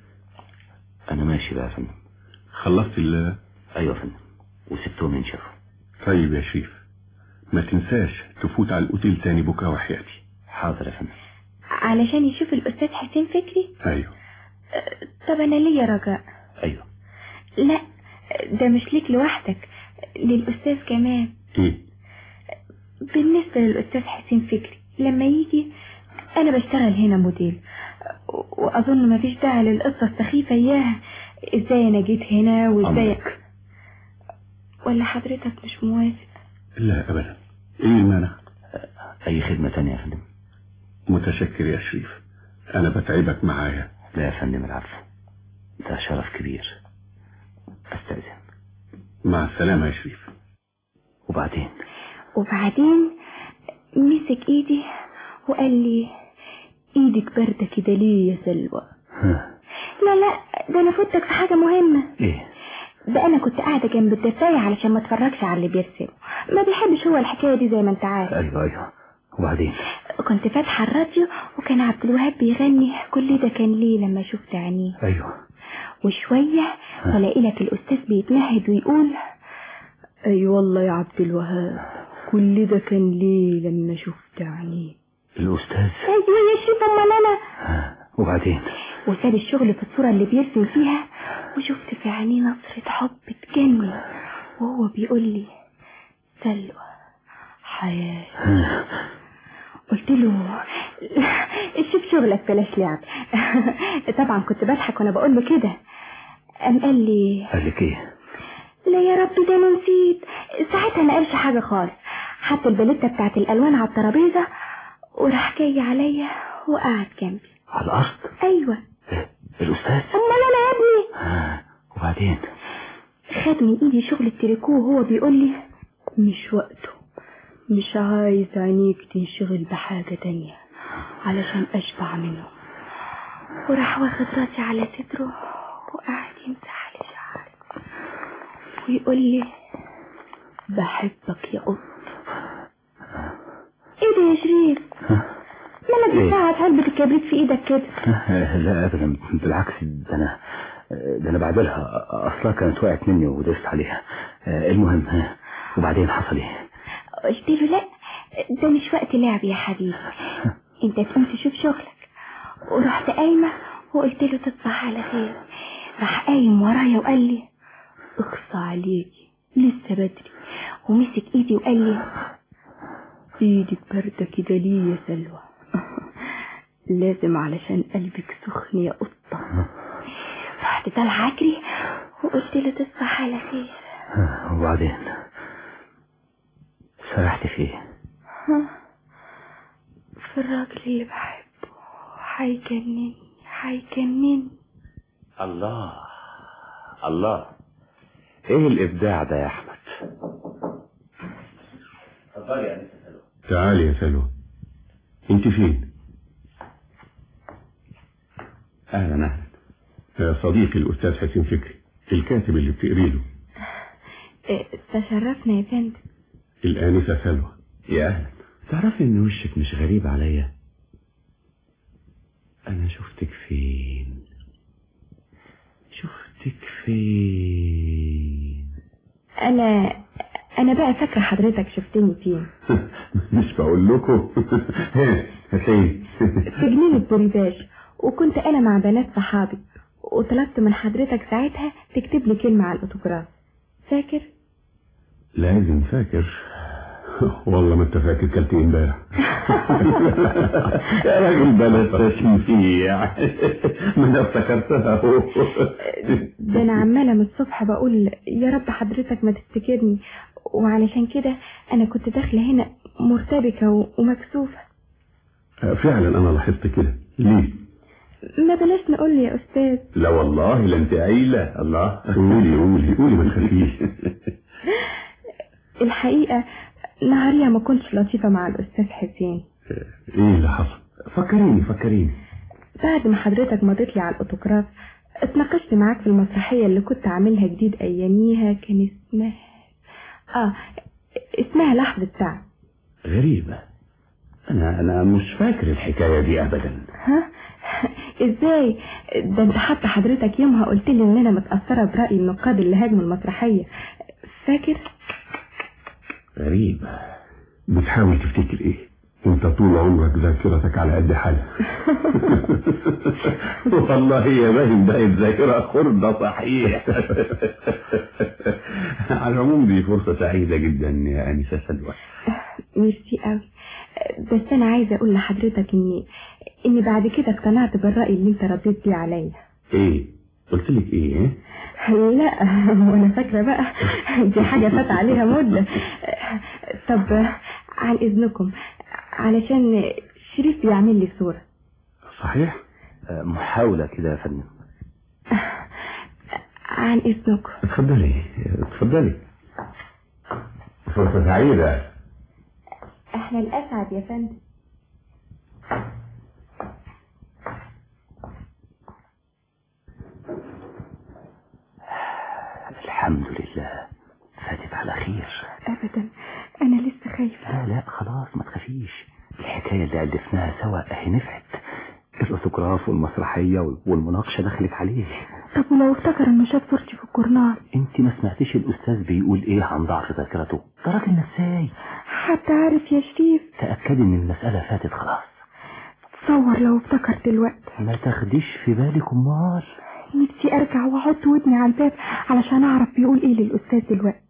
Speaker 15: انا ماشي بقى يا فندم
Speaker 16: خلصت ال
Speaker 15: ايوه يا فندم وسبتهم ينشفوا
Speaker 16: طيب يا شريف ما تنساش تفوت على الاوتيل تاني بكره وحياتي
Speaker 15: حاضر يا فندم
Speaker 6: علشان يشوف الاستاذ حسين فكري
Speaker 16: ايوه
Speaker 6: طب انا ليا رجاء
Speaker 15: ايوه
Speaker 6: لا ده مش ليك لوحدك للاستاذ كمان
Speaker 16: ايه
Speaker 6: بالنسبة للاستاذ حسين فكري لما يجي انا بشتغل هنا موديل واظن مفيش داعي للقصة السخيفة اياها ازاي انا جيت هنا وازاي
Speaker 15: أمرك.
Speaker 6: ولا حضرتك مش موافق
Speaker 16: لا ابدا ايه المانع
Speaker 15: اي خدمة تانية يا فندم
Speaker 16: متشكر يا شريف انا بتعبك معايا
Speaker 15: لا يا فندم العفو ده شرف كبير استاذن
Speaker 16: مع السلامة يا شريف
Speaker 15: وبعدين
Speaker 6: وبعدين مسك ايدي وقال لي ايدك باردة كده ليه يا سلوى لا لا ده انا فوتك في حاجة مهمة
Speaker 15: ايه
Speaker 6: ده انا كنت قاعدة جنب الدفاية علشان ما اتفرجش على اللي بيرسمه ما بيحبش هو الحكاية دي زي ما انت عارف
Speaker 15: ايوه ايوه وبعدين
Speaker 6: كنت فاتحة الراديو وكان عبد الوهاب بيغني كل ده كان ليه لما شفت عينيه
Speaker 15: ايوه
Speaker 6: وشوية والاقي لك الاستاذ بيتمهد ويقول اي والله يا عبد الوهاب كل ده كان ليه لما شفت عينيه
Speaker 15: الاستاذ
Speaker 6: ايوه يا شيخ امال انا
Speaker 15: وبعدين
Speaker 6: وساب الشغل في الصورة اللي بيرسم فيها وشفت في عينيه نظرة حب تجنن وهو بيقول لي سلوى حياة قلت له شوف شغلك بلاش لعب طبعا كنت بضحك وانا بقول له كده قام قال لي
Speaker 15: قال لك ايه
Speaker 6: لا يا ربي ده انا نسيت ساعتها ما قالش حاجة خالص حط الباليتة بتاعت الالوان على الترابيزة وراح جاي عليا وقعد جنبي
Speaker 15: على الارض
Speaker 6: ايوه
Speaker 15: الاستاذ
Speaker 6: امال انا يا ابني
Speaker 15: آه. وبعدين
Speaker 6: خد من ايدي شغل التريكو وهو بيقول لي مش وقته مش عايز عينيك تنشغل بحاجة تانية علشان اشبع منه وراح واخد راسي على صدره وقعد يمسح لي شعري ويقول لي بحبك يا قط ايه ده يا شريف مالك
Speaker 15: إيه؟
Speaker 6: بتساعد علبة الكبريت في ايدك كده
Speaker 15: لا ابدا بالعكس ده انا ده انا بعدلها اصلا كانت وقعت مني ودست عليها المهم وبعدين حصل ايه
Speaker 6: قلت له لا ده مش وقت لعب يا حبيبي انت تقوم تشوف شغلك ورحت قايمة وقلت له تصبح على خير راح قايم ورايا وقال لي اخصى عليكي لسه بدري ومسك ايدي وقال لي ايدك باردة كده ليه يا سلوى لازم علشان قلبك سخن يا قطة رحت طالعة اجري وقلت له تصبح على خير
Speaker 15: وبعدين سرحت فيه
Speaker 6: ها في الراجل اللي بحبه هيجنني هيجنني
Speaker 15: الله الله ايه الابداع ده يا احمد اتفضلي يا انسه سلوى
Speaker 16: تعالي يا سلوى انت فين
Speaker 15: اهلا اهلا
Speaker 16: يا صديقي الاستاذ حسين فكري الكاتب اللي بتقري له
Speaker 6: إيه، تشرفنا يا فندم
Speaker 16: الانسه سلوى
Speaker 15: يا اهلا تعرفي ان وشك مش غريب عليا انا شفتك فين شفتك فين
Speaker 6: انا انا بقى فاكره حضرتك شفتني فين
Speaker 20: مش بقول لكم فين
Speaker 6: في جنينة بوريباش وكنت انا مع بنات صحابي وطلبت من حضرتك ساعتها تكتب لي كلمة على الاوتوجراف فاكر
Speaker 16: لازم فاكر والله ما انت فاكر كلت ايه امبارح
Speaker 20: يا راجل بلاش تشميع ما انا افتكرتها اهو
Speaker 6: ده انا عمالة من الصبح بقول يا رب حضرتك ما تفتكرني وعلشان كده انا كنت داخلة هنا مرتبكة و- ومكسوفة
Speaker 16: فعلا انا لاحظت كده ليه
Speaker 6: ما بلاش نقول لي يا استاذ
Speaker 20: لا والله لا انت عيلة الله
Speaker 16: قولي قولي قولي ما تخافيش
Speaker 6: الحقيقة نهارية ما كنتش لطيفة مع الاستاذ حسين
Speaker 16: ايه اللي حصل
Speaker 20: فكريني فكريني
Speaker 6: بعد ما حضرتك مضيت لي على الاوتوجراف اتناقشت معاك في المسرحية اللي كنت عاملها جديد اياميها كان اسمها اه اسمها لحظة تعب
Speaker 15: غريبة أنا أنا مش فاكر الحكاية دي أبدا
Speaker 6: ها ازاي ده انت حتى حضرتك يومها قلت لي ان انا متأثرة برأي النقاد اللي هاجموا المسرحية فاكر
Speaker 15: غريبة
Speaker 16: بتحاول تفتكر ايه انت طول عمرك ذاكرتك على قد حالها
Speaker 20: والله يا باين بقت ذاكرة خردة صحيح
Speaker 15: على العموم دي فرصة سعيدة جدا يا أنسة سلوى
Speaker 6: ميرسي قوي بس انا عايزة اقول لحضرتك اني اني بعد كده اقتنعت بالرأي اللي انت رديت بيه عليا
Speaker 15: إيه قلت لك إيه
Speaker 6: لا وانا فاكرة بقى دي حاجة فات عليها مدة طب عن اذنكم علشان شريف بيعمل لي صورة
Speaker 15: صحيح محاولة كده يا فندم
Speaker 6: عن اذنكم
Speaker 15: اتفضلي اتفضلي
Speaker 20: فرصة سعيدة
Speaker 6: احنا الاسعد يا فندم
Speaker 15: الحمد لله فاتت على خير
Speaker 6: ابدا انا لسه خايفة
Speaker 15: لا لا خلاص ما تخافيش الحكاية اللي ألفناها سوا اهي نفعت الأوتوجراف والمسرحية والمناقشة دخلت عليه
Speaker 6: طب ولو افتكر انه شاف صورتي في الجورنال
Speaker 15: انت ما سمعتيش الأستاذ بيقول ايه عن ضعف ذاكرته ده راجل نساي
Speaker 6: حتى عارف يا شريف
Speaker 15: تأكدي ان المسألة فاتت خلاص
Speaker 6: تصور لو افتكر دلوقتي
Speaker 15: ما تاخديش في بالك امال
Speaker 6: نفسي ارجع واحط ودني على الباب علشان اعرف بيقول ايه للاستاذ دلوقتي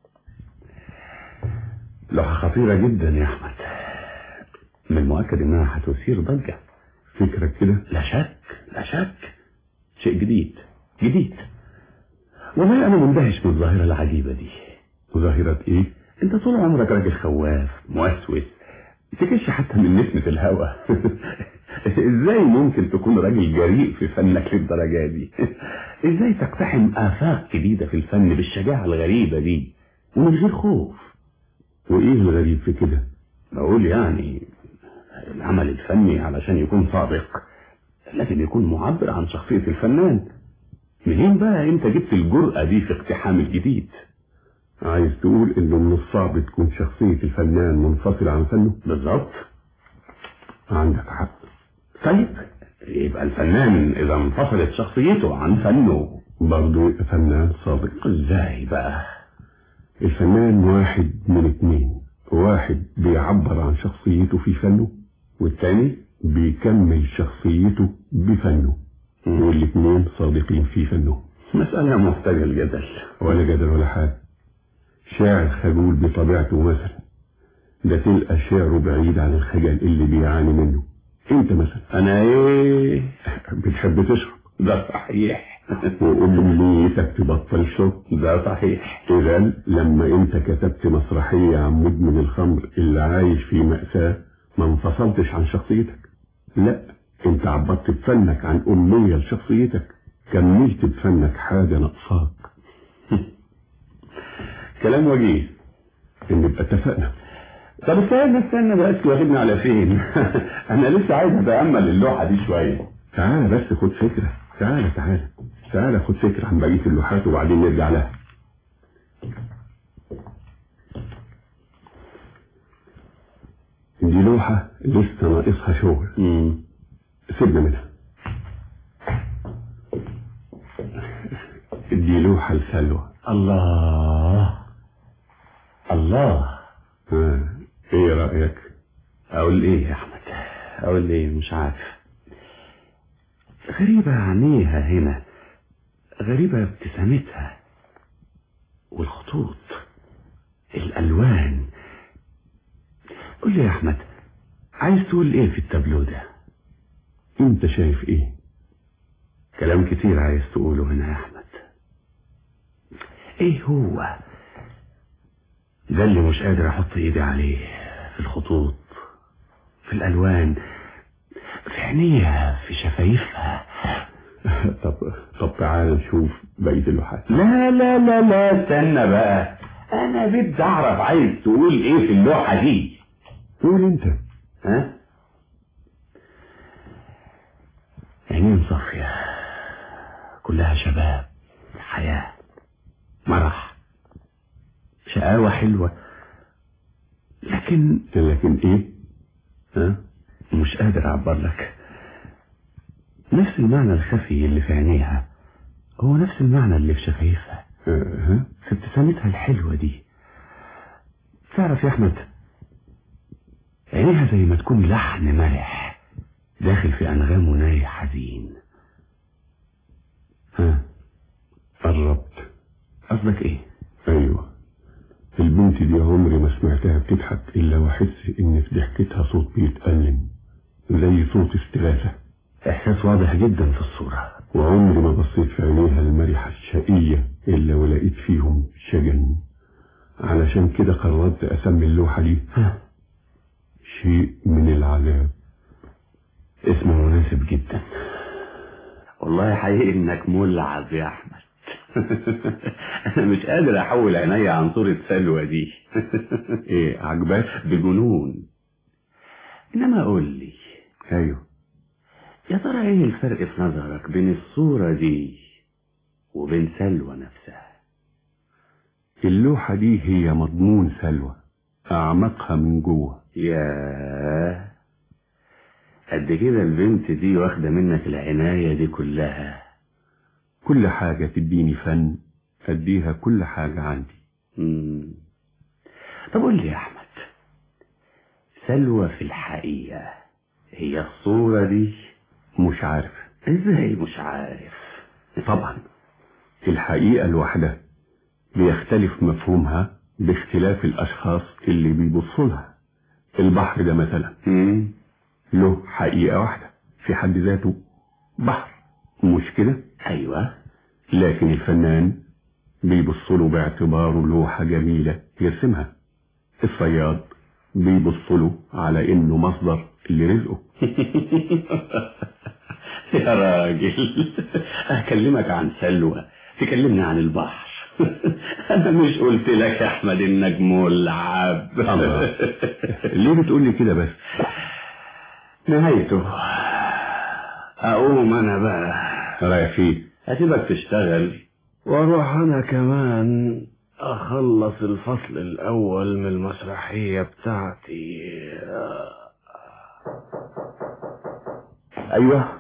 Speaker 15: لوحة خطيرة جدا يا أحمد من المؤكد إنها هتثير ضجة
Speaker 16: فكرك كده
Speaker 15: لا شك لا شك شيء جديد جديد والله أنا مندهش من الظاهرة العجيبة دي
Speaker 16: ظاهرة إيه؟
Speaker 15: أنت طول عمرك راجل خواف موسوس تكش حتى من نسمة الهوى ازاي ممكن تكون راجل جريء في فنك للدرجة دي ازاي تقتحم آفاق جديدة في الفن بالشجاعة الغريبة دي ومن غير خوف
Speaker 16: وإيه الغريب في كده؟
Speaker 15: بقول يعني العمل الفني علشان يكون صادق لازم يكون معبر عن شخصية الفنان منين بقى انت جبت الجرأة دي في اقتحام الجديد
Speaker 16: عايز تقول انه من الصعب تكون شخصية الفنان منفصلة عن فنه
Speaker 15: بالظبط
Speaker 16: عندك حق
Speaker 15: طيب يبقى الفنان اذا انفصلت شخصيته عن فنه
Speaker 16: برضه يبقى فنان صادق
Speaker 15: ازاي بقى
Speaker 16: الفنان واحد من اتنين واحد بيعبر عن شخصيته في فنه والتاني بيكمل شخصيته بفنه والاتنين صادقين في فنه
Speaker 15: مسألة محتاجة الجدل
Speaker 16: ولا جدل ولا حاجة شاعر خجول بطبيعته مثلا ده تلقى شعره بعيد عن الخجل اللي بيعاني منه انت مثلا
Speaker 15: انا ايه
Speaker 16: بتحب تشرب
Speaker 15: ده صحيح
Speaker 16: وأمنيتك تبطل شرب
Speaker 15: ده صحيح
Speaker 16: إذا لما انت كتبت مسرحية عن مدمن الخمر اللي عايش في مأساة ما انفصلتش عن شخصيتك لا انت عبرت بفنك عن أمنية لشخصيتك كملت بفنك حاجة ناقصاك
Speaker 15: كلام وجيه
Speaker 16: نبقى اتفقنا
Speaker 15: طب استنى استنى بس واخدنا على فين انا لسه عايز اتامل اللوحه دي شويه
Speaker 16: تعالى بس خد فكره تعالى تعالى تعالى خد فكره عن بقيه اللوحات وبعدين نرجع لها دي لوحة لسه ناقصها شغل سيبنا منها دي لوحة لسلوى
Speaker 15: الله
Speaker 21: الله
Speaker 16: ها ايه رأيك
Speaker 21: اقول ايه يا احمد اقول ايه مش عارف غريبة عينيها هنا غريبة ابتسامتها والخطوط الالوان قول لي يا احمد عايز تقول ايه في التابلو ده
Speaker 16: انت شايف ايه
Speaker 21: كلام كتير عايز تقوله هنا يا احمد ايه هو ده اللي مش قادر احط ايدي عليه في الخطوط في الالوان في عينيها في شفايفها
Speaker 16: طب طب تعال نشوف بقية اللوحات
Speaker 21: لا لا لا لا استنى بقى انا بدي اعرف عايز تقول ايه في اللوحة دي
Speaker 16: قول انت
Speaker 21: ها عينين صافية كلها شباب حياة مرح شقاوة حلوة لكن
Speaker 16: لكن ايه
Speaker 21: ها مش قادر اعبر لك نفس المعنى الخفي اللي في عينيها هو نفس المعنى اللي في شفايفها
Speaker 16: ها
Speaker 21: في ابتسامتها الحلوة دي تعرف يا احمد عينيها زي ما تكون لحن مرح داخل في انغام وناي حزين ها
Speaker 16: قربت
Speaker 21: قصدك ايه
Speaker 16: ايوه البنت دي عمري ما سمعتها بتضحك الا واحس ان في ضحكتها صوت بيتألم زي صوت استغاثة
Speaker 21: احساس واضح جدا في الصورة
Speaker 16: وعمري ما بصيت في عينيها المرحة الشقية الا ولقيت فيهم شجن علشان كده قررت اسمي اللوحة دي شيء من العذاب
Speaker 21: اسم مناسب جدا والله حقيقي انك ملعب يا احمد انا مش قادر احول عيني عن صورة سلوى دي
Speaker 16: ايه عجبك
Speaker 21: بجنون انما قول لي
Speaker 16: ايوه
Speaker 21: يا ترى ايه الفرق في نظرك بين الصورة دي وبين سلوى نفسها
Speaker 16: اللوحة دي هي مضمون سلوى اعمقها من جوه
Speaker 21: ياه قد كده البنت دي واخدة منك العناية دي كلها
Speaker 16: كل حاجة تديني فن أديها كل حاجة عندي
Speaker 21: مم. طب قول لي يا أحمد سلوى في الحقيقة هي الصورة دي
Speaker 16: مش عارف
Speaker 21: ازاي مش عارف
Speaker 16: طبعا الحقيقة الواحدة بيختلف مفهومها باختلاف الأشخاص اللي بيبصوا لها البحر ده مثلا
Speaker 21: مم.
Speaker 16: له حقيقة واحدة في حد ذاته بحر مش كده
Speaker 21: ايوه
Speaker 16: لكن الفنان بيبص له باعتباره لوحة جميلة يرسمها الصياد بيبص له على انه مصدر لرزقه
Speaker 21: يا راجل اكلمك عن سلوى تكلمني عن البحر انا مش قلت لك يا احمد انك ملعب
Speaker 16: الله ليه بتقول لي كده بس
Speaker 21: نهايته اقوم انا بقى
Speaker 16: رايح فين
Speaker 21: هسيبك تشتغل واروح انا كمان اخلص الفصل الاول من المسرحية بتاعتي
Speaker 15: ايوه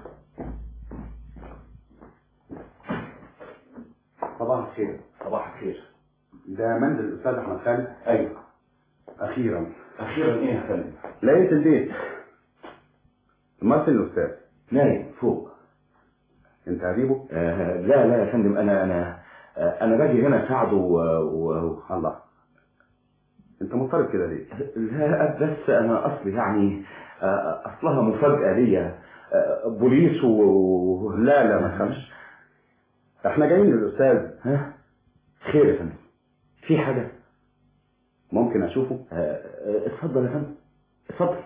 Speaker 15: صباح الخير صباح الخير ده منزل الاستاذ احمد خالد ايوه اخيرا اخيرا ايه يا فندم لقيت البيت ممثل الاستاذ نايم فوق انت قريبه آه لا لا يا فندم انا انا آه انا باجي هنا اساعده و... و... الله انت مضطرب كده ليه لا بس انا اصلي يعني آه اصلها مفاجاه ليا آه بوليس و لا لا ما تخافش احنا جايين للاستاذ ها خير يا فندم في حاجه ممكن اشوفه آه، آه، اتفضل يا فندم اتفضل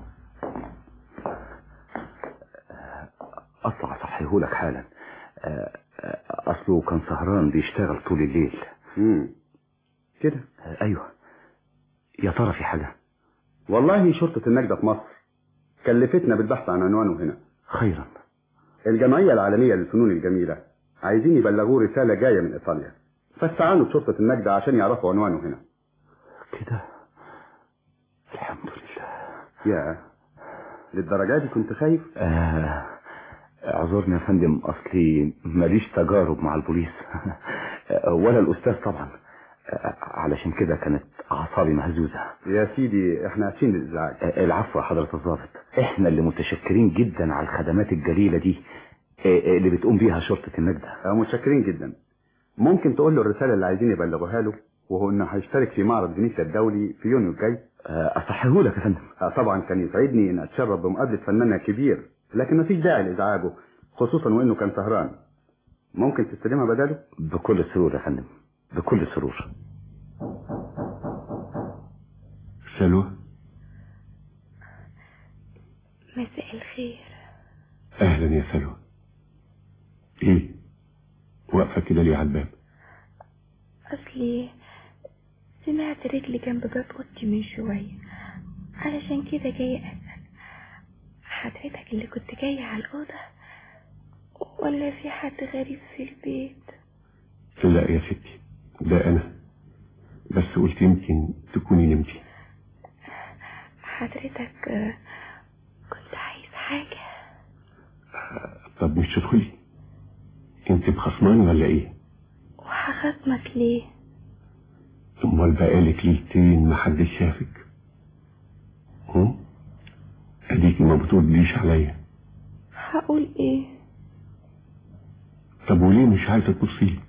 Speaker 15: اطلع اصحيهولك حالا آه، آه، اصله كان سهران بيشتغل طول الليل امم كده ايوه يا ترى في حاجه
Speaker 22: والله شرطة النجدة في مصر كلفتنا بالبحث عن عنوانه هنا
Speaker 15: خيرا
Speaker 22: الجمعية العالمية للفنون الجميلة عايزين يبلغوه رسالة جاية من إيطاليا فاستعانوا بشرطة النجدة عشان يعرفوا عنوانه هنا
Speaker 15: كده الحمد لله
Speaker 22: يا للدرجة دي كنت خايف
Speaker 15: آه اعذرني يا فندم اصلي ماليش تجارب مع البوليس ولا الاستاذ طبعا آه، علشان كده كانت اعصابي مهزوزة
Speaker 22: يا سيدي احنا اسفين الازعاج
Speaker 15: آه، العفو يا حضرة الضابط احنا اللي متشكرين جدا على الخدمات الجليلة دي آه، آه، اللي بتقوم بيها شرطة النجدة
Speaker 22: آه، متشكرين جدا ممكن تقول له الرسالة اللي عايزين يبلغوها له وهو انه هيشترك في معرض فينيسيا الدولي في يونيو الجاي
Speaker 15: اصححهولك يا فندم
Speaker 22: آه، طبعا كان يسعدني ان اتشرف بمقابلة فنان كبير لكن مفيش داعي لازعاجه خصوصا وانه كان سهران ممكن تستلمها بداله
Speaker 15: بكل سرور يا فندم بكل سرور
Speaker 16: سلوى
Speaker 6: مساء الخير
Speaker 16: اهلا يا سلوى ايه واقفه كده ليه على الباب
Speaker 6: اصلي سمعت رجلي جنب باب اوضتي من شوية علشان كده جاية اسأل حضرتك اللي كنت جاية على الأوضة ولا في حد غريب في البيت
Speaker 16: لا يا ستي ده انا بس قلت يمكن تكوني نمتي
Speaker 6: حضرتك آه، كنت عايز حاجة
Speaker 16: طب مش تدخلي انت بخصماني ولا ايه
Speaker 6: وهخصمك ليه
Speaker 16: امال بقالك ليلتين محدش شافك هم؟ اديكي ما بترديش عليا
Speaker 6: هقول ايه
Speaker 16: طب وليه مش عايزه تبصي لي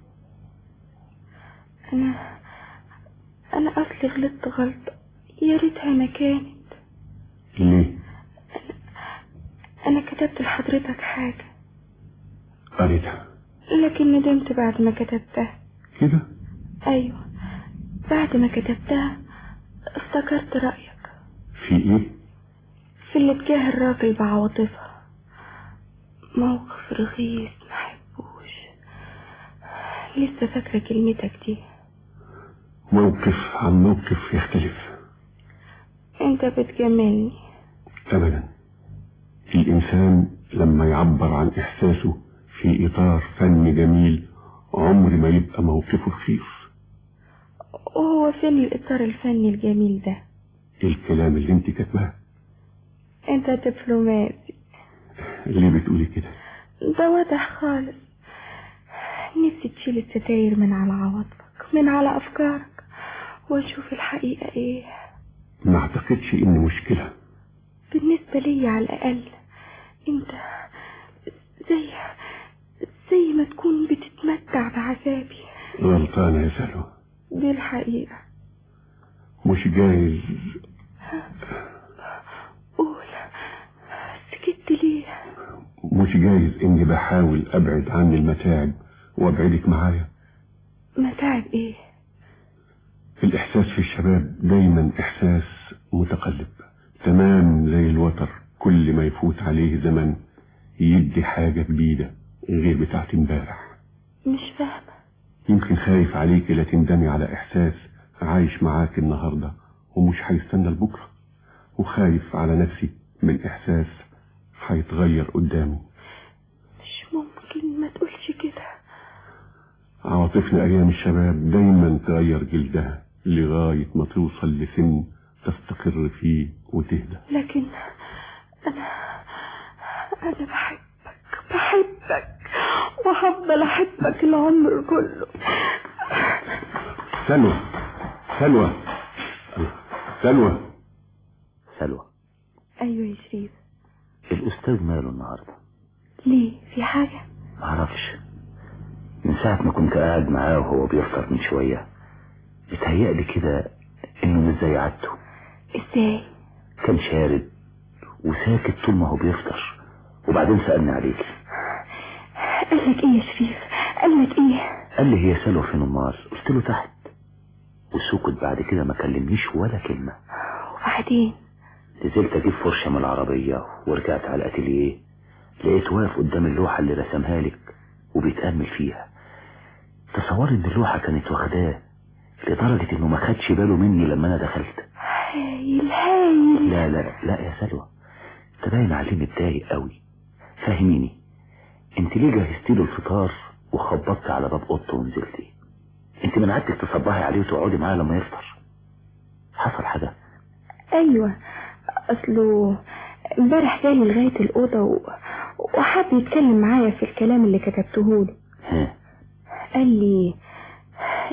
Speaker 6: انا انا اصلي غلطت غلطة يا ريتها ما كانت
Speaker 16: ليه
Speaker 6: انا كتبت لحضرتك حاجة
Speaker 16: قريتها
Speaker 6: لكن ندمت بعد ما كتبتها
Speaker 16: كده
Speaker 6: ايوه بعد ما كتبتها افتكرت رأيك
Speaker 16: في ايه
Speaker 6: في اللي اتجاه الراجل بعواطفها موقف رخيص محبوش لسه فاكرة كلمتك دي
Speaker 16: موقف عن موقف يختلف
Speaker 6: انت بتجملني
Speaker 16: ابدا الانسان لما يعبر عن احساسه في اطار فن جميل عمر ما يبقى موقفه رخيص
Speaker 6: وهو فين الإطار الفني الجميل ده
Speaker 16: الكلام اللي انت كاتباه
Speaker 6: انت دبلوماسي
Speaker 16: ليه بتقولي كده
Speaker 6: ده واضح خالص نفسي تشيل الستاير من على عواطفك من على أفكارك واشوف الحقيقة ايه
Speaker 16: ما اعتقدش ان مشكلة
Speaker 6: بالنسبة لي على الأقل انت زي زي ما تكون بتتمتع بعذابي
Speaker 16: غلطانة يا سلوى
Speaker 6: دي الحقيقة
Speaker 16: مش جايز
Speaker 6: قول سكت ليه
Speaker 16: مش جايز اني بحاول ابعد عني المتاعب وابعدك معايا
Speaker 6: متاعب ايه
Speaker 16: الاحساس في الشباب دايما احساس متقلب تمام زي الوتر كل ما يفوت عليه زمن يدي حاجة جديدة غير بتاعت امبارح
Speaker 6: مش فاهمة
Speaker 16: يمكن خايف عليك لا تندمي على احساس عايش معاك النهاردة ومش هيستنى لبكرة وخايف على نفسي من احساس هيتغير قدامي
Speaker 6: مش ممكن ما تقولش كده
Speaker 16: عواطفنا ايام الشباب دايما تغير جلدها لغاية ما توصل لسن تستقر فيه وتهدى
Speaker 6: لكن انا انا بحبك بحبك وهفضل احبك العمر كله
Speaker 16: سلوى سلوى سلوى
Speaker 15: سلوى
Speaker 6: ايوه يا شريف
Speaker 15: الأستاذ ماله النهاردة
Speaker 6: ليه في حاجة
Speaker 15: معرفش من ساعة ما كنت قاعد معاه وهو بيفطر من شوية بتهيألي كده إنه مش زي عادته
Speaker 6: ازاي
Speaker 15: كان شارد وساكت طول ما هو بيفطر وبعدين سألني عليك
Speaker 6: قال لك ايه يا شريف قال لك ايه
Speaker 15: قال لي هي سلوى فين امال قلت له تحت وسكت بعد كده ما كلمنيش ولا كلمة
Speaker 6: وبعدين
Speaker 15: نزلت اجيب فرشة من العربية ورجعت على الاتيليه لقيت واقف قدام اللوحة اللي رسمها لك وبيتأمل فيها تصور ان اللوحة كانت واخداه لدرجة انه ما خدش باله مني لما انا دخلت
Speaker 6: هايل هايل
Speaker 15: لا لا لا يا سلوى انت باين عليه متضايق قوي فهميني انت ليه جهزتي له الفطار وخبطت على باب اوضته ونزلتي انت من عادتك تصبحي عليه وتقعدي معاه لما يفطر حصل حاجة
Speaker 6: ايوه اصله امبارح جالي لغاية الأوضة و... وحب يتكلم معايا في الكلام اللي كتبته له
Speaker 15: ها
Speaker 6: قال لي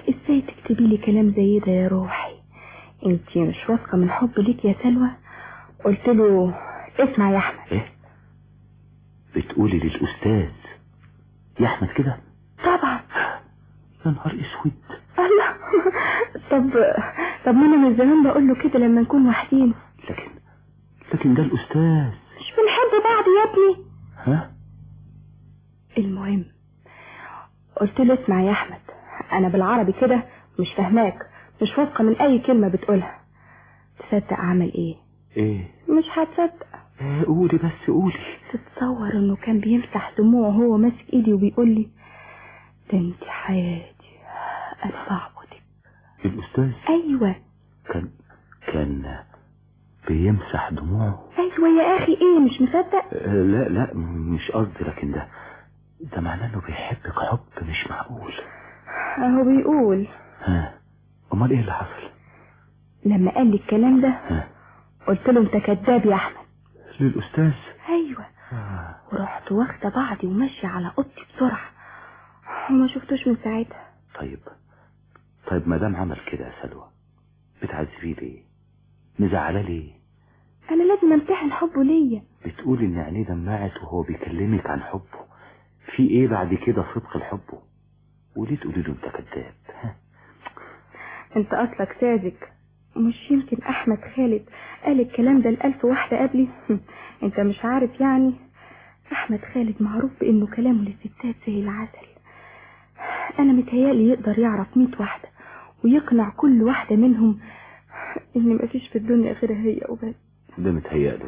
Speaker 6: ازاي تكتبي لي كلام زي ده يا روحي انتي مش واثقة من حب ليك يا سلوى قلت له اسمع يا احمد
Speaker 15: ايه بتقولي للاستاذ يا احمد كده
Speaker 6: طبعا
Speaker 15: يا نهار اسود
Speaker 6: الله طب طب ما انا من زمان بقول له كده لما نكون وحدين
Speaker 15: لكن لكن ده الاستاذ
Speaker 6: مش بنحب بعض يا ابني
Speaker 15: ها
Speaker 6: المهم قلت له اسمع يا احمد انا بالعربي كده مش فاهماك مش واثقه من اي كلمه بتقولها تصدق اعمل ايه
Speaker 15: ايه
Speaker 6: مش هتصدق
Speaker 15: إيه، قولي بس قولي
Speaker 6: تتصور انه كان بيمسح دموعه وهو ماسك ايدي وبيقول لي ده انت حياتي انا بعبدك
Speaker 15: الاستاذ
Speaker 6: ايوه
Speaker 15: كان كان بيمسح دموعه
Speaker 6: ايوه يا اخي ايه مش مصدق
Speaker 15: آه، لا لا مش قصدي لكن ده ده معناه انه بيحبك حب مش معقول
Speaker 6: اهو بيقول
Speaker 15: ها امال ايه اللي حصل
Speaker 6: لما قال لي الكلام ده
Speaker 15: ها
Speaker 6: قلت له انت كذاب يا احمد
Speaker 15: للاستاذ
Speaker 6: ايوه ورحت واخده بعضي وماشيه على اوضتي بسرعه وما شفتوش من ساعتها
Speaker 15: طيب طيب ما دام عمل كده يا سلوى بتعذبيه ليه مزعلاه ليه
Speaker 6: انا لازم امتحن حبه ليا
Speaker 15: بتقولي ان عينيه دمعت وهو بيكلمك عن حبه في ايه بعد كده صدق لحبه وليه تقولي له انت كذاب ها؟
Speaker 6: انت اصلك ساذج مش يمكن احمد خالد قال الكلام ده لألف واحدة قبلي انت مش عارف يعني احمد خالد معروف بانه كلامه للستات زي العسل انا متهيألي يقدر يعرف ميت واحدة ويقنع كل واحدة منهم ان مفيش في الدنيا غيرها هي وبس
Speaker 15: ده متهيألك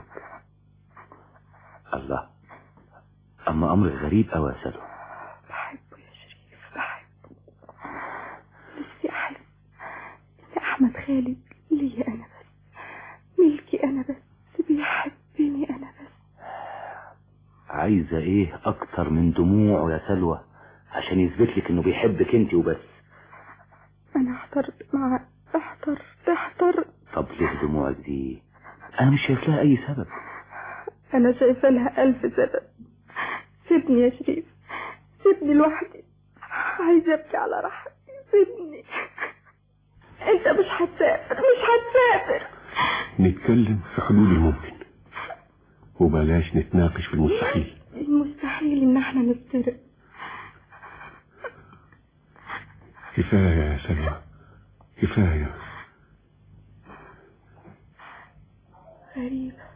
Speaker 15: الله اما امر غريب قوي يا سلوى
Speaker 6: بحبه يا شريف بحبه نفسي احلم ان احمد خالد ليا انا بس ملكي انا بس بيحبني انا بس
Speaker 15: عايزة ايه اكتر من دموعه يا سلوى عشان يثبت لك انه بيحبك انت وبس
Speaker 6: انا احترت معاه احترت احترت
Speaker 15: طب ليه دموعك دي انا مش شايف لها اي سبب
Speaker 6: انا شايفه لها الف سبب سيبني يا شريف سيبني لوحدي عايزه ابكي على راحتي سيبني انت مش هتسافر مش هتسافر
Speaker 16: نتكلم في حدود الممكن وبلاش نتناقش في المستحيل
Speaker 6: المستحيل ان احنا نفترق
Speaker 16: كفاية يا سلوى كفاية
Speaker 6: غريبة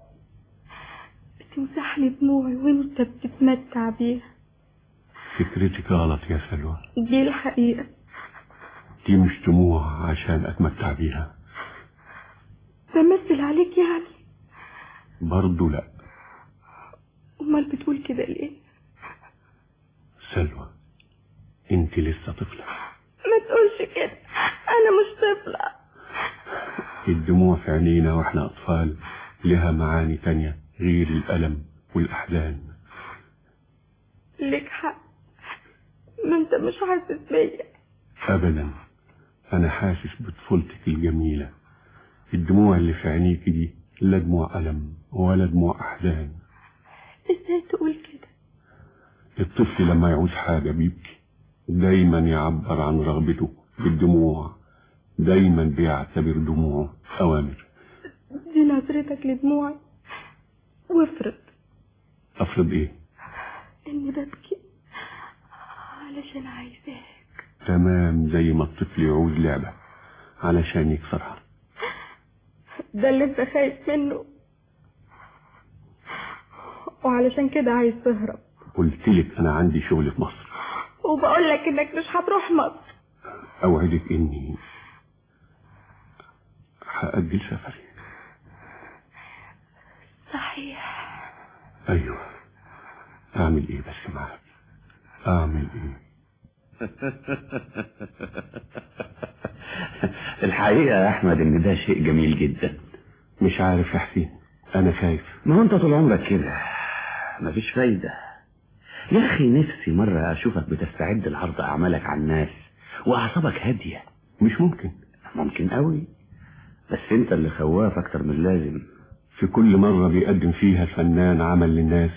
Speaker 6: بتمسح لي دموعي وانت بتتمتع بيها
Speaker 16: فكرتك غلط يا سلوى
Speaker 6: دي الحقيقة
Speaker 16: دي مش دموع عشان أتمتع بيها
Speaker 6: بمثل عليك يعني
Speaker 16: برضو لا
Speaker 6: امال بتقول كده ليه
Speaker 16: سلوى انت لسه طفلة
Speaker 6: ما تقولش كده انا مش طفلة
Speaker 16: الدموع في عينينا واحنا أطفال لها معاني تانية غير الألم والأحزان
Speaker 6: ليك حق ما انت مش حاسس بيا
Speaker 16: أبدا أنا حاسس بطفولتك الجميلة الدموع اللي في عينيك دي لا دموع ألم ولا دموع أحزان
Speaker 6: ازاي تقول كده
Speaker 16: الطفل لما يعوز حاجة بيبكي دايما يعبر عن رغبته بالدموع دايما بيعتبر دموعه أوامر
Speaker 6: دي نظرتك لدموعي وافرض
Speaker 16: أفرض إيه
Speaker 6: اني ببكي علشان عايزاك
Speaker 16: تمام زي ما الطفل يعوز لعبة علشان يكسرها
Speaker 6: ده اللي انت خايف منه وعلشان كده عايز تهرب
Speaker 16: قلت لك أنا عندي شغل في مصر
Speaker 6: وبقول لك انك مش هتروح مصر
Speaker 16: أوعدك إني هأجل سفري
Speaker 6: صحيح
Speaker 16: أيوة أعمل إيه بس معاك أعمل إيه
Speaker 21: الحقيقة يا أحمد إن ده شيء جميل جدا
Speaker 16: مش عارف يا حسين أنا خايف
Speaker 21: ما هو أنت طول عمرك كده مفيش فايدة يا أخي نفسي مرة أشوفك بتستعد لعرض أعمالك على الناس وأعصابك هادية
Speaker 16: مش ممكن
Speaker 21: ممكن قوي بس أنت اللي خواف أكتر من اللازم
Speaker 16: في كل مرة بيقدم فيها الفنان عمل للناس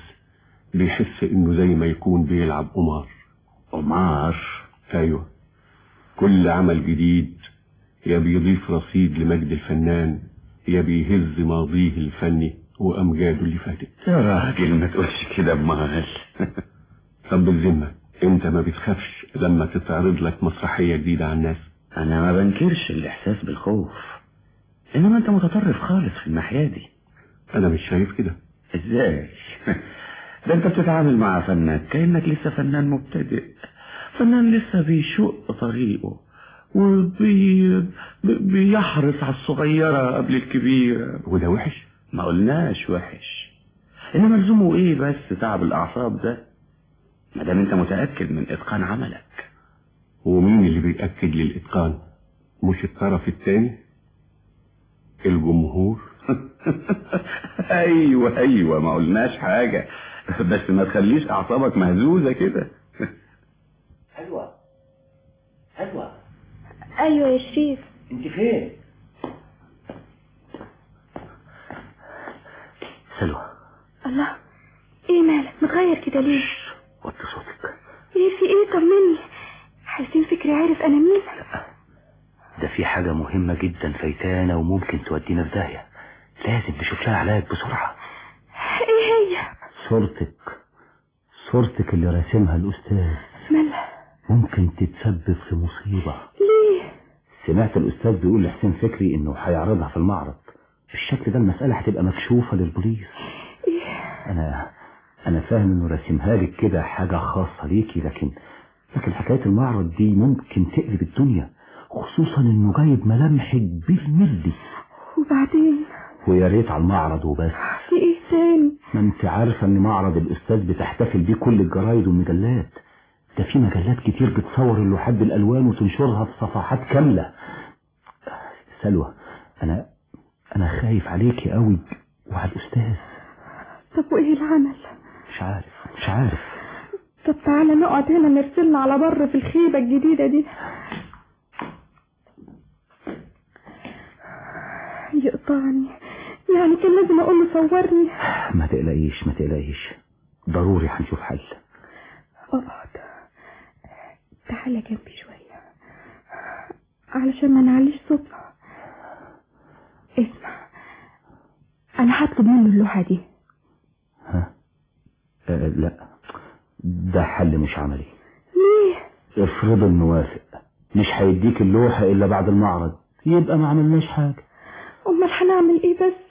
Speaker 16: بيحس إنه زي ما يكون بيلعب قمار
Speaker 21: قمار
Speaker 16: أيوة كل عمل جديد يا بيضيف رصيد لمجد الفنان يا بيهز ماضيه الفني وأمجاده اللي فاتت
Speaker 21: يا راجل ما تقولش كده امال
Speaker 16: طب بالذمة انت ما بتخافش لما تتعرض لك مسرحية جديدة على الناس
Speaker 21: انا ما بنكرش الاحساس بالخوف انما انت متطرف خالص في الناحية دي
Speaker 16: انا مش شايف كده
Speaker 21: ازاي ده انت بتتعامل مع فنان كأنك لسه فنان مبتدئ فنان لسه بيشق طريقه وبي بي- بيحرص على الصغيرة قبل الكبيرة
Speaker 16: وده وحش
Speaker 21: ما قلناش وحش انما لزومه ايه بس تعب الاعصاب ده ما دام انت متأكد من اتقان عملك
Speaker 16: ومين اللي بيأكد للإتقان مش الطرف التاني الجمهور
Speaker 21: ايوه ايوه ما قلناش حاجة بس ما تخليش اعصابك مهزوزة كده
Speaker 15: حلوة حلوة
Speaker 6: ايوه يا شريف
Speaker 15: انت فين سلوى
Speaker 6: الله ايه مالك متغير كده ليه
Speaker 15: وطي صوتك
Speaker 6: ايه في ايه طمني حسين فكري عارف انا مين
Speaker 15: ده في حاجة مهمة جدا فايتانا وممكن تودينا في داهية لازم نشوف لها علاج بسرعة
Speaker 6: ايه هي
Speaker 15: صورتك صورتك اللي راسمها الأستاذ
Speaker 6: مالها
Speaker 15: ممكن تتسبب في مصيبة
Speaker 6: ليه
Speaker 15: سمعت الأستاذ بيقول لحسين فكري إنه هيعرضها في المعرض بالشكل ده المسألة هتبقى مكشوفة للبوليس أنا أنا فاهم إنه راسمها لك كده حاجة خاصة ليكي لكن لكن حكاية المعرض دي ممكن تقلب الدنيا خصوصا إنه جايب ملامحك بالملي
Speaker 6: وبعدين
Speaker 15: ويا ريت على المعرض وبس
Speaker 6: في ايه تاني
Speaker 15: ما انت عارفة ان معرض الاستاذ بتحتفل بيه كل الجرايد والمجلات ده في مجلات كتير بتصور اللوحات بالالوان وتنشرها في صفحات كاملة سلوى انا انا خايف عليكي قوي وعلى الاستاذ
Speaker 6: طب وايه العمل
Speaker 15: مش عارف مش عارف
Speaker 6: طب تعالى نقعد هنا نرسلنا على بر في الخيبة الجديدة دي يقطعني يعني كان لازم اقول له صورني
Speaker 15: ما تقلقيش ما تقلقيش ضروري هنشوف حل
Speaker 6: اقعد تعالى جنبي شوية علشان ما نعليش صوتنا اسمع انا هطلب منه اللوحة دي
Speaker 15: ها أه لا ده حل مش عملي
Speaker 6: ليه
Speaker 15: افرض انه وافق مش هيديك اللوحة الا بعد المعرض يبقى ما عملناش حاجة
Speaker 6: امال هنعمل ايه بس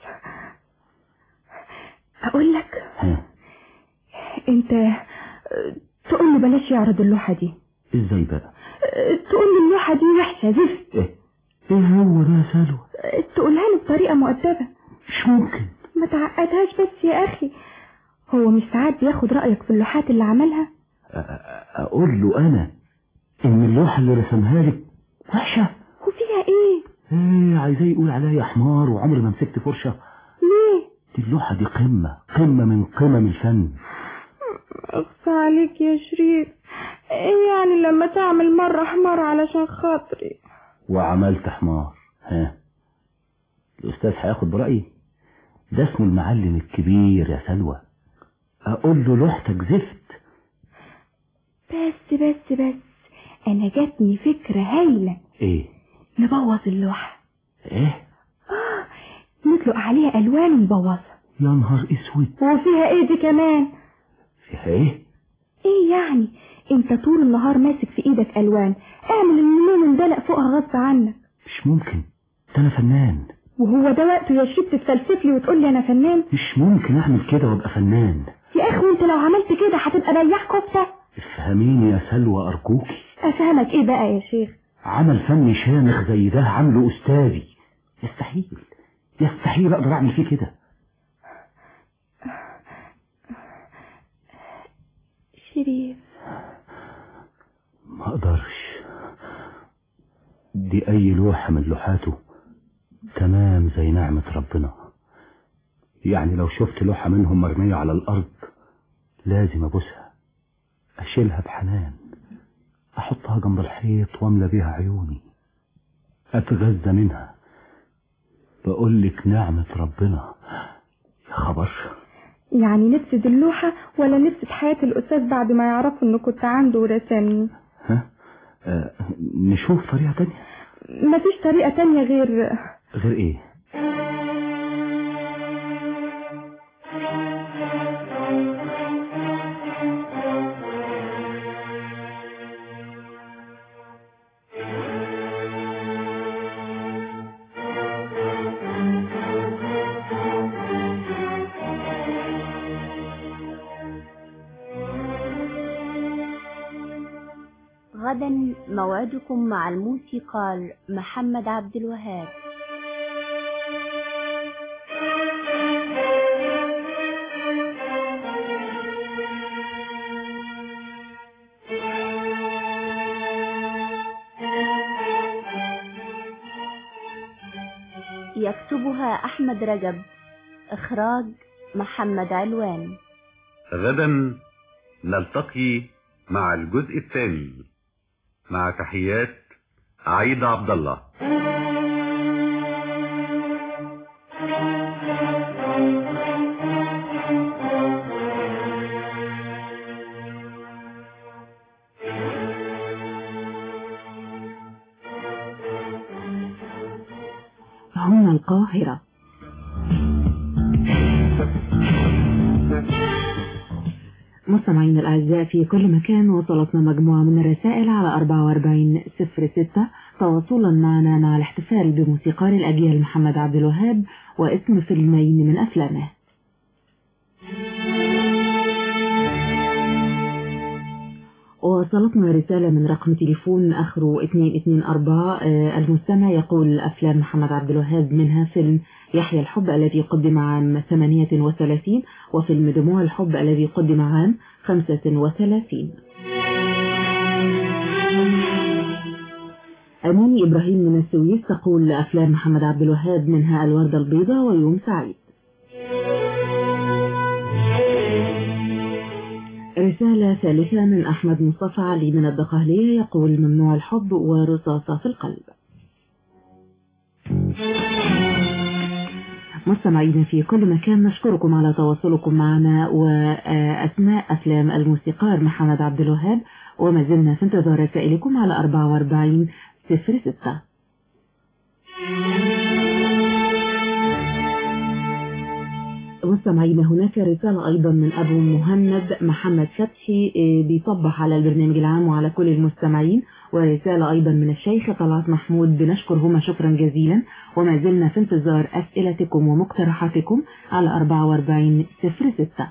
Speaker 6: اقول لك
Speaker 15: ها
Speaker 6: انت اه، تقول له بلاش يعرض اللوحة دي
Speaker 15: ازاي بقى
Speaker 6: اه، تقول له اللوحة دي وحشة زفت
Speaker 15: ايه ايه هو ده يا سلوى
Speaker 6: اه، تقولها له بطريقة مؤدبة
Speaker 15: مش ممكن
Speaker 6: ما تعقدهاش بس يا اخي هو مش ساعات بياخد رأيك في اللوحات اللي عملها
Speaker 15: أ- أ- اقول له انا ان اللوحة اللي رسمها لك وحشة
Speaker 6: وفيها ايه
Speaker 15: ايه عايزاه يقول عليا حمار وعمري ما مسكت فرشة
Speaker 6: ليه
Speaker 15: دي اللوحة دي قمة قمة من قمم الفن
Speaker 6: اخفى عليك يا شريف ايه يعني لما تعمل مرة حمار علشان خاطري
Speaker 15: وعملت حمار ها الأستاذ هياخد برأيي ده اسمه المعلم الكبير يا سلوى أقول له لوحتك زفت
Speaker 6: بس بس بس انا جاتني فكرة هايلة
Speaker 15: إيه
Speaker 6: نبوظ اللوحة
Speaker 15: إيه
Speaker 6: آه نطلق عليها الوان ونبوظها
Speaker 15: يا نهار اسود
Speaker 6: وفيها ايه دي كمان
Speaker 15: فيها إيه
Speaker 6: ايه يعني انت طول النهار ماسك في ايدك الوان اعمل اللون اندلق فوقها غصب عنك
Speaker 15: مش ممكن ده أنا فنان
Speaker 6: وهو ده وقته يا شريف تتفلسف لي وتقول لي انا فنان
Speaker 15: مش ممكن أعمل كده وأبقى فنان
Speaker 6: يا اخي وانت لو عملت كده هتبقى بياع كفته
Speaker 15: افهميني يا سلوى أرجوكي
Speaker 6: افهمك ايه بقى يا شيخ
Speaker 15: عمل فني شامخ زي ده عامله أستاذي يستحيل يستحيل أقدر أعمل فيه كده
Speaker 6: شريف
Speaker 15: ما اقدرش دي اي لوحة من لوحاته تمام زي نعمة ربنا يعني لو شفت لوحة منهم مرمية على الارض لازم ابوسها اشيلها بحنان احطها جنب الحيط واملى بيها عيوني اتغذى منها بقولك نعمة ربنا يا خبر
Speaker 6: يعني نفسد اللوحة ولا نفسد حياة الأستاذ بعد ما يعرفوا إنه كنت عنده ورسمني
Speaker 15: ها آه نشوف طريقة تانية
Speaker 6: مفيش طريقة تانية غير
Speaker 15: غير ايه
Speaker 13: غدا موعدكم مع الموسيقار محمد عبد الوهاب يكتبها أحمد رجب إخراج محمد علوان
Speaker 12: غدا نلتقي مع الجزء الثاني مع تحيات عيد عبد الله
Speaker 8: هنا القاهرة مستمعينا الأعزاء في كل مكان وصلتنا مجموعة من الرسائل على 4406 تواصلا معنا مع الاحتفال بموسيقار الأجيال محمد عبد الوهاب واسم فيلمين من أفلامه وصلتنا رسالة من رقم تليفون آخره 224 آه، المستمع يقول أفلام محمد عبد الوهاب منها فيلم يحيى الحب الذي قدم عام 38 وفيلم دموع الحب الذي قدم عام 35 أماني إبراهيم من السويس تقول أفلام محمد عبد الوهاب منها الوردة البيضاء ويوم سعيد رسالة ثالثة من أحمد مصطفى علي من الدقهلية يقول ممنوع الحب ورصاصة في القلب مستمعينا في كل مكان نشكركم على تواصلكم معنا وأسماء أفلام الموسيقار محمد عبد الوهاب وما زلنا في انتظار رسائلكم على 44 06 مستمعينا هناك رسالة أيضا من أبو مهند محمد فتحي آه، بيصبح على البرنامج العام وعلى كل المستمعين ورسالة أيضا من الشيخ طلعت محمود بنشكرهما شكرا جزيلا وما زلنا في انتظار أسئلتكم ومقترحاتكم على 44 06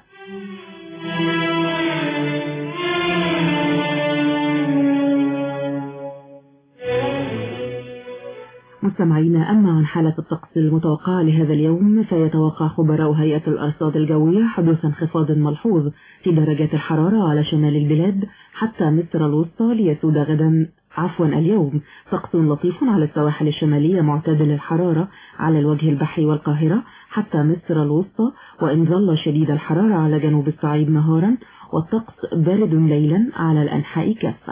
Speaker 8: مستمعينا أما عن حالة الطقس المتوقعة لهذا اليوم فيتوقع خبراء هيئة الأرصاد الجوية حدوث انخفاض ملحوظ في درجات الحرارة على شمال البلاد حتى مصر الوسطى ليسود غدا عفوا اليوم طقس لطيف على السواحل الشمالية معتدل الحرارة على الوجه البحري والقاهرة حتى مصر الوسطى وإن ظل شديد الحرارة على جنوب الصعيد نهارا والطقس بارد ليلا على الأنحاء كافة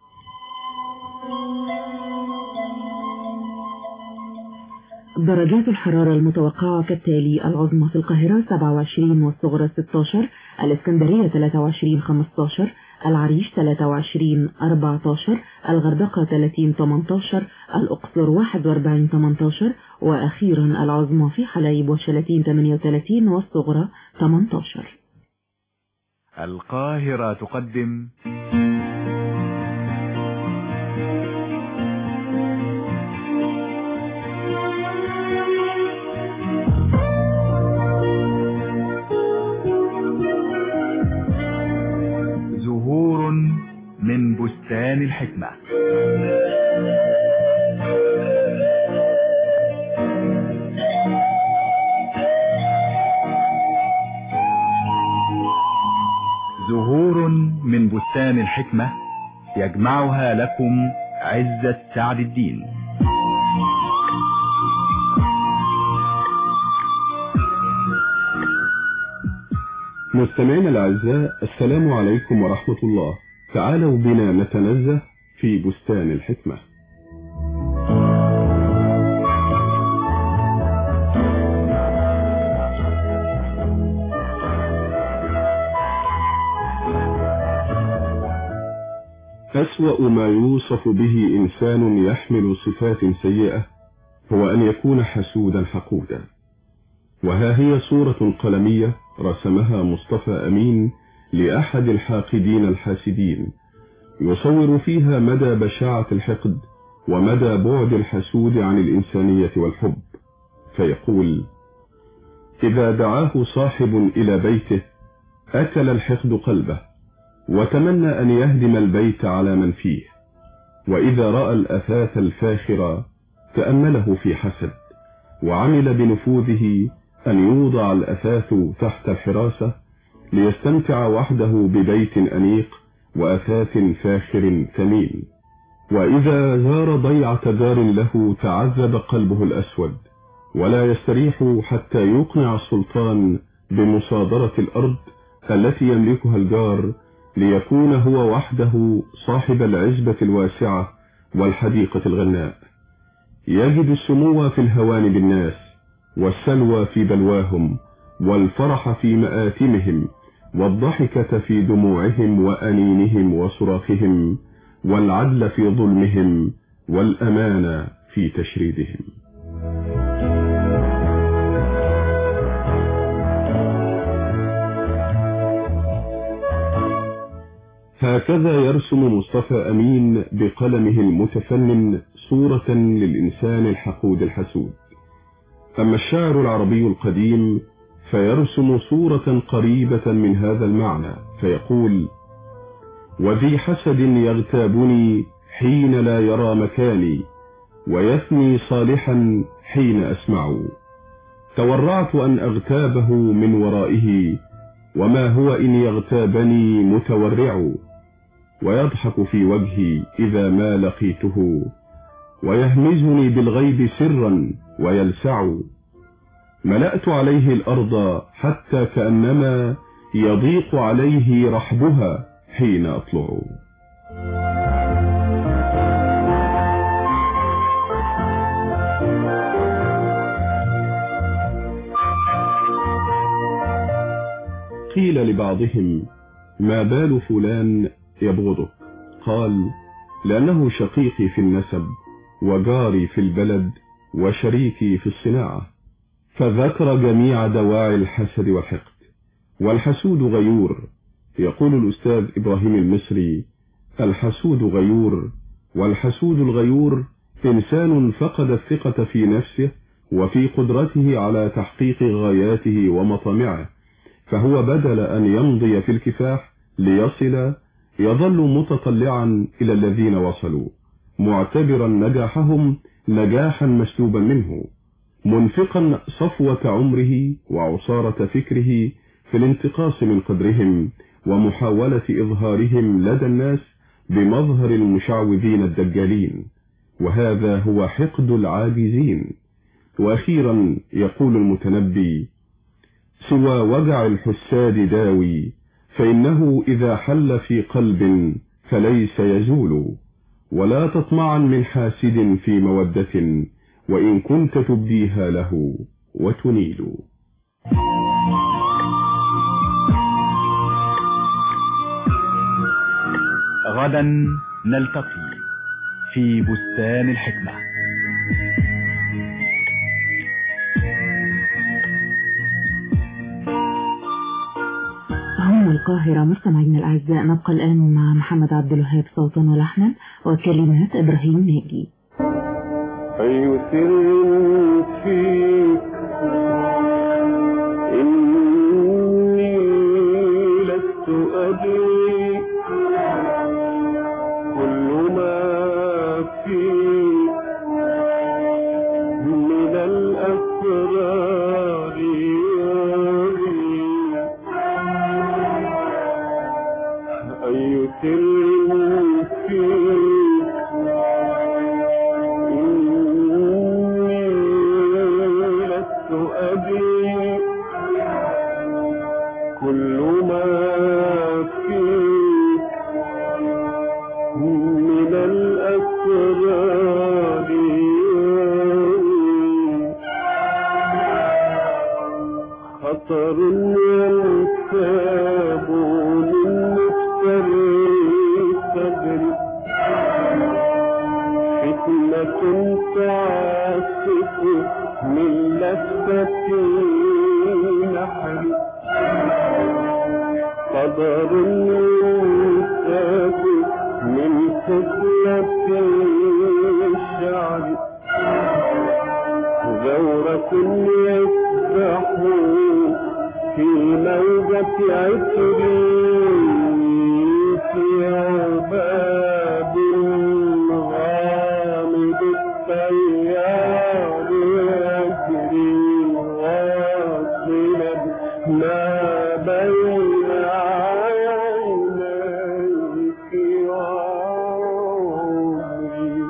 Speaker 8: درجات الحرارة المتوقعة كالتالي العظمى في القاهرة 27 والصغرى 16 الإسكندرية 23 15 العريش 23 14 الغردقة 30 18 الأقصر 41 18 وأخيرا العظمى في حلايب وشلاتين 38 والصغرى 18
Speaker 3: القاهرة تقدم زهور من بستان الحكمة زهور من بستان الحكمة يجمعها لكم عزة سعد الدين
Speaker 16: مستمعينا الأعزاء السلام عليكم ورحمة الله تعالوا بنا نتنزه في بستان الحكمة
Speaker 4: أسوأ ما يوصف به إنسان يحمل صفات سيئة هو أن يكون حسودا حقودا وها هي صورة قلمية رسمها مصطفى أمين لأحد الحاقدين الحاسدين يصور فيها مدى بشاعة الحقد ومدى بعد الحسود عن الإنسانية والحب فيقول إذا دعاه صاحب إلى بيته أكل الحقد قلبه وتمنى أن يهدم البيت على من فيه وإذا رأى الأثاث الفاخر تأمله في حسد وعمل بنفوذه أن يوضع الأثاث تحت الحراسة ليستمتع وحده ببيت أنيق وأثاث فاخر ثمين وإذا زار ضيعة دار له تعذب قلبه الأسود ولا يستريح حتى يقنع السلطان بمصادرة الأرض التي يملكها الجار ليكون هو وحده صاحب العزبة الواسعة والحديقة الغناء يجد السمو في الهوان بالناس والسلوى في بلواهم والفرح في مآتمهم والضحكة في دموعهم وأنينهم وصراخهم والعدل في ظلمهم والأمان في تشريدهم هكذا يرسم مصطفى أمين بقلمه المتفنن صورة للإنسان الحقود الحسود أما الشاعر العربي القديم فيرسم صورة قريبة من هذا المعنى فيقول وذي حسد يغتابني حين لا يرى مكاني ويثني صالحا حين أسمع تورعت أن أغتابه من ورائه وما هو إن يغتابني متورع ويضحك في وجهي إذا ما لقيته ويهمزني بالغيب سرا ويلسع ملأت عليه الأرض حتى كأنما يضيق عليه رحبها حين أطلع قيل لبعضهم ما بال فلان يبغضك قال لأنه شقيقي في النسب وجاري في البلد وشريكي في الصناعة فذكر جميع دواعي الحسد والحقد والحسود غيور يقول الأستاذ إبراهيم المصري الحسود غيور والحسود الغيور إنسان فقد الثقة في نفسه وفي قدرته على تحقيق غاياته ومطامعه فهو بدل أن يمضي في الكفاح ليصل يظل متطلعا إلى الذين وصلوا معتبرا نجاحهم نجاحا مسلوبا منه منفقا صفوة عمره وعصارة فكره في الانتقاص من قدرهم ومحاولة إظهارهم لدى الناس بمظهر المشعوذين الدجالين وهذا هو حقد العاجزين وأخيرا يقول المتنبي سوى وجع الحساد داوي فإنه إذا حل في قلب فليس يزول ولا تطمعا من حاسد في مودة وإن كنت تبديها له وتنيل
Speaker 3: غدا نلتقي في بستان الحكمة
Speaker 8: هنا القاهرة مستمعينا الأعزاء نبقى الآن مع محمد عبد الوهاب صوتا ولحنا وكلمات إبراهيم ناجي
Speaker 11: أي سر فيك إني لست أدري كل ما فيك من الأسرار يري أي سر فيك إني لست أدري كل ما فيك من الأسرار خطر ينساب من مفتري صدري حضر يوسف من حكمة الشعر جورة يسبح في موجة عفريت عباد غامض التيار يجري واصلا ما بين عينيك وعمري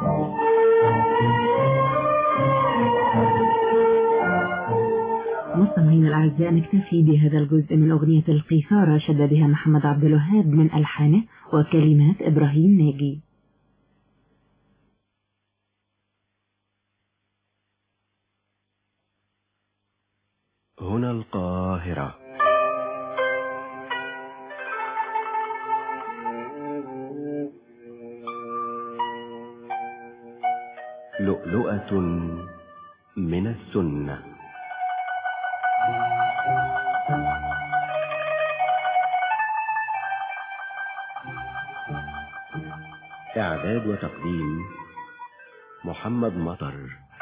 Speaker 8: مستمعينا الأعزاء نكتفي بهذا الجزء من أغنية القيثارة شد بها محمد عبد الوهاب من ألحانه وكلمات إبراهيم ناجي
Speaker 7: هنا القاهرة لؤلؤة من السنة إعداد وتقديم محمد مطر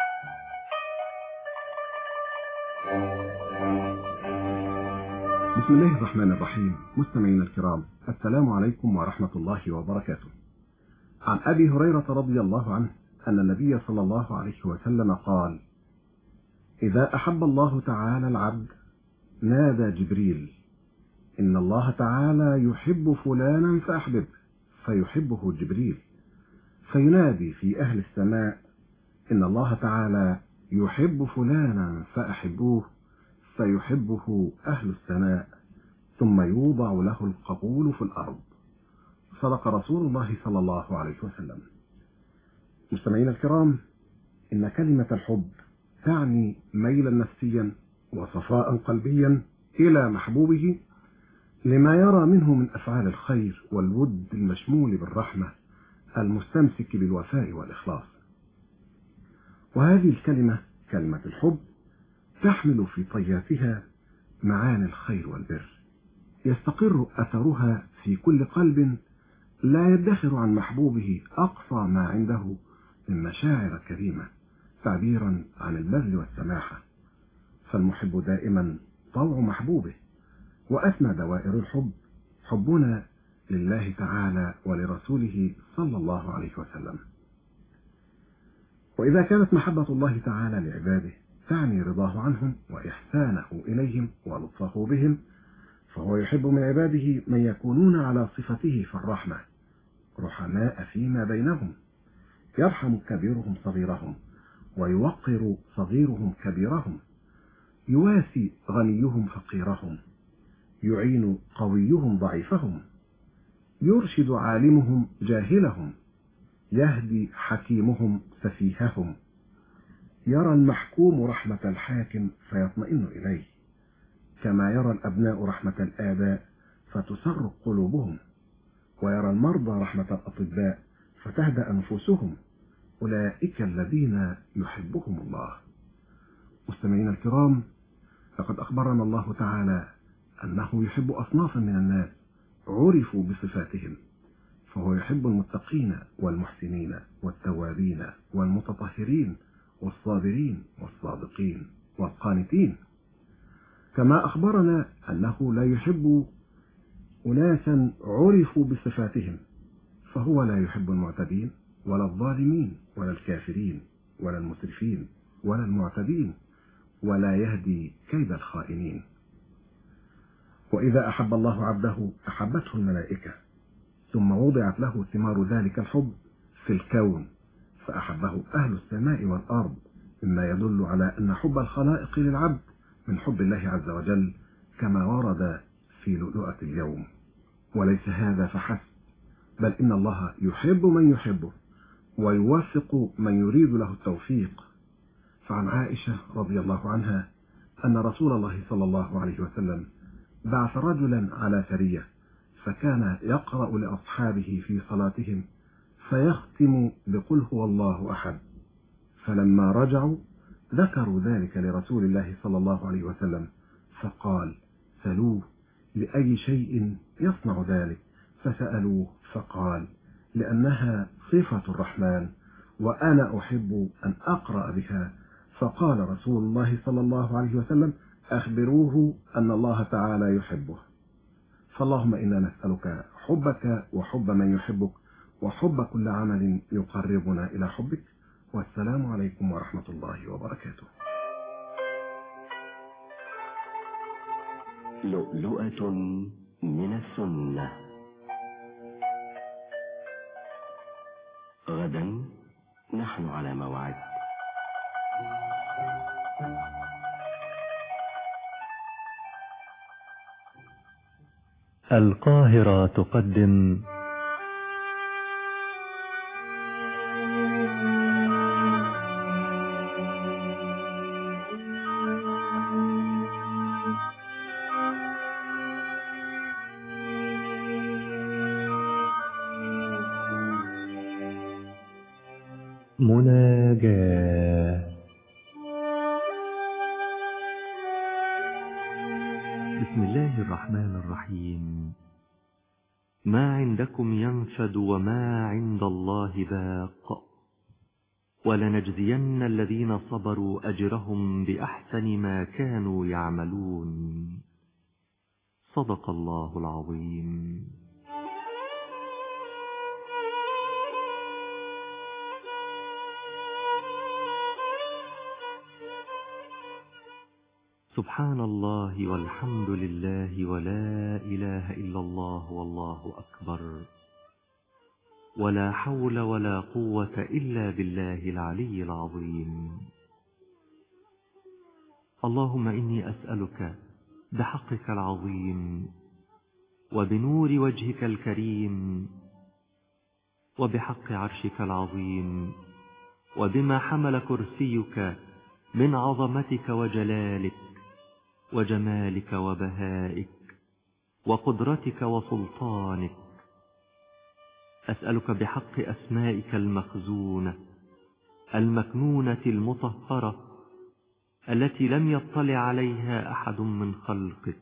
Speaker 10: بسم الله الرحمن الرحيم مستمعينا الكرام السلام عليكم ورحمة الله وبركاته عن أبي هريرة رضي الله عنه أن النبي صلى الله عليه وسلم قال إذا أحب الله تعالى العبد نادى جبريل إن الله تعالى يحب فلانا فأحببه فيحبه جبريل فينادي في أهل السماء إن الله تعالى يحب فلانا فأحبوه فيحبه أهل السماء ثم يوضع له القبول في الأرض صدق رسول الله صلى الله عليه وسلم مستمعينا الكرام إن كلمة الحب تعني ميلا نفسيا وصفاء قلبيا إلى محبوبه لما يرى منه من أفعال الخير والود المشمول بالرحمة المستمسك بالوفاء والإخلاص وهذه الكلمة كلمة الحب تحمل في طياتها معاني الخير والبر يستقر أثرها في كل قلب لا يدخر عن محبوبه أقصى ما عنده من مشاعر كريمة تعبيرا عن البذل والسماحة فالمحب دائما طوع محبوبه وأثنى دوائر الحب حبنا لله تعالى ولرسوله صلى الله عليه وسلم وإذا كانت محبة الله تعالى لعباده تعني رضاه عنهم وإحسانه إليهم ولطفه بهم فهو يحب من عباده من يكونون على صفته في الرحمة رحماء فيما بينهم يرحم كبيرهم صغيرهم ويوقر صغيرهم كبيرهم يواسي غنيهم فقيرهم يعين قويهم ضعيفهم يرشد عالمهم جاهلهم يهدي حكيمهم سفيههم يرى المحكوم رحمة الحاكم فيطمئن إليه كما يرى الأبناء رحمة الآباء فتسر قلوبهم ويرى المرضى رحمة الأطباء فتهدأ نفوسهم أولئك الذين يحبهم الله مستمعينا الكرام لقد أخبرنا الله تعالى أنه يحب أصنافا من الناس عرفوا بصفاتهم فهو يحب المتقين والمحسنين والتوابين والمتطهرين والصابرين والصادقين والقانتين كما أخبرنا أنه لا يحب أناسا عرفوا بصفاتهم فهو لا يحب المعتدين ولا الظالمين ولا الكافرين ولا المسرفين ولا المعتدين ولا يهدي كيد الخائنين وإذا أحب الله عبده أحبته الملائكة ثم وضعت له ثمار ذلك الحب في الكون فأحبه أهل السماء والأرض مما يدل على أن حب الخلائق للعبد من حب الله عز وجل كما ورد في لؤلؤة اليوم وليس هذا فحسب بل إن الله يحب من يحبه ويوفق من يريد له التوفيق فعن عائشة رضي الله عنها أن رسول الله صلى الله عليه وسلم بعث رجلا على سرية فكان يقرأ لأصحابه في صلاتهم فيختم بقل هو الله أحد فلما رجعوا ذكروا ذلك لرسول الله صلى الله عليه وسلم فقال سلوه بأي شيء يصنع ذلك فسألوه فقال لأنها صفة الرحمن وأنا أحب أن أقرأ بها فقال رسول الله صلى الله عليه وسلم أخبروه أن الله تعالى يحبه فاللهم إنا نسألك حبك وحب من يحبك وحب كل عمل يقربنا إلى حبك والسلام عليكم ورحمة الله وبركاته
Speaker 7: لؤلؤة من السنة غدا نحن على موعد
Speaker 3: القاهرة تقدم مناجاة بسم الله الرحمن الرحيم ما عندكم ينفد وما عند الله باق ولنجزين الذين صبروا أجرهم بأحسن ما كانوا يعملون صدق الله العظيم سبحان الله والحمد لله ولا إله إلا الله والله أكبر ولا حول ولا قوة إلا بالله العلي العظيم اللهم إني أسألك بحقك العظيم وبنور وجهك الكريم وبحق عرشك العظيم وبما حمل كرسيك من عظمتك وجلالك وجمالك وبهائك وقدرتك وسلطانك أسألك بحق أسمائك المخزونة المكنونة المطهرة التي لم يطلع عليها أحد من خلقك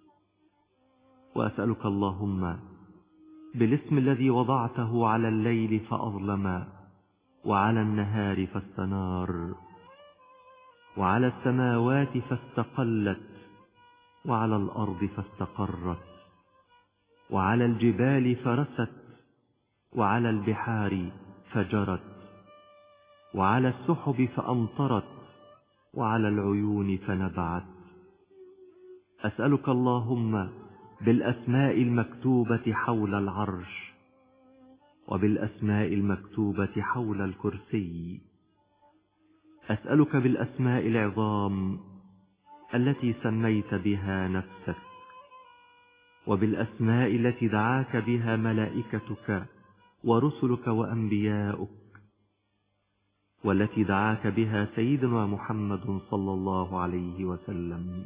Speaker 3: وأسألك اللهم بالاسم الذي وضعته على الليل فأظلم وعلى النهار فاستنار وعلى السماوات فاستقلت وعلى الأرض فاستقرت وعلى الجبال فرست وعلى البحار فجرت وعلى السحب فأمطرت وعلى العيون فنبعت أسألك اللهم بالأسماء المكتوبة حول العرش وبالأسماء المكتوبة حول الكرسي أسألك بالأسماء العظام التي سميت بها نفسك وبالأسماء التي دعاك بها ملائكتك ورسلك وأنبياؤك والتي دعاك بها سيدنا محمد صلى الله عليه وسلم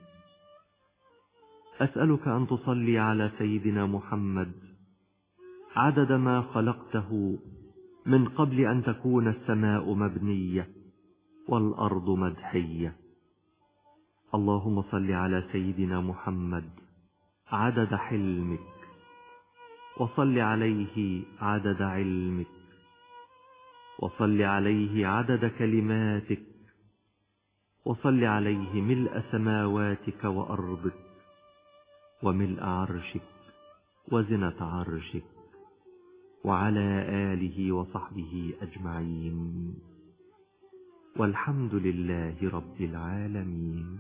Speaker 3: أسألك أن تصلي على سيدنا محمد عدد ما خلقته من قبل أن تكون السماء مبنية والأرض مدحية اللهم صل على سيدنا محمد عدد حلمك وصل عليه عدد علمك وصل عليه عدد كلماتك وصل عليه ملء سماواتك وأرضك وملء عرشك وزنة عرشك وعلى آله وصحبه أجمعين والحمد لله رب العالمين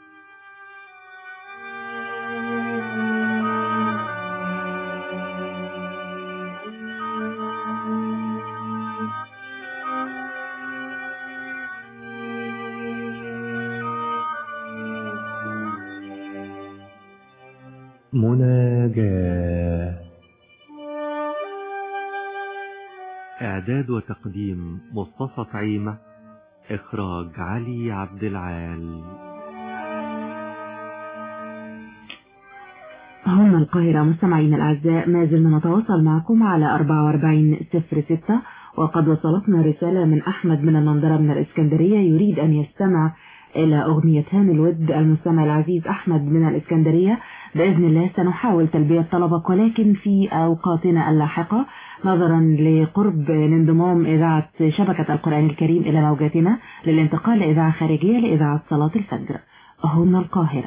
Speaker 3: مناجاة إعداد وتقديم مصطفى طعيمة إخراج علي عبد العال
Speaker 8: هنا القاهرة مستمعين الأعزاء ما زلنا نتواصل معكم على 4406 وقد وصلتنا رسالة من أحمد من المنظرة من الإسكندرية يريد أن يستمع إلى أغنية هاني الود المستمع العزيز أحمد من الإسكندرية بإذن الله سنحاول تلبية طلبك ولكن في أوقاتنا اللاحقة نظرا لقرب الانضمام إذاعة شبكة القرآن الكريم إلى موجاتنا للانتقال لإذاعة خارجية لإذاعة صلاة الفجر هنا القاهرة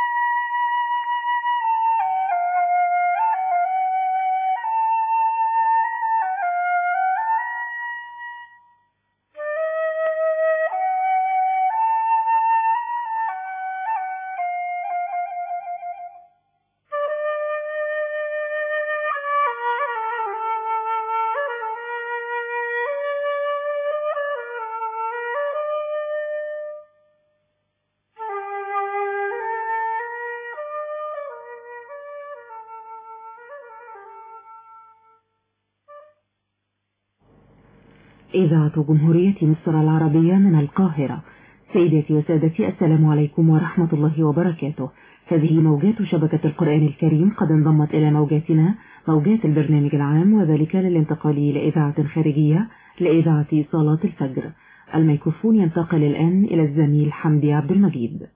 Speaker 8: إذاعة جمهورية مصر العربية من القاهرة سيداتي وسادتي السلام عليكم ورحمة الله وبركاته هذه موجات شبكة القرآن الكريم قد انضمت إلى موجاتنا موجات البرنامج العام وذلك للانتقال إلى إذاعة خارجية لإذاعة صلاة الفجر الميكروفون ينتقل الآن إلى الزميل حمدي عبد المجيد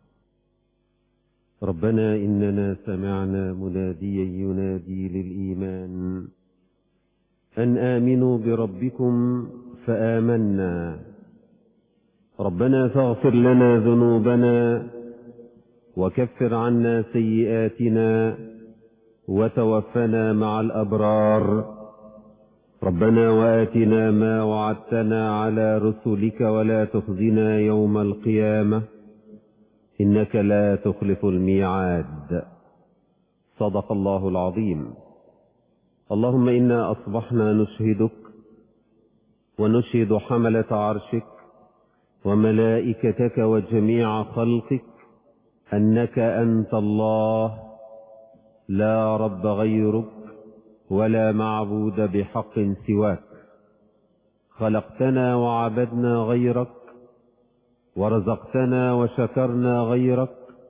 Speaker 1: ربنا إننا سمعنا مناديا ينادي للإيمان أن آمنوا بربكم فآمنا ربنا فاغفر لنا ذنوبنا وكفر عنا سيئاتنا وتوفنا مع الأبرار ربنا وآتنا ما وعدتنا على رسلك ولا تخزنا يوم القيامة إنك لا تخلف الميعاد صدق الله العظيم اللهم إنا أصبحنا نشهدك ونشهد حملة عرشك وملائكتك وجميع خلقك أنك أنت الله لا رب غيرك ولا معبود بحق سواك خلقتنا وعبدنا غيرك ورزقتنا وشكرنا غيرك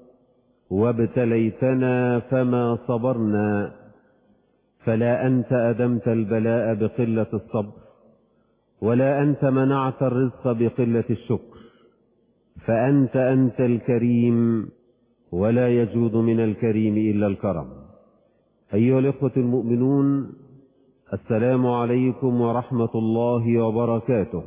Speaker 1: وابتليتنا فما صبرنا فلا أنت أدمت البلاء بقلة الصبر ولا أنت منعت الرزق بقلة الشكر فأنت أنت الكريم ولا يجود من الكريم إلا الكرم أيها الإخوة المؤمنون السلام عليكم ورحمة الله وبركاته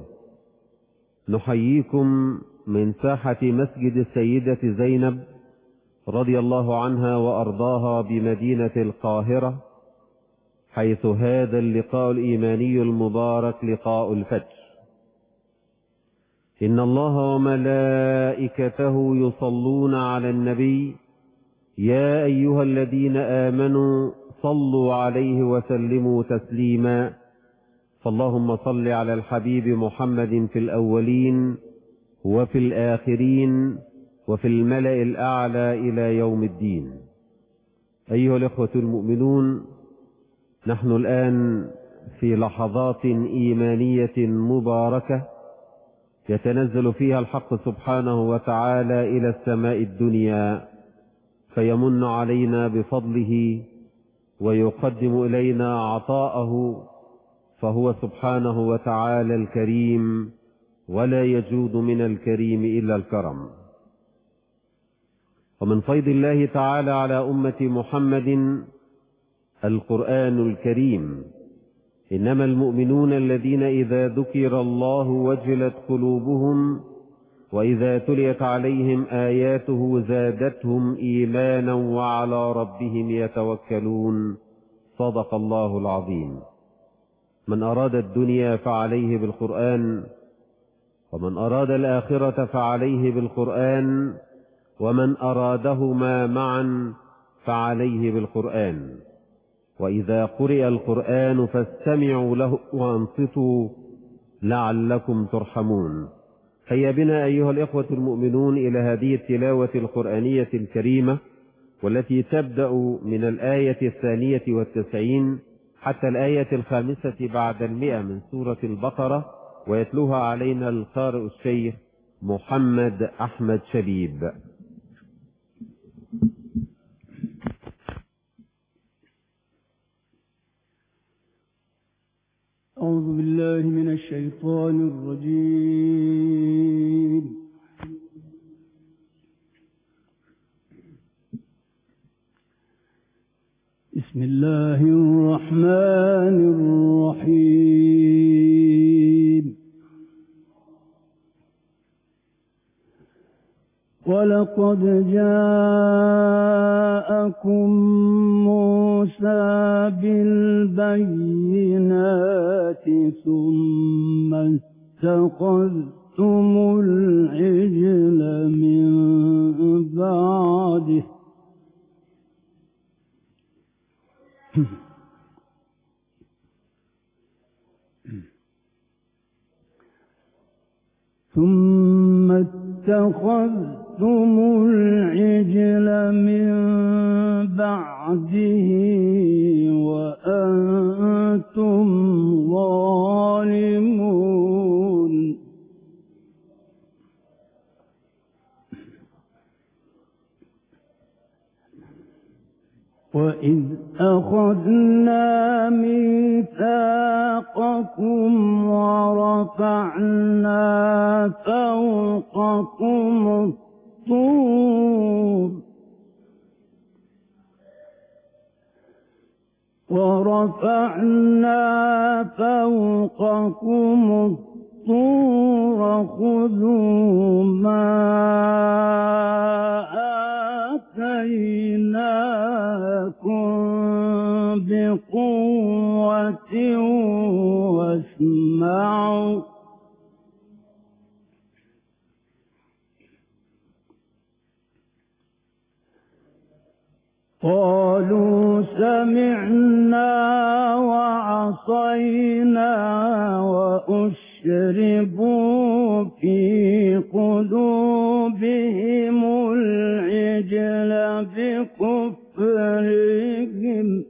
Speaker 1: نحييكم من ساحة مسجد السيدة زينب رضي الله عنها وأرضاها بمدينة القاهرة حيث هذا اللقاء الإيماني المبارك لقاء الفجر إن الله وملائكته يصلون على النبي يا أيها الذين آمنوا صلوا عليه وسلموا تسليما فاللهم صل على الحبيب محمد في الأولين وفي الآخرين وفي الملأ الأعلى إلى يوم الدين أيها الأخوة المؤمنون نحن الآن في لحظات إيمانية مباركة يتنزل فيها الحق سبحانه وتعالى إلى السماء الدنيا فيمن علينا بفضله ويقدم إلينا عطاءه فهو سبحانه وتعالى الكريم ولا يجود من الكريم إلا الكرم ومن فيض الله تعالى على أمة محمد القرآن الكريم إنما المؤمنون الذين إذا ذكر الله وجلت قلوبهم وإذا تليت عليهم آياته زادتهم إيمانا وعلى ربهم يتوكلون صدق الله العظيم من أراد الدنيا فعليه بالقرآن ومن أراد الآخرة فعليه بالقرآن ومن أرادهما معا فعليه بالقرآن وإذا قرئ القرآن فاستمعوا له وانصتوا لعلكم ترحمون هيا بنا أيها الإخوة المؤمنون إلى هذه التلاوة القرآنية الكريمة والتي تبدأ من الآية الثانية والتسعين حتى الآية الخامسة بعد المئة من سورة البقرة ويتلوها علينا القارئ الشيخ محمد أحمد شبيب
Speaker 5: أعوذ بالله من الشيطان الرجيم
Speaker 11: بسم الله الرحمن الرحيم ولقد جاءكم موسى بالبينات ثم اتخذتم العجل من بعده ثم اتخذتم العجل من بعده وأنتم ظالمون وإذ أخذنا ميثاقكم ورفعنا فوقكم الطور ورفعنا فوقكم الطور خذوا ما آتيناكم بقوة واسمعوا قالوا سمعنا وعصينا وأشربوا في قلوبهم العجل بكفرهم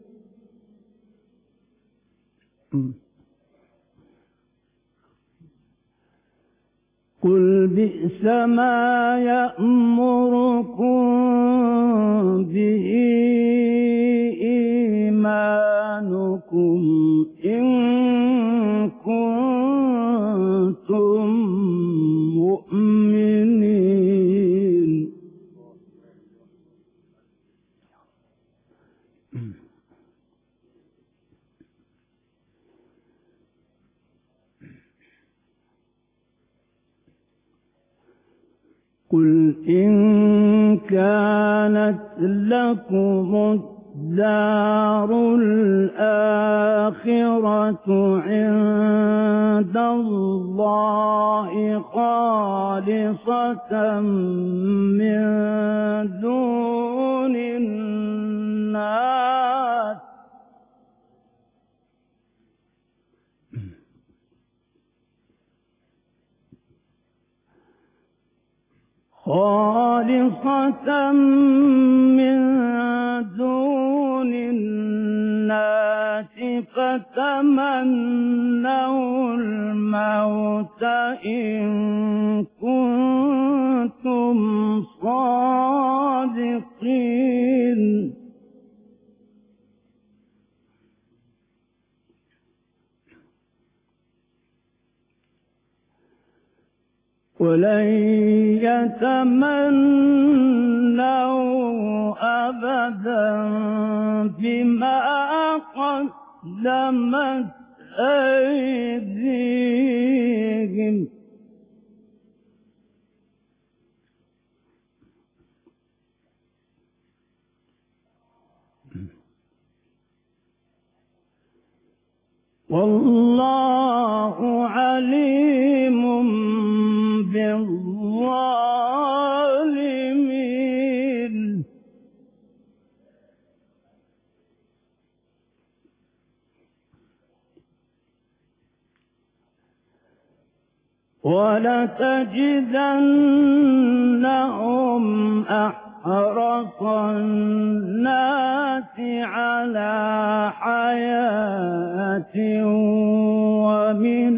Speaker 11: قل بئس ما يأمركم به إيمانكم إن كنتم مؤمنين قل إن كانت لكم الدار الآخرة عند الله خالصة من دون الناس خالصة من دون الناس فتمنوا الموت إن كنتم صادقين ولن يتمنوا أبدا بما قدمت أيديهم والله عليم بالظالمين ولتجدنهم أحرص الناس على حياة ومن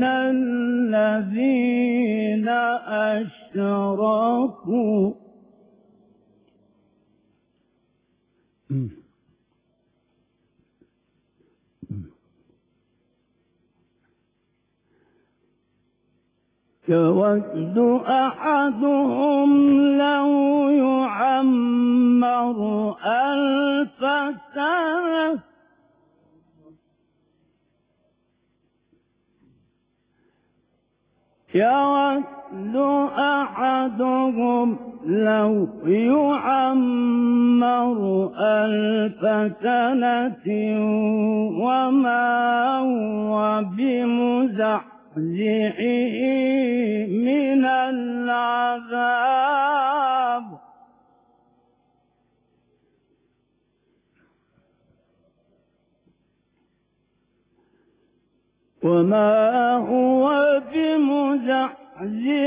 Speaker 11: الذين أشركوا يود أحدهم لو يعمر ألف سنة يود أحدهم لو يعمر ألف سنة وما هو بمزحزحه من العذاب وما هو بمزحزحه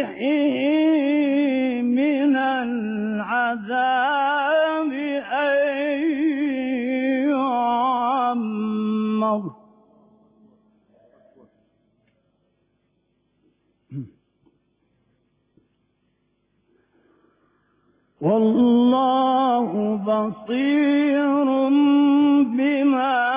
Speaker 11: من العذاب أن يعمر والله بصير بما